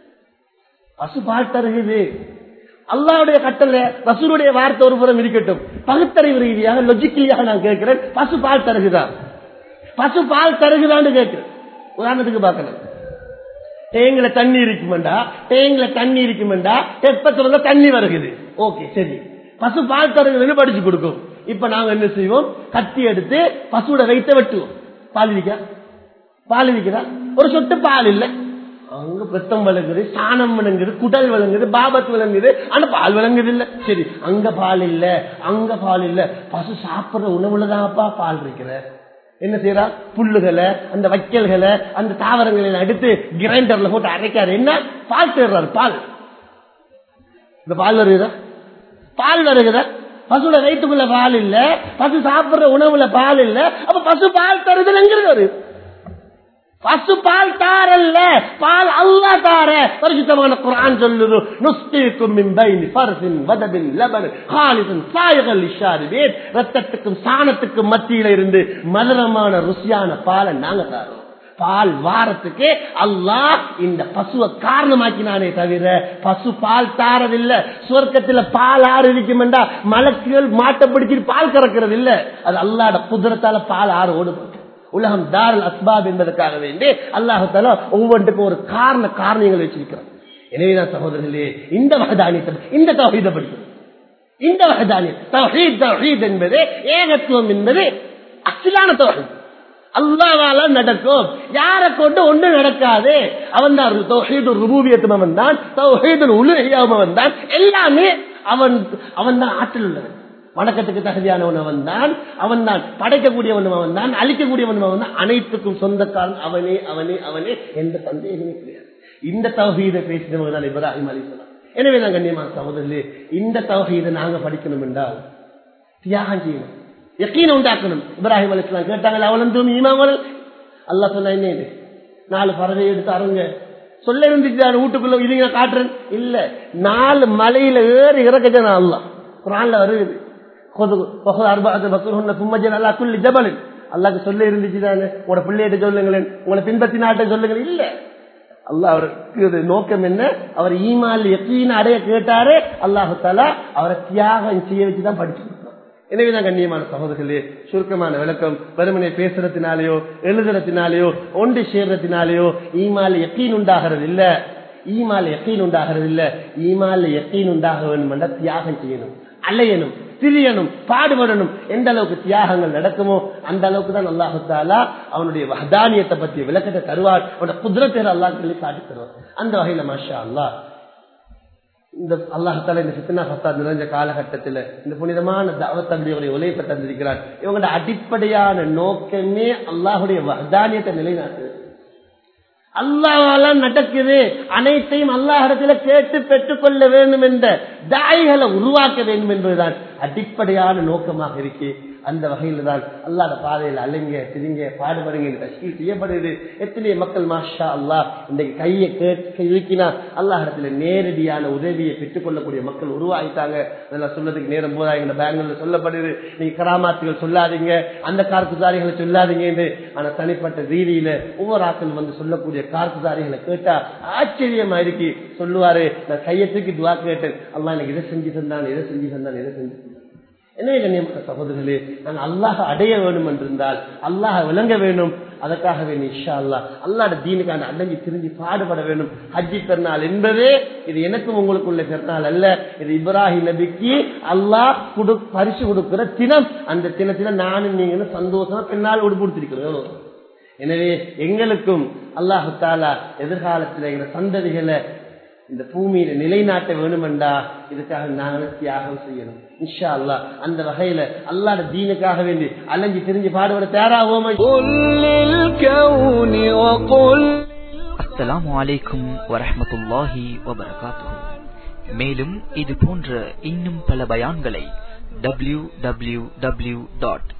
பசு பால் தருகிறது அல்லாவுடைய கட்டளை ரசூருடைய வார்த்தை ஒரு புறம் இருக்கட்டும் பகுத்தறிவு ரீதியாக லொஜிக்கலியாக நான் கேட்கிறேன் பசு பால் தருகுதா பசு பால் தருகுதான்னு கேட்கிறேன் உதாரணத்துக்கு பார்க்கலாம் தேங்கில தண்ணி இருக்குமெண்டா தேங்கில தண்ணி இருக்குமெண்டா தெப்பத்துல தண்ணி வருகுது ஓகே சரி பசு பால் தருகுதுன்னு படிச்சு கொடுக்கும் இப்ப நாங்க என்ன செய்வோம் கத்தி எடுத்து பசுவோட வைத்த வெட்டுவோம் பால் விற்க பால் விற்கிறா ஒரு சொட்டு பால் இல்ல அங்க பெத்தம் விளங்குது சாணம் விளங்குது குடல் விளங்குது பாபத் விளங்குது ஆனா பால் விளங்குது இல்ல சரி அங்க பால் இல்ல அங்க பால் இல்ல பசு சாப்பிடுற உணவுலதான்ப்பா பால் இருக்கிற என்ன செய்யறா புல்லுகளை அந்த வைக்கல்களை அந்த தாவரங்களை எடுத்து கிரைண்டர்ல போட்டு அரைக்காரு என்ன பால் தேடுறாரு பால் இந்த பால் வருகுதா பால் வருகுதா பசுல வயிற்றுக்குள்ள பால் இல்ல பசு சாப்பிடுற உணவுல பால் இல்ல அப்ப பசு பால் தருதுங்கிறது ஒரு பசு பால் தாரல்ல பால் அல்லா தார பரிசுத்தமான குரான் சொல்லுது நுஸ்திக்கும் மின் பைனி ஃபர்சின் வதபின் லபன் ஹாலிசன் சாயகல் இஷாரிபேன் ரத்தத்துக்கும் சாணத்துக்கும் மத்தியில இருந்து மதுரமான ருசியான பாலை நாங்க தாரோம் பால் வாரத்துக்கு அல்லாஹ் இந்த பசுவை காரணமாக்கினானே தவிர பசு பால் தாரதில்ல சுவர்க்கத்துல பால் ஆறு இருக்குமெண்டா மலக்குகள் மாட்டை பிடிச்சிட்டு பால் கறக்கிறது இல்ல அது அல்லாட குதிரத்தால பால் ஆறு ஓடுபடும் உலகம் தாரல் அஸ்பாப் என்பதற்காக வேண்டி அல்லாஹு தாலா ஒவ்வொன்றுக்கும் ஒரு காரண காரணங்கள் வச்சிருக்கிறான் எனவேதான் சகோதரர்களே இந்த வகதானியத்தை இந்த தவஹீதை படிக்கணும் இந்த வகதானியம் தவஹீத் தவஹீத் என்பது ஏகத்துவம் என்பது அசிலான தவஹீத் அல்லாவால நடக்கும் யாரை கொண்டு ஒன்று நடக்காது அவன் தான் தௌஹீது ருபூபியத்தும் அவன் தான் தௌஹீது உலகியாவும் அவன் தான் எல்லாமே அவன் அவன் தான் ஆற்றல் உள்ளவன் வணக்கத்துக்கு தகுதியானவன் அவன் தான் அவன் தான் படைக்கக்கூடியவனும் அவன் தான் அழிக்கக்கூடியவனும் அவன் தான் அனைத்துக்கும் சொந்தக்காரன் அவனே அவனே அவனே எந்த சந்தேகமே கிடையாது இந்த தவகீதை பேசினவங்க தான் இப்ராஹிம் அலி எனவே நான் கண்ணியமான சகோதரர்களே இந்த தவகீதை நாங்க படிக்கணும் என்றால் தியாகம் செய்யணும் யக்கீனை உண்டாக்கணும் இப்ராஹிம் அலி இஸ்லாம் கேட்டாங்க அவளும் ஈமாவல் அல்லா சொன்ன என்ன இது நாலு பறவை எடுத்து அருங்க சொல்ல இருந்துச்சு வீட்டுக்குள்ள இது நான் காட்டுறேன் இல்ல நாலு மலையில ஏறி இறக்கச்ச நான் அல்லா குரான்ல வருது அல்லாக்கு சொல்ல இருந்துச்சு தானே உங்களோட பிள்ளைகிட்ட சொல்லுங்களேன் உங்களை பின்பற்றினாட்ட சொல்லுங்கள் இல்ல அல்லாஹ் அவருக்கு நோக்கம் என்ன அவர் ஈமால் எப்பீன அடைய கேட்டாரு அல்லாஹு தாலா அவரை தியாகம் செய்ய வச்சுதான் படிச்சு எனவேதான் கண்ணியமான சகோதரர்களே சுருக்கமான விளக்கம் வெறுமனை பேசுறதுனாலேயோ எழுதுறதுனாலேயோ ஒன்று சேர்றதுனாலேயோ ஈமால் எக்கீன் உண்டாகிறது இல்ல ஈமால் எக்கீன் உண்டாகிறது இல்ல ஈமால் எக்கீன் உண்டாக வேண்டும் தியாகம் செய்யணும் அலையணும் திரியணும் பாடுபடணும் எந்த அளவுக்கு தியாகங்கள் நடக்குமோ அந்த அளவுக்கு தான் அல்லாஹு தாலா அவனுடைய வஹதானியத்தை பற்றிய விளக்கத்தை தருவார் அவனோட குதிரத்தை அல்லாஹ் சொல்லி காட்டி தருவார் அந்த வகையில மாஷா அல்லாஹ் இந்த அல்லாஹால இந்த சித்தனா ஃபத்தாத் நிறைஞ்ச காலகட்டத்தில் இந்த புனிதமான தாவத்தம்பியுடைய உழைப்பை தந்திருக்கிறார் இவங்களோட அடிப்படையான நோக்கமே அல்லாஹுடைய வஹதானியத்தை நிலைநாட்டுது அல்லாவால நடக்குது அனைத்தையும் அல்லாஹிடத்துல கேட்டு பெற்றுக் கொள்ள வேண்டும் என்ற தாய்களை உருவாக்க வேண்டும் என்பதுதான் அடிப்படையான நோக்கமாக இருக்கு அந்த வகையில தான் அல்லாத பாதையில் அலைங்க திரிங்க பாடுபடுங்க தஷ்கீல் செய்யப்படுது எத்தனை மக்கள் மாஷா அல்லாஹ் இன்றைக்கு கையை கேட்க இருக்கினா அல்லாஹிடத்துல நேரடியான உதவியை பெற்றுக் கொள்ளக்கூடிய மக்கள் உருவாகிட்டாங்க அதெல்லாம் சொல்றதுக்கு நேரம் போதாங்க பேங்களூர்ல சொல்லப்படுது நீங்க கராமாத்துகள் சொல்லாதீங்க அந்த கார்குதாரிகளை சொல்லாதீங்க என்று ஆனா தனிப்பட்ட ரீதியில ஒவ்வொரு ஆக்கள் வந்து சொல்லக்கூடிய கார்குதாரிகளை கேட்டா ஆச்சரியமா இருக்கு சொல்லுவாரு நான் கையத்துக்கு துவா கேட்டேன் அல்லா எனக்கு இதை செஞ்சு தந்தான் இதை செஞ்சு தந்தான் இதை செஞ்சு தந்தான் எனவே கண்ணியமான சகோதரர்களே நாங்கள் அல்லாஹ் அடைய வேண்டும் என்றிருந்தால் அல்லாஹ் விளங்க வேண்டும் அதற்காக வேணும் இஷா அல்லா அல்லாட தீனுக்கான அடங்கி திரும்பி பாடுபட வேண்டும் ஹஜ்ஜி பெருநாள் என்பதே இது எனக்கும் உங்களுக்குள்ள பெருநாள் அல்ல இது இப்ராஹிம் நபிக்கு அல்லாஹ் கொடு பரிசு கொடுக்கிற தினம் அந்த தினத்துல நானும் நீங்களும் சந்தோஷமா பெண்ணால் உடுப்படுத்திருக்கிறோம் எனவே எங்களுக்கும் அல்லாஹு தாலா எதிர்காலத்தில் எங்க சந்ததிகளை இந்த பூமியில நிலைநாட்ட வேணுமெண்டா இதுக்காக நாங்களும் தியாகம் செய்யணும் இன்ஷா அல்லா அந்த வகையில அல்லாட தீனுக்காக வேண்டி அலைஞ்சு திரிஞ்சு பாடுபட தயாராகுவோம் அஸ்ஸலாமு அலைக்கும் வரஹமத்துல்லாஹி வபரகாத்துஹு மேலும் இது போன்ற இன்னும் பல பயான்களை W W W dot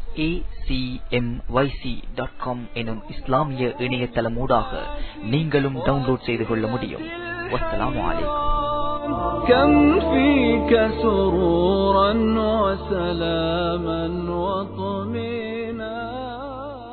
acmyc.com எனும் இஸ்லாமிய இணையதளமூடாக நீங்களும் டவுன்லோட் செய்து கொள்ள முடியும் வஸ்ஸலாமு அலைக்கும் كم فيك سرورا وسلاما وطمئنا